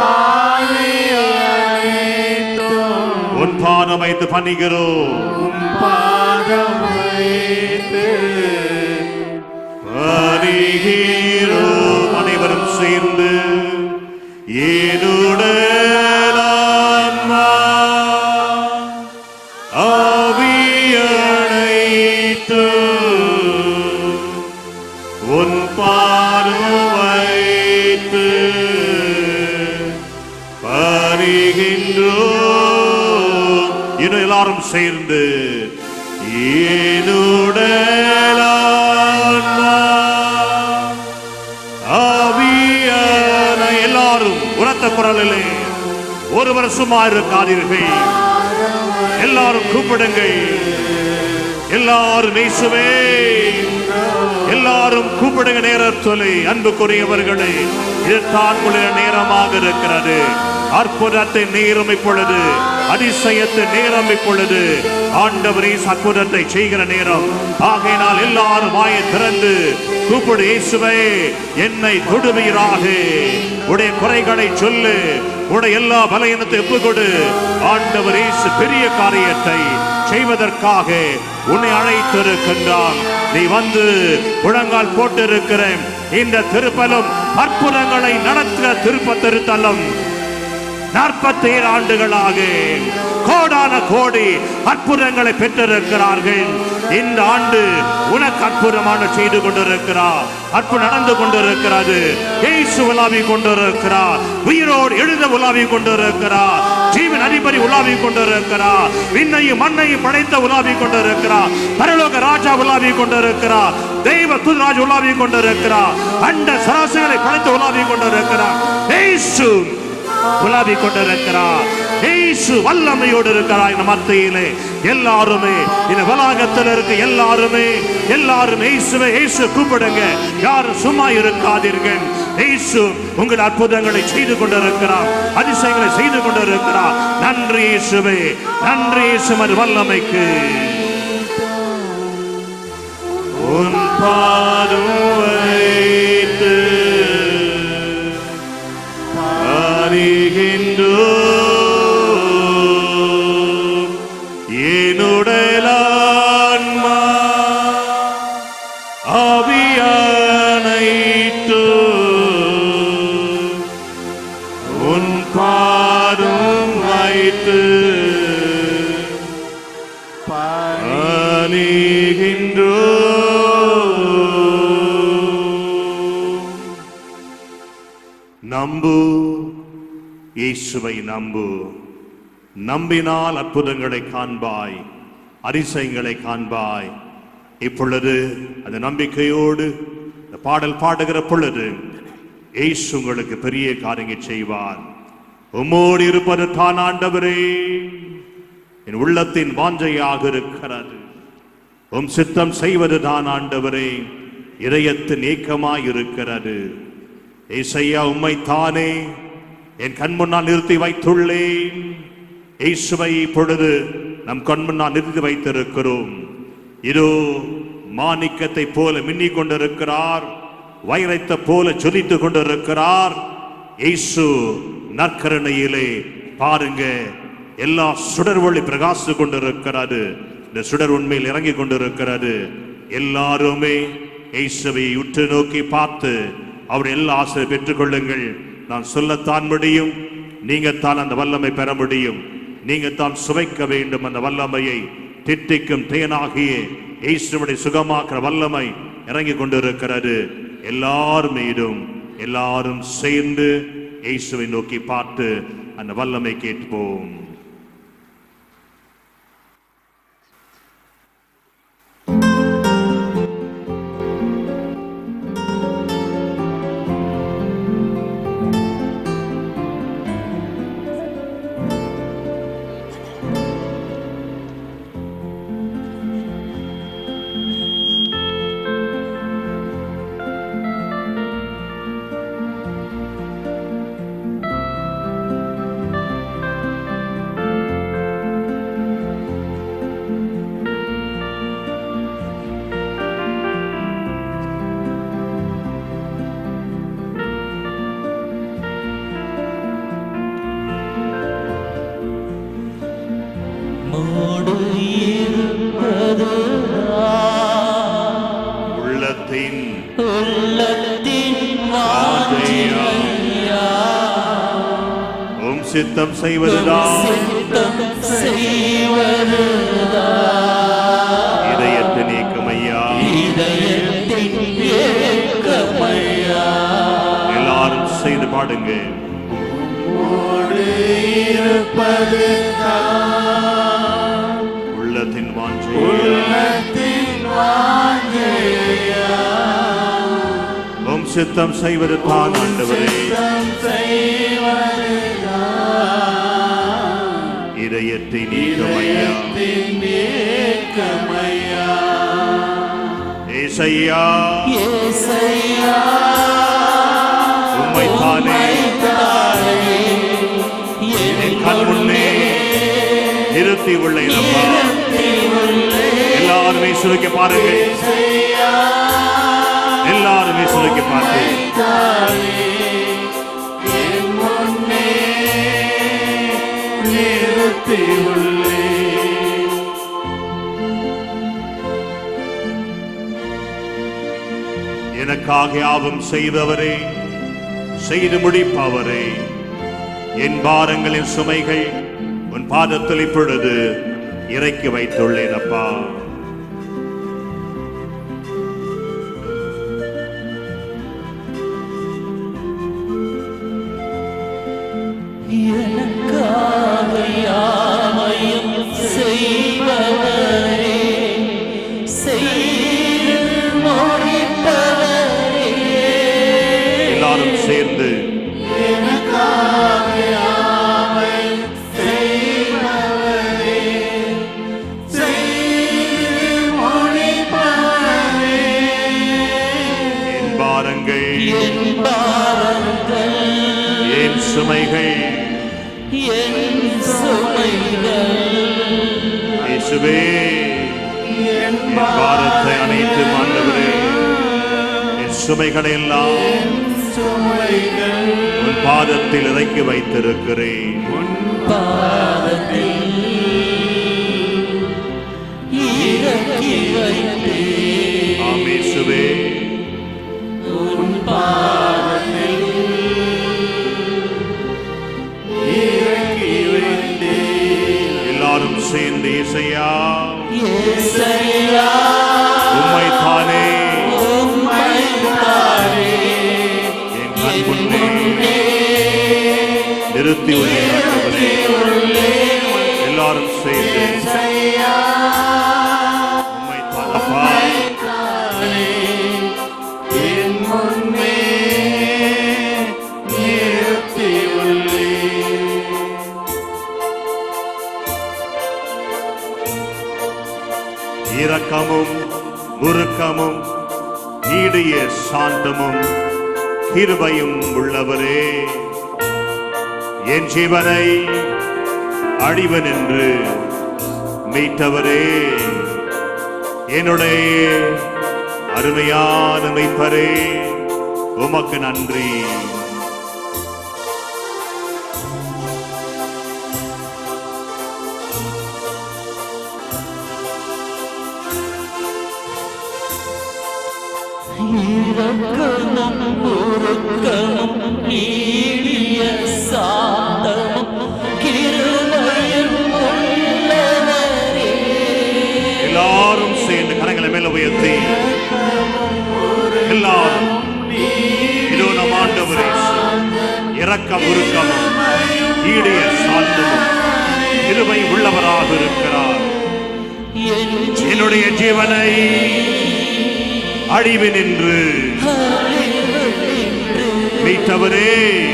உன் பாதம் வைத்து பணிகிறோம் பணிகிறோம் அனைவரும் சேர்ந்து ஏனுடல் ஆன்மா ஆவி அனைத்தும் உன் பாதம் வைத்து பணிகின்றோம் இன்னும் எல்லாரும் சேர்ந்து ஏனுடல் ஆன்மா ஆவியான எல்லாரும் உரத்த குரலிலே ஒருவர் சும்மா இருக்காதீர்கள் எல்லாரும் கூப்பிடுங்கள் எல்லாரும் இயேசுவே எல்லாரும் கூப்பிடுங்க நேரத்தொலை அன்புக்குரியவர்களே இதுதான் உள்ள நேரமாக இருக்கிறது அற்புதத்தின் நேரம் இப்பொழுது அதிசயத்தின் நேரம் இப்பொழுது ஆண்டவரே அற்புதத்தை செய்கிற நேரம் ஆகையினால் எல்லாரும் வாயை திறந்து கூப்பிடு இயேசுவே என்னை தொடுவீராக உடைய குறைகளை சொல்லு உடைய எல்லா பலயனத்தை ஒப்புக்கொடு ஆண்டவர் இயேசு பெரிய காரியத்தை செய்வதற்காக உன்னை அழைத்திருக்கின்றான் நீ வந்து முழங்கால் போட்டிருக்கிற இந்த திருப்பலும் அற்புதங்களை நடத்துகிற திருப்ப திருத்தலம் நாற்பத்தி ஏழு ஆண்டுகளாக கோடான கோடி அற்புதங்களை பெற்றிருக்கிறார்கள் இந்த ஆண்டு உனக்கு அற்புதமான செய்து கொண்டிருக்கிறார் அற்புதம் நடந்து கொண்டிருக்கிறது இயேசு உலாவி கொண்டிருக்கிறார் உயிரோடு எழுத உலாவி கொண்டிருக்கிறார் ஜீவன் அதிபதி உலாவிக் கொண்டிருக்கிறார் விண்ணையும் மண்ணையும் படைத்த உலாவிக் கொண்டிருக்கிறார் பரலோக ராஜா உலாவிக் கொண்டிருக்கிறார் தெய்வ துராஜ் உலாவிக் கொண்டிருக்கிறார் அண்ட சராசரிகளை படைத்து உலாவிக் கொண்டிருக்கிறார் இயேசு உலாவிக் கொண்டிருக்கிறார் இயேசு வல்லமையோடு இருக்கிறார் இந்த மத்தியிலே எல்லாருமே இந்த வளாகத்தில் இருக்க எல்லாருமே எல்லாரும் இயேசுவை இயேசு கூப்பிடுங்க யாரும் சும்மா இருக்காதீர்கள் இயேசு உங்கள் அற்புதங்களை செய்து கொண்டிருக்கிறார் அதிசயங்களை செய்து கொண்டிருக்கிறார் நன்றி இயேசுவே நன்றி இயேசு அது வல்லமைக்கு உன் பாதம் வைத்து அறிகின்றோம் என்னுடைய ஆன்மா ஆவியானைத்து உன் பாதம் வைத்து அணிகின்றோம் நம்பு இயேசுவை நம்பு நம்பினால் அற்புதங்களை காண்பாய் அதிசயங்களை காண்பாய் இப்பொழுது அந்த நம்பிக்கையோடு இந்த பாடல் பாடுகிற பொழுது இயேசு உங்களுக்கு பெரிய காரியங்களை செய்வார் உம்மோடு இருப்பது தான் ஆண்டவரே என் உள்ளத்தின் வாஞ்சையாக இருக்கிறது உம் சித்தம் செய்வது தான் ஆண்டவரே இதயத்தின் ஏக்கமாய் இருக்கிறது ஏசையா உம்மை தானே என் கண் முன்னால் நிறுத்தி வைத்துள்ளேன் இயேசுவை இப்பொழுது நம் கண் முன்னால் நிறுத்தி வைத்திருக்கிறோம் இதோ மாணிக்கத்தை போல மின்னிக் கொண்டிருக்கிறார் வைரத்தை போல ஜொலித்துக் கொண்டிருக்கிறார் இயேசு நற்கரணையிலே பாருங்க எல்லா சுடர் ஒளி பிரகாசித்து கொண்டிருக்கிறது இந்த சுடர் உண்மையில் இறங்கி கொண்டிருக்கிறது எல்லாருமே இயேசுவை உற்று நோக்கி பார்த்து அவர் எல்லா ஆசிரியர் பெற்றுக்கொள்ளுங்கள் நான் சொல்லத்தான் முடியும் நீங்கத்தான் அந்த வல்லமை பெற முடியும் நீங்கத்தான் சுவைக்க வேண்டும் அந்த வல்லமையை திட்டிக்கும் தேனாகிய இயேசுவுடைய சுகமாக்குற வல்லமை இறங்கி கொண்டிருக்கிறது எல்லார் மீதும் எல்லாரும் சேர்ந்து இயேசுவை நோக்கி பார்த்து அந்த வல்லமை கேட்போம் மூடு இருப்பது உள்ளத்தின் உள்ளத்தின் வாஞ்சையா. உம் சித்தம் செய்வதுதான் சித்தம் செய்வதுதான் இதயத்தின் ஏக்கமையா இதயத்தின் ஏக்கமையா எல்லாரும் செய்து பாடுங்க இருப்பது உள்ளத்தின் வாஞ்சை உள்ளத்தின் வாஞ்சையா உம் சித்தம் செய்வது தான் ஆண்டவரே சித்தம் செய்வதுதான் இதயத்தின் ஏக்கமையா இதயத்தின் ஏக்கமையா ஏசையா ஏசையா உம்மை தானே என் கண் முன்னே நிறுத்தி உள்ளேன் அப்பா எல்லாருமே சுருக்கி பாருங்க எல்லாருமே சுருக்கி பார்த்து எனக்காக யாவும் செய்தவரே செய்து முடிப்பவரே என் பாரங்களின் சுமைகள் உன் பாதத்தில் இப்பொழுது இறக்கி வைத்துள்ளேன் அப்பா எனக்காக பாரங்கள் என் சுமைகள் இயேசுவே என் பாரத்தை அனைத்து ஆண்டவரே என் சுமைகளை எல்லாம் உன் பாதத்தில் இறக்கி வைத்திருக்கிறேன் ஆம் இயேசுவே எல்லாரும் சேர்ந்து இசையா உம்மை தானே என் கண் முன்னே நிறுத்தி உள்ளே எல்லாரும் சேர்ந்து உம்மை தானப்பா என் முன்னே நிறுத்தி உள்ளேன் இரக்கமும் உருக்கமும் நீடிய சாந்தமும் கிருபையும் உள்ளவரே என் ஜீவனை அழிவன் என்று மீட்டவரே என்னுடைய அருமையான மெய்ப்பரே உமக்கு நன்றி இரக்கமும் உருக்கமும் நீடிய சாந்தமும் கிருபையும் உள்ளவரே எல்லாரும் சேர்ந்து கரங்களை மேல உயர்த்தி எல்லாரும் இதோ நம் ஆண்டவரே இரக்கம் உருக்கமும் ஈடைய சாந்தமும் கிருபை உள்ளவராக இருக்கிறார் என்னுடைய ஜீவனை அழிவின் என்று மீட்டவரே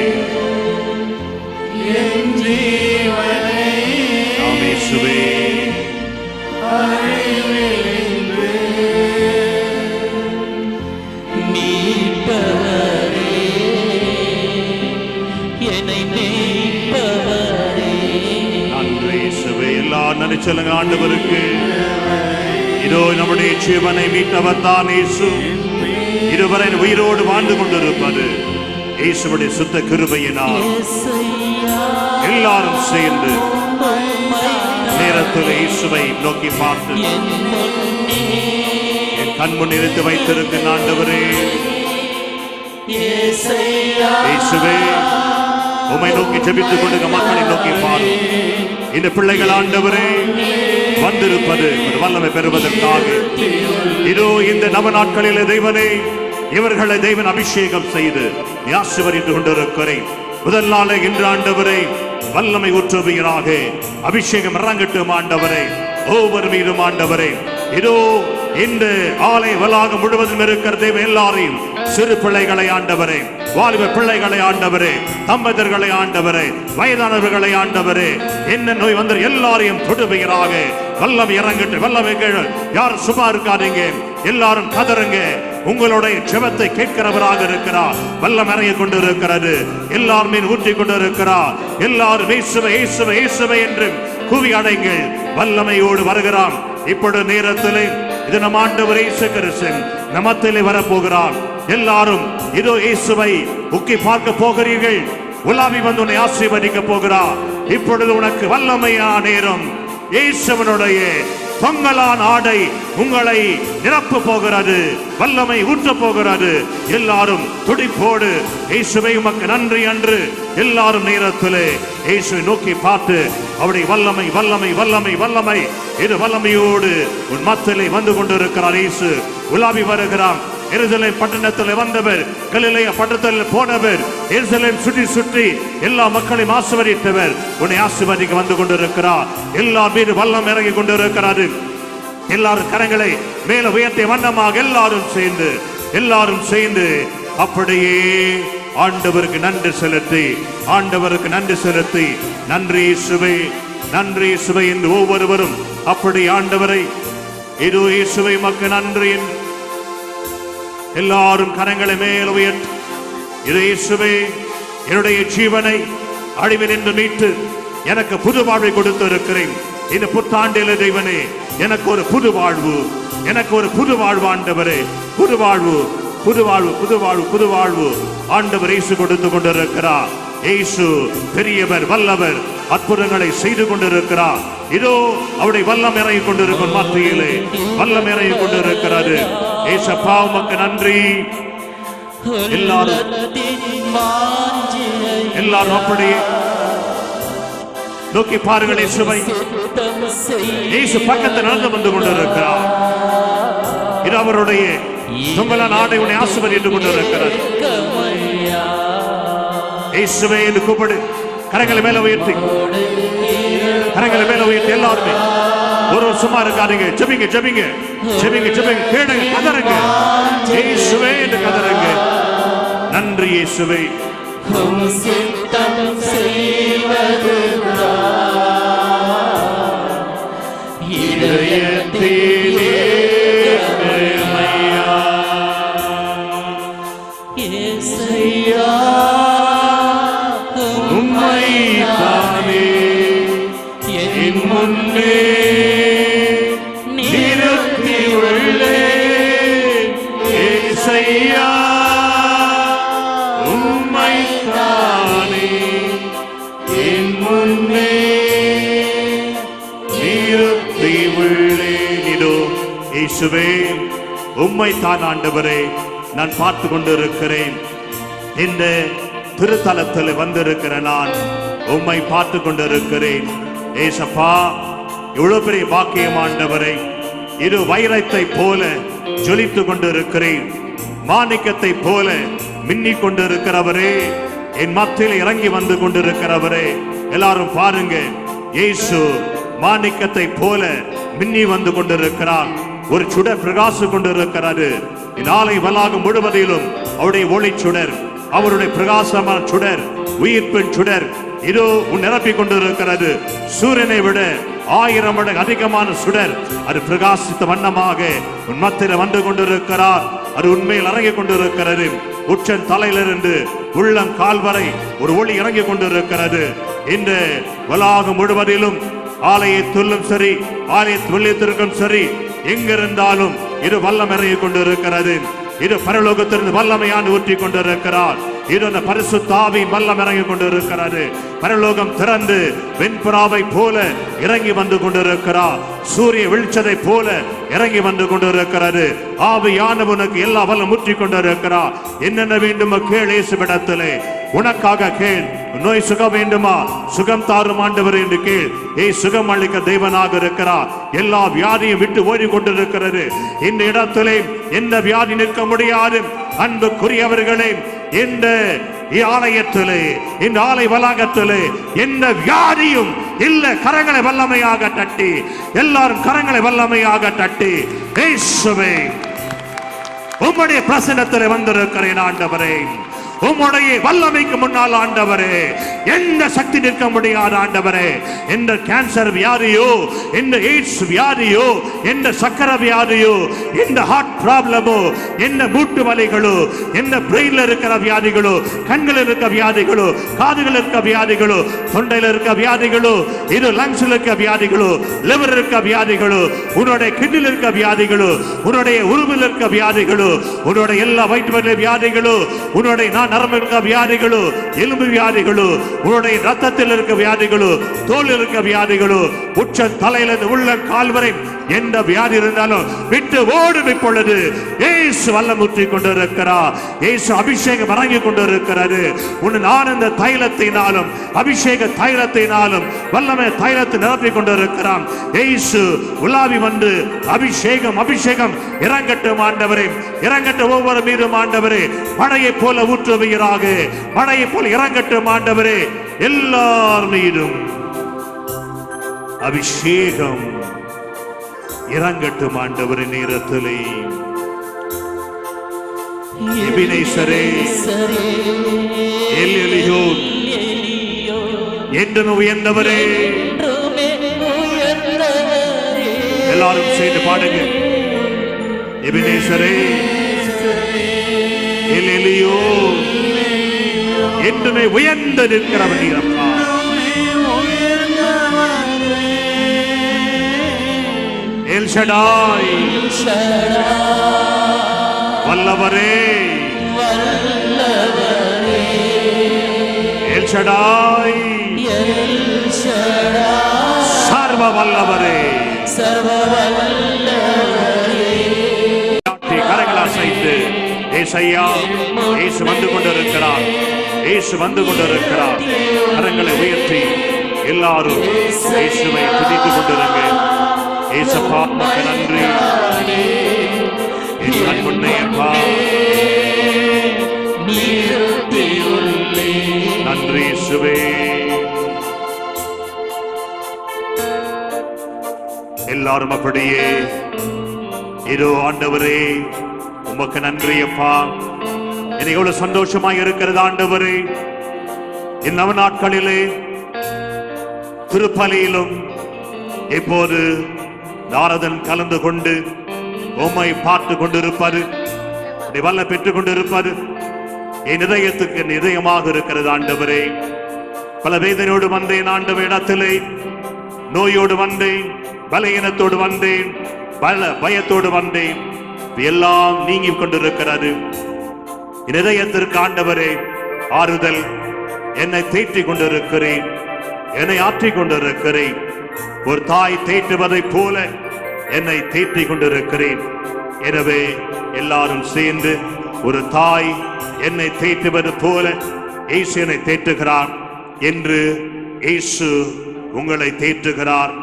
என் ஜீவனை ராமேசுவே அழிவிலின்று மீட்பவரே என்னை மீட்பவரே நன்றி இயேசுவே எல்லாம் நன்றி சொல்லுங்க ஆண்டவருக்கு இதோ நம்முடைய ஜீவனை மீட்டவர் தான் இயேசு இதுவரை உயிரோடு வாழ்ந்து கொண்டிருப்பது இயேசுடைய சுத்த கிருபையினால் எல்லாரும் சேர்ந்து நேரத்தில் இயேசுவை நோக்கி பார்த்து என் கண் முன் நிறுத்தி வைத்திருக்கும் ஆண்டவரே இயேசுவே உம்மை நோக்கி ஜெபித்துக் கொண்டு மக்களை நோக்கி பாரு இந்த பிள்ளைகள் ஆண்டவரே வந்திருப்பது ஒரு வல்லமை பெறுவதற்காக இதோ இந்த நவ நாட்களிலே தெய்வனே இவர்களை தெய்வன் அபிஷேகம் செய்து ஆசிர்வதித்துக் கொண்டிருக்கிறேன் முதல் நாளே இன்று ஆண்டவரை வல்லமை ஊற்றுவீராக அபிஷேகம் இறங்கட்டும் ஆண்டவரே ஒவ்வொரு மீதும் ஆண்டவரே இதோ இந்த ஆலை வளாகம் முழுவதும் இருக்கிற தெய்வம் எல்லாரையும் சிறு பிள்ளைகளை ஆண்டவரே வாலிப பிள்ளைகளை ஆண்டவரே தம்பதியர்களை ஆண்டவரே வயதானவர்களை ஆண்டவரே என்ன நோய் வந்து எல்லாரையும் தொடுவீராக வல்லம் இறங்கட்டு வல்லமை கேளு யாரும் சும்மா இருக்காதீங்க எல்லாரும் கதறுங்க உங்களுடைய ஜெபத்தை கேட்கிறவராக இருக்கிறார் வல்லம் இறங்கி கொண்டு இருக்கிறது எல்லார் மீன் ஊற்றி கொண்டு இருக்கிறார் எல்லாரும் இயேசுவை இயேசுவை இயேசுவை என்று கூவி அடைங்கள் வல்லமையோடு வருகிறான் இப்பொழுது நேரத்திலே இது நம் ஆண்டவர் இயேசு கிறிஸ்து நமத்திலே வரப்போகிறார் எல்லாரும் இதோ இயேசுவை உக்கி பார்க்க போகிறீர்கள் உலாவி வந்து உன்னை ஆசீர்வதிக்க போகிறார் இப்பொழுது உனக்கு வல்லமையா நேரம் இயேசுவனுடைய பொங்கலான் ஆடை உங்களை நிரப்ப போகிறது வல்லமை ஊற்ற போகிறது எல்லாரும் துடிப்போடு இயேசுவை உமக்கு நன்றி அன்று எல்லாரும் நேரத்திலே இயேசுவை நோக்கி பார்த்து அவருடைய வல்லமை வல்லமை வல்லமை வல்லமை இது வல்லமையோடு உன் மத்திலே வந்து கொண்டிருக்கிறார் இயேசு உலாவி வருகிறான் எருசலேம் பட்டணத்தில் வந்தவர் கலிலேய பட்டணத்தில் போனவர் எருசலேம் சுற்றி சுற்றி எல்லா மக்களையும் ஆசிர்வதித்தவர் உன்னை ஆசிர்வதிக்க வந்து கொண்டிருக்கிறார் எல்லா மீது வல்லம் இறங்கி கொண்டிருக்கிறாரு எல்லாரும் கரங்களை மேல உயர்த்திய வண்ணமாக எல்லாரும் சேர்ந்து எல்லாரும் சேர்ந்து அப்படியே ஆண்டவருக்கு நன்றி செலுத்தி ஆண்டவருக்கு நன்றி செலுத்தி நன்றி சுவை நன்றி சுவை என்று ஒவ்வொருவரும் அப்படி ஆண்டவரை இது இயேசுவை மக்கள் நன்றி என்று எல்லாரும் கரங்களை மேல் உயர்த்தி இயேசுவே என்னுடைய ஜீவனை அழிவில் என்று மீட்டு எனக்கு புது வாழ்வை கொடுத்து இருக்கிறேன் இந்த புத்தாண்டில தெய்வனே எனக்கு ஒரு புது வாழ்வு எனக்கு ஒரு புது வாழ்வு ஆண்டவரே புது வாழ்வு புது வாழ்வு புது வாழ்வு புது வாழ்வு ஆண்டவர் இயேசு கொடுத்து கொண்டிருக்கிறார் இயேசு பெரியவர் வல்லவர் அற்புதங்களை செய்து கொண்டிருக்கிறார் இதோ அவருடைய வல்லம் இறங்கி கொண்டிருக்கும் மத்தியிலே வல்லம் இறங்கி கொண்டிருக்கிறது ஏசப்பா உமக்கு நன்றி எல்லாரும் எல்லாரும் அப்படியே நோக்கி பாருங்கள் இயேசுவை இயேசு பக்கத்தில் நடந்து வந்து கொண்டிருக்கிறார் இது அவருடைய தும்பல நாடை உன்னை ஆசுவதித்து கொண்டிருக்கிறது இயேசுவே என்று கூப்பிடு கரங்களை மேல உயர்த்தி கரங்களை மேல உயர்த்தி எல்லாருமே ஒரு ஒரு சும்மா இருக்காதீங்க ஜெபிங்க ஜெபிங்க ஜெபிங்க ஜெபிங்க கேளுங்க கதறுங்க இயேசுவே என்று கதறுங்க நன்றி இயேசுவே சித்தம் செய்வது இதயத்திலே மேமையா. ஏசையா உம்மைத்தானே என் முன்னே நிறுத்தி உள்ளேன். ஏசையா, உம்மைத்தானே என் முன்னே நிறுத்தி உள்ளேன். இதோ, இயேசுவே உம்மை தான் ஆண்டவரே நான் பார்த்து கொண்டிருக்கிறேன் இந்த திருத்தலத்தில் வந்திருக்கிற நான் உம்மை பார்த்து கொண்டிருக்கிறேன் ஏசப்பா இவ்வளவு பெரிய பாக்கியம் ஆண்டவரை இது வைரத்தை போல ஜொலித்து கொண்டிருக்கிறேன் மாணிக்கத்தை போல மின்னிக் கொண்டிருக்கிறவரே என் மத்தியில் இறங்கி வந்து கொண்டிருக்கிறவரே எல்லாரும் பாருங்க இயேசு மாணிக்கத்தை போல மின்னி வந்து கொண்டிருக்கிறார் ஒரு சுடர் பிரகாசு கொண்டிருக்கிறது நாளை வளாகம் முழுவதிலும் அவருடைய ஒளி சுடர் அவருடைய பிரகாசமான சுடர் உயிர்ப்பின் சுடர் இதோ உன் நிரப்பிக் கொண்டிருக்கிறது சூரியனை விட ஆயிரம் மடங்கு அதிகமான சுடர் அது பிரகாசித்த வண்ணமாக உன் மத்தியில் வந்து கொண்டிருக்கிறார் அது உண்மையில் இறங்கிக் கொண்டிருக்கிறது உச்சன் தலையிலிருந்து உள்ளம் கால் வரை ஒரு ஒளி இறங்கிக் கொண்டிருக்கிறது இந்த வளாகம் முழுவதிலும் ஆலயத்திலும் சரி ஆலய வெள்ளியத்திற்கும் சரி எங்கிருந்தாலும் இது வல்லம் இறங்கிக் கொண்டிருக்கிறது இது பரலோகத்திலிருந்து வல்லமையாண்டு ஊற்றி கொண்டிருக்கிறார் இது அந்த பரிசுத்தாவி வல்லம் இறங்கி கொண்டிருக்கிறது பரலோகம் திறந்து வெண்புறாவை போல இறங்கி வந்து கொண்டிருக்கிறார் சூரிய வெளிச்சதை போல இறங்கி வந்து கொண்டிருக்கிறது ஆவியானவனுக்கு எல்லா வல்லம் ஊற்றி கொண்டிருக்கிறார் என்னென்ன வேண்டுமோ கேள் இயேசுவிடத்திலே உனக்காக கேள் நோய் சுகம் வேண்டுமா சுகம் தாரும் ஆண்டவர் என்று கேள் ஏய் சுகம் அளிக்க தெய்வனாக இருக்கிறார் எல்லா வியாதியும் விட்டு ஓடி கொண்டிருக்கிறது இந்த இடத்திலே எந்த வியாதி நிற்க முடியாது அன்புக்குரியவர்களே இந்த ஆலயத்திலே இந்த ஆலை வளாகத்திலே எந்த வியாதியும் இல்ல கரங்களை வல்லமையாக தட்டி எல்லாரும் கரங்களை வல்லமையாக தட்டி இயேசுவே உம்முடைய பிரசனத்தில் வந்திருக்கிறேன் ஆண்டவரே உம்முடைய வல்லமைக்கு முன்னால் ஆண்டவரே எந்த சக்தி நிற்க முடியாத ஆண்டவரே எந்த கேன்சர் வியாதியோ எந்த எய்ட்ஸ் வியாதியோ எந்த சக்கர வியாதியோ எந்த ஹார்ட் ப்ராப்ளமோ எந்த மூட்டு வலிகளோ எந்த பிரெயின்ல இருக்கிற வியாதிகளோ கண்கள் இருக்க வியாதிகளோ காதுகள் இருக்க வியாதிகளோ தொண்டையில இருக்க வியாதிகளோ இது லங்ஸ்ல இருக்க வியாதிகளோ லிவர் இருக்க வியாதிகளோ உன்னுடைய கிட்னில இருக்க வியாதிகளோ உன்னுடைய உருவில் இருக்க வியாதிகளோ உன்னுடைய எல்லா வயிற்று வியாதிகளோ உன்னுடைய நான் நரம்பு இருக்க வியாதிகளோ எலும்பு வியாதிகளோ உன்னுடைய ரத்தத்தில் இருக்க வியாதிகளோ தோல் இருக்க வியாதிகளோ உச்ச தலையிலிருந்து உள்ள கால் வரை எந்த வியாதி இருந்தாலும் விட்டு ஓடும் இப்பொழுது ஏசு வல்லமுற்றி கொண்டிருக்கிறார் ஏசு அபிஷேகம் இறங்கி கொண்டிருக்கிறது உன் ஆனந்த தைலத்தினாலும் அபிஷேக தைலத்தினாலும் வல்லமை தைலத்தை நிரப்பி கொண்டிருக்கிறான் ஏசு உலாவி வந்து அபிஷேகம் அபிஷேகம் இறங்கட்டும் ஆண்டவரே இறங்கட்டும் ஒவ்வொரு மீதும் ஆண்டவரே மழையை போல ஊற்றுவீராக மழையை போல இறங்கட்டும் ஆண்டவரே எல்லார் மீதும் அபிஷேகம் இறங்கட்டும் ஆண்டவரே நேரத்திலே எபினேசரே எல்லியோ என்றும் உயர்ந்தவரே எல்லாரும் சேர்ந்து பாடுங்க எபினேசரே எலிலியோ என்றுமே உயர்ந்து நிற்கிறவர் நீரப்பா எல் ஷடாய் வல்லவரே எல் ஷடாய் சர்வ வல்லவரே நாட்டி கரங்கள் அசைத்து ஏசையா இயேசு வந்து கொண்டிருக்கிறார் இயேசு வந்து கொண்டிருக்கிறார் கரங்களை உயர்த்தி எல்லாரும் இயேசுவை துதித்துக் கொண்டிருங்க ஏசப்பா உமக்கு நன்றி என் கண்முன்னையப்பா நன்றி இயேசுவே எல்லாரும் அப்படியே இதோ ஆண்டவரே உமக்கு நன்றி அப்பா எனக்கு எவ்வளவு சந்தோஷமாக இருக்கிறது ஆண்டவரே இந்த நவ நாட்களிலே திருப்பலியிலும் இப்போது நாரதன் கலந்து கொண்டு உம்மை பார்த்து கொண்டிருப்பாரு உம்முடைய வல்ல பெற்றுக் கொண்டிருப்பாரு என் இதயத்துக்கு என் இதயமாக இருக்கிறது ஆண்டவரே பல வேதனையோடு வந்தேன் ஆண்டவ இடத்திலே நோயோடு வந்தேன் பலகீனத்தோடு வந்தேன் பல பயத்தோடு வந்தேன் இது எல்லாம் நீங்கி கொண்டிருக்கிறது என் இதயத்திற்கு ஆண்டவரே ஆறுதல் என்னை தேற்றிக் கொண்டிருக்கிறேன் என்னை ஆற்றிக் கொண்டிருக்கிறேன் ஒரு தாய் தேற்றுவதைப் போல என்னை தேற்றிக் கொண்டிருக்கிறேன் எனவே எல்லாரும் சேர்ந்து ஒரு தாய் என்னை தேற்றுவது போல இயேசு என்னை தேற்றுகிறார் என்று இயேசு உங்களை தேற்றுகிறார்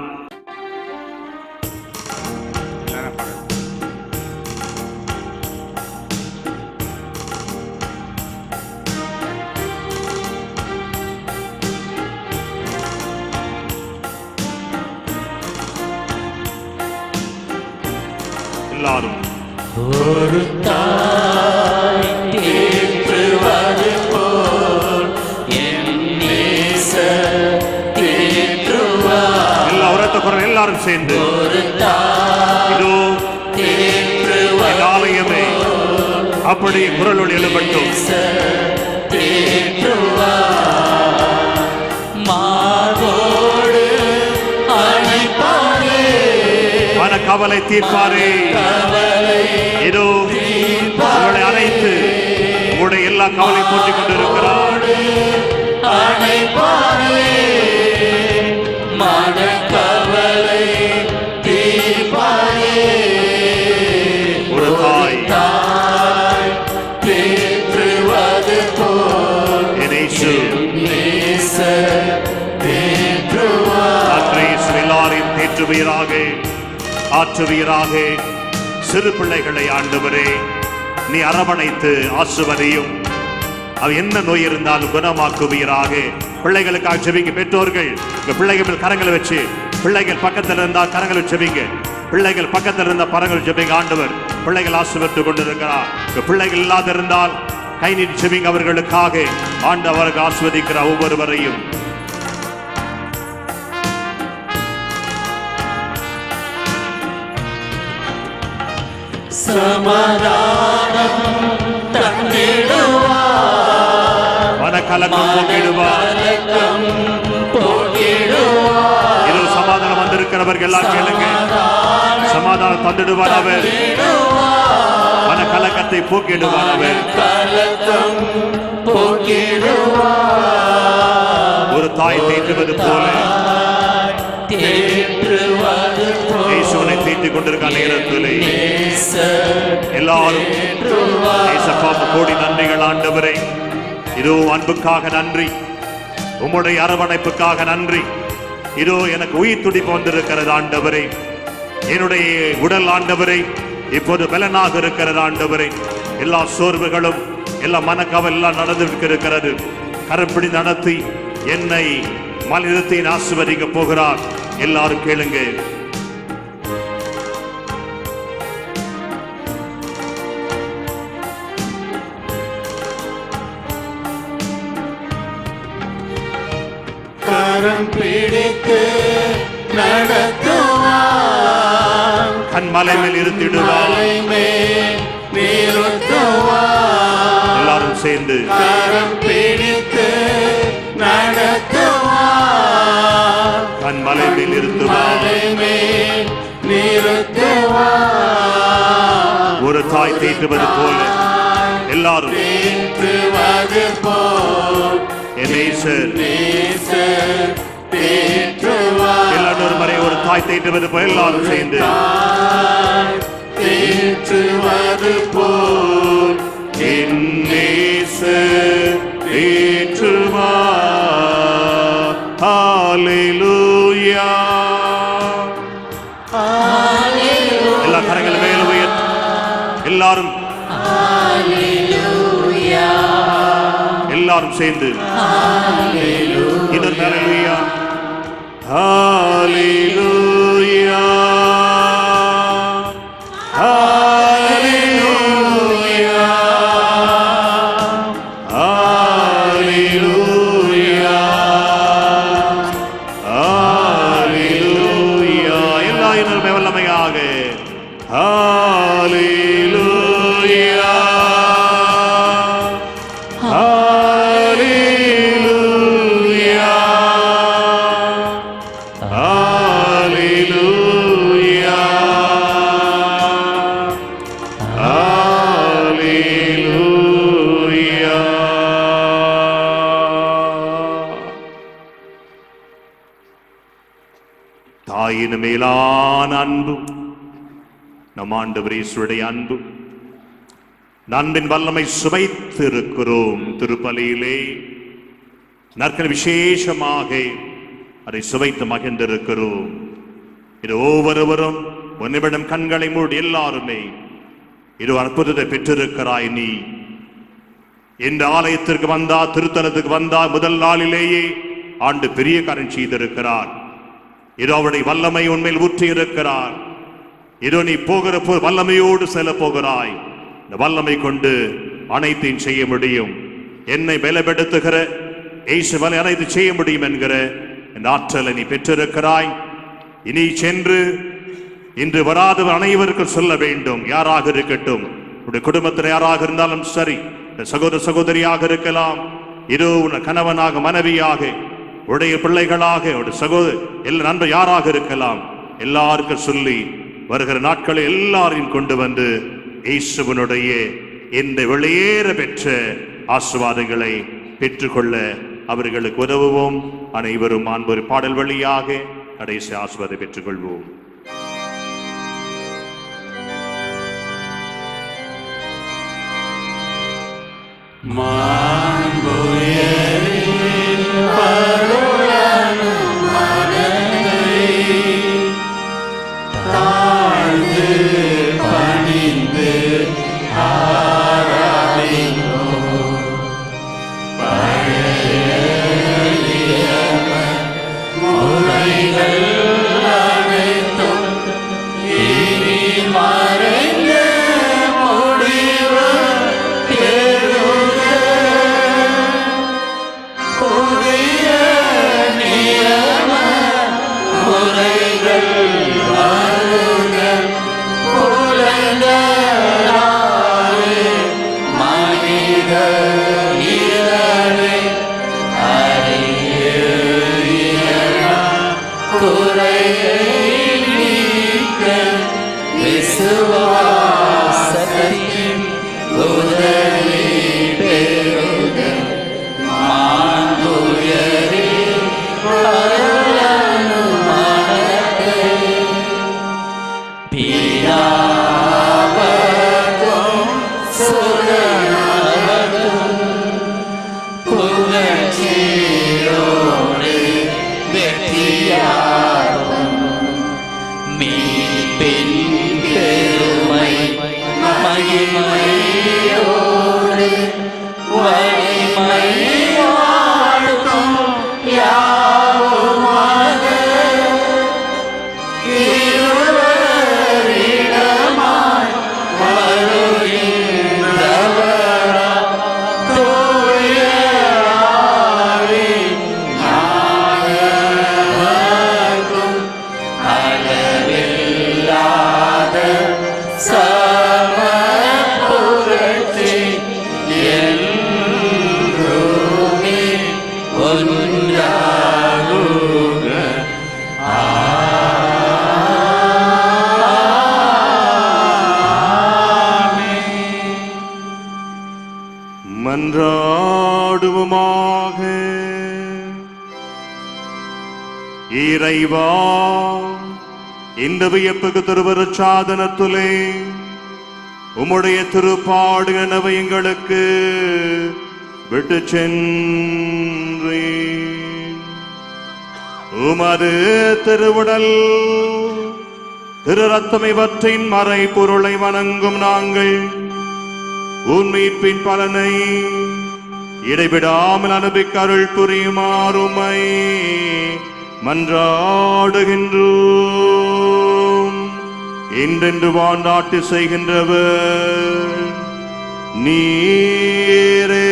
எல்லாரும் ஒரு தாய் தேற்றுவது போல் என் நேசர் தேற்றுவார் எல்லா உரத்த குரல் எல்லாரும் சேர்ந்து ஒரு தாய் இதோ தேற்றுவது என் ஆலயமே அப்படி குரலோடு எழுபட்டும் தேற்றுவார் மார்போடு அணைப்பாரே மன கவலை தீர்ப்பாரே இதோ உங்களை அழைத்து உங்களுடைய எல்லா கவலை போற்றிக் கொண்டிருக்கிறார் அணைப்பாரே மனக்கவலை தீர்ப்பாரே ஒரு தாய் தாய் தேற்றுவது போல் என் இயேசு நேசர் தேற்றுவார் அன்றை இயேசு எல்லாரையும் தேற்றுவீராக ஆற்றுவீராக சிறு பிள்ளைகளை ஆண்டவரே நீ அரவணைத்து ஆசுவதையும் அவ என்ன நோய் இருந்தாலும் குணமாக்குவீராக பிள்ளைகளுக்காக செவிங்க பெற்றோர்கள் உங்க பிள்ளைகள் மேல் கரங்களை வச்சு பிள்ளைகள் பக்கத்தில் இருந்தா கரங்களை செவிங்க பிள்ளைகள் பக்கத்தில் இருந்த பரங்கள் செவிங்க ஆண்டவர் பிள்ளைகள் ஆசுவத்து கொண்டிருக்கிறார் உங்க பிள்ளைகள் இல்லாத இருந்தால் கை நீட்டி செவிங்க அவர்களுக்காக ஆண்டவருக்கு ஆஸ்வதிக்கிறார் ஒவ்வொருவரையும் சமாதானம் தந்திடுவார் மனக்கலக்கம் போக்கிடுவார் கலக்கம் போக்கிடுவார் இது சமாதானம் வந்திருக்கிறவர்கள் எல்லாம் கேளுங்க சமாதானம் தந்துடுவார் அவர் மன கலக்கத்தை போக்கிடுவார் அவர் கலக்கம் போக்கிடுவார் ஒரு தாய் தேற்றுவது போல தேற்றுவது போல் இயேசுவனை தேற்றிக் கொண்டிருக்க நேரத்திலே நேசர் எல்லாரும் இயேசப்பாவுக்கு கோடி நன்றிகள் ஆண்டவரே இதோ அன்புக்காக நன்றி உம்முடைய அரவணைப்புக்காக நன்றி இதோ எனக்கு உயிர் துடிப்பு வந்திருக்கிறது ஆண்டவரே என்னுடைய உடல் ஆண்டவரே இப்போது பலனாக இருக்கிறது ஆண்டவரே எல்லா சோர்வுகளும் எல்லா மனக்கவல் எல்லாம் நடந்து இருக்கிறது கரப்பிடி நடத்தி என்னை மனிதத்தை ஆசிர்வதிக்க போகிறார் எல்லாரும் கேளுங்க கரம் பிடித்து நடத்துவார் கண் மலை மேல் இருத்திடுவார் மலை மேல் நிறுத்துவார் எல்லாரும் சேர்ந்து கரம் பிடித்து நடத்துவார் கண் மலை மேல் நிறுத்துவார் மேல் நிறுத்துவார் ஒரு தாய் தீட்டுவது போல எல்லாரும் தேற்றுவது போல் என் நேசர் நேசர் தேற்றுவார் எல்லாரும் ஒரு முறை ஒரு தாய் தீட்டுவது போல எல்லாரும் சேர்ந்து தேற்றுவது போல் என் நேசர் தேற்றுவார் ஹalleluya எல்லா கரங்கள் மேல உயர் எல்லாரும் எல்லாரும் சேர்ந்து இன்னொரு ஹalleluya ஹalleluya ஹalleluya ஹalleluya ஹalleluya எல்லா இன்னொரு வல்லமையாக ஹalleluya ஹalleluya ஹalleluya ஹalleluya தாயின் மேலான அன்பு நம் ஆண்டவர் இயேசுவுடைய அன்பு அன்பின் வல்லமை சுவைத்து இருக்கிறோம் திருப்பலியிலே நற்கள் விசேஷமாக அதை சுவைத்து மகிழ்ந்திருக்கிறோம் இது ஒவ்வொருவரும் உன்னிடம் கண்களை மூடி எல்லாருமே இது அற்புதத்தை பெற்றிருக்கிறாய் நீ இந்த ஆலயத்திற்கு வந்தா திருத்தலத்துக்கு வந்தா முதல் நாளிலேயே ஆண்டு பெரிய காரியம் செய்திருக்கிறார் இதோ அவருடைய வல்லமை உண்மையில் ஊற்றி இருக்கிறார் இதோ நீ போகிற போ வல்லமையோடு செல்ல போகிறாய் இந்த வல்லமை கொண்டு அனைத்தையும் செய்ய முடியும் என்னை பலப்படுத்துகிற இயேசுவனை அனைத்து செய்ய முடியும் என்கிற இந்த ஆற்றலை நீ பெற்றிருக்கிறாய் இனி சென்று இன்று வராதவர் அனைவருக்கும் சொல்ல வேண்டும் யாராக இருக்கட்டும் உடைய குடும்பத்தில் யாராக இருந்தாலும் சரி இந்த சகோதர சகோதரியாக இருக்கலாம் இதோ உன் கணவனாக மனைவியாக உடைய பிள்ளைகளாக உடைய சகோதர எல்லா நண்பர் யாராக இருக்கலாம் எல்லாருக்கும் சொல்லி வருகிற நாட்களில் எல்லாரையும் கொண்டு வந்து இயேசுவனுடைய இந்த வெளியேற பெற்ற ஆசுவாதங்களை பெற்றுக்கொள்ள அவர்களுக்கு உதவுவோம் அனைவரும் அன்பொரு பாடல் வழியாக கடைசி ஆசுவாதை பெற்றுக்கொள்வோம் பணிந்து விசுவாசத்தின் உதவி பெறுக மாண்புயரே அருளனுமானத்தை பிதாவர்க்கும் சுகனவர்க்கும் புகழ்ச்சியோடு வெற்றியாகும் மன்றாடுவோமாக இறைவா இந்த வியப்புக்கு திருவரு சாதனத்துலே உம்முடைய திருப்பாடு எனவை எங்களுக்கு விட்டு சென்றேன் உமது திருவுடல் திரு ரத்தம் இவற்றின் மறை பொருளை வணங்கும் நாங்கள் உன் மீட்பின் பலனை இடைவிடாமல் அனுப்பிக்க அருள் புரியுமாறுமை மன்றாடுகின்றோம் என்றென்று வாண்டாட்டு செய்கின்றவர் நீரே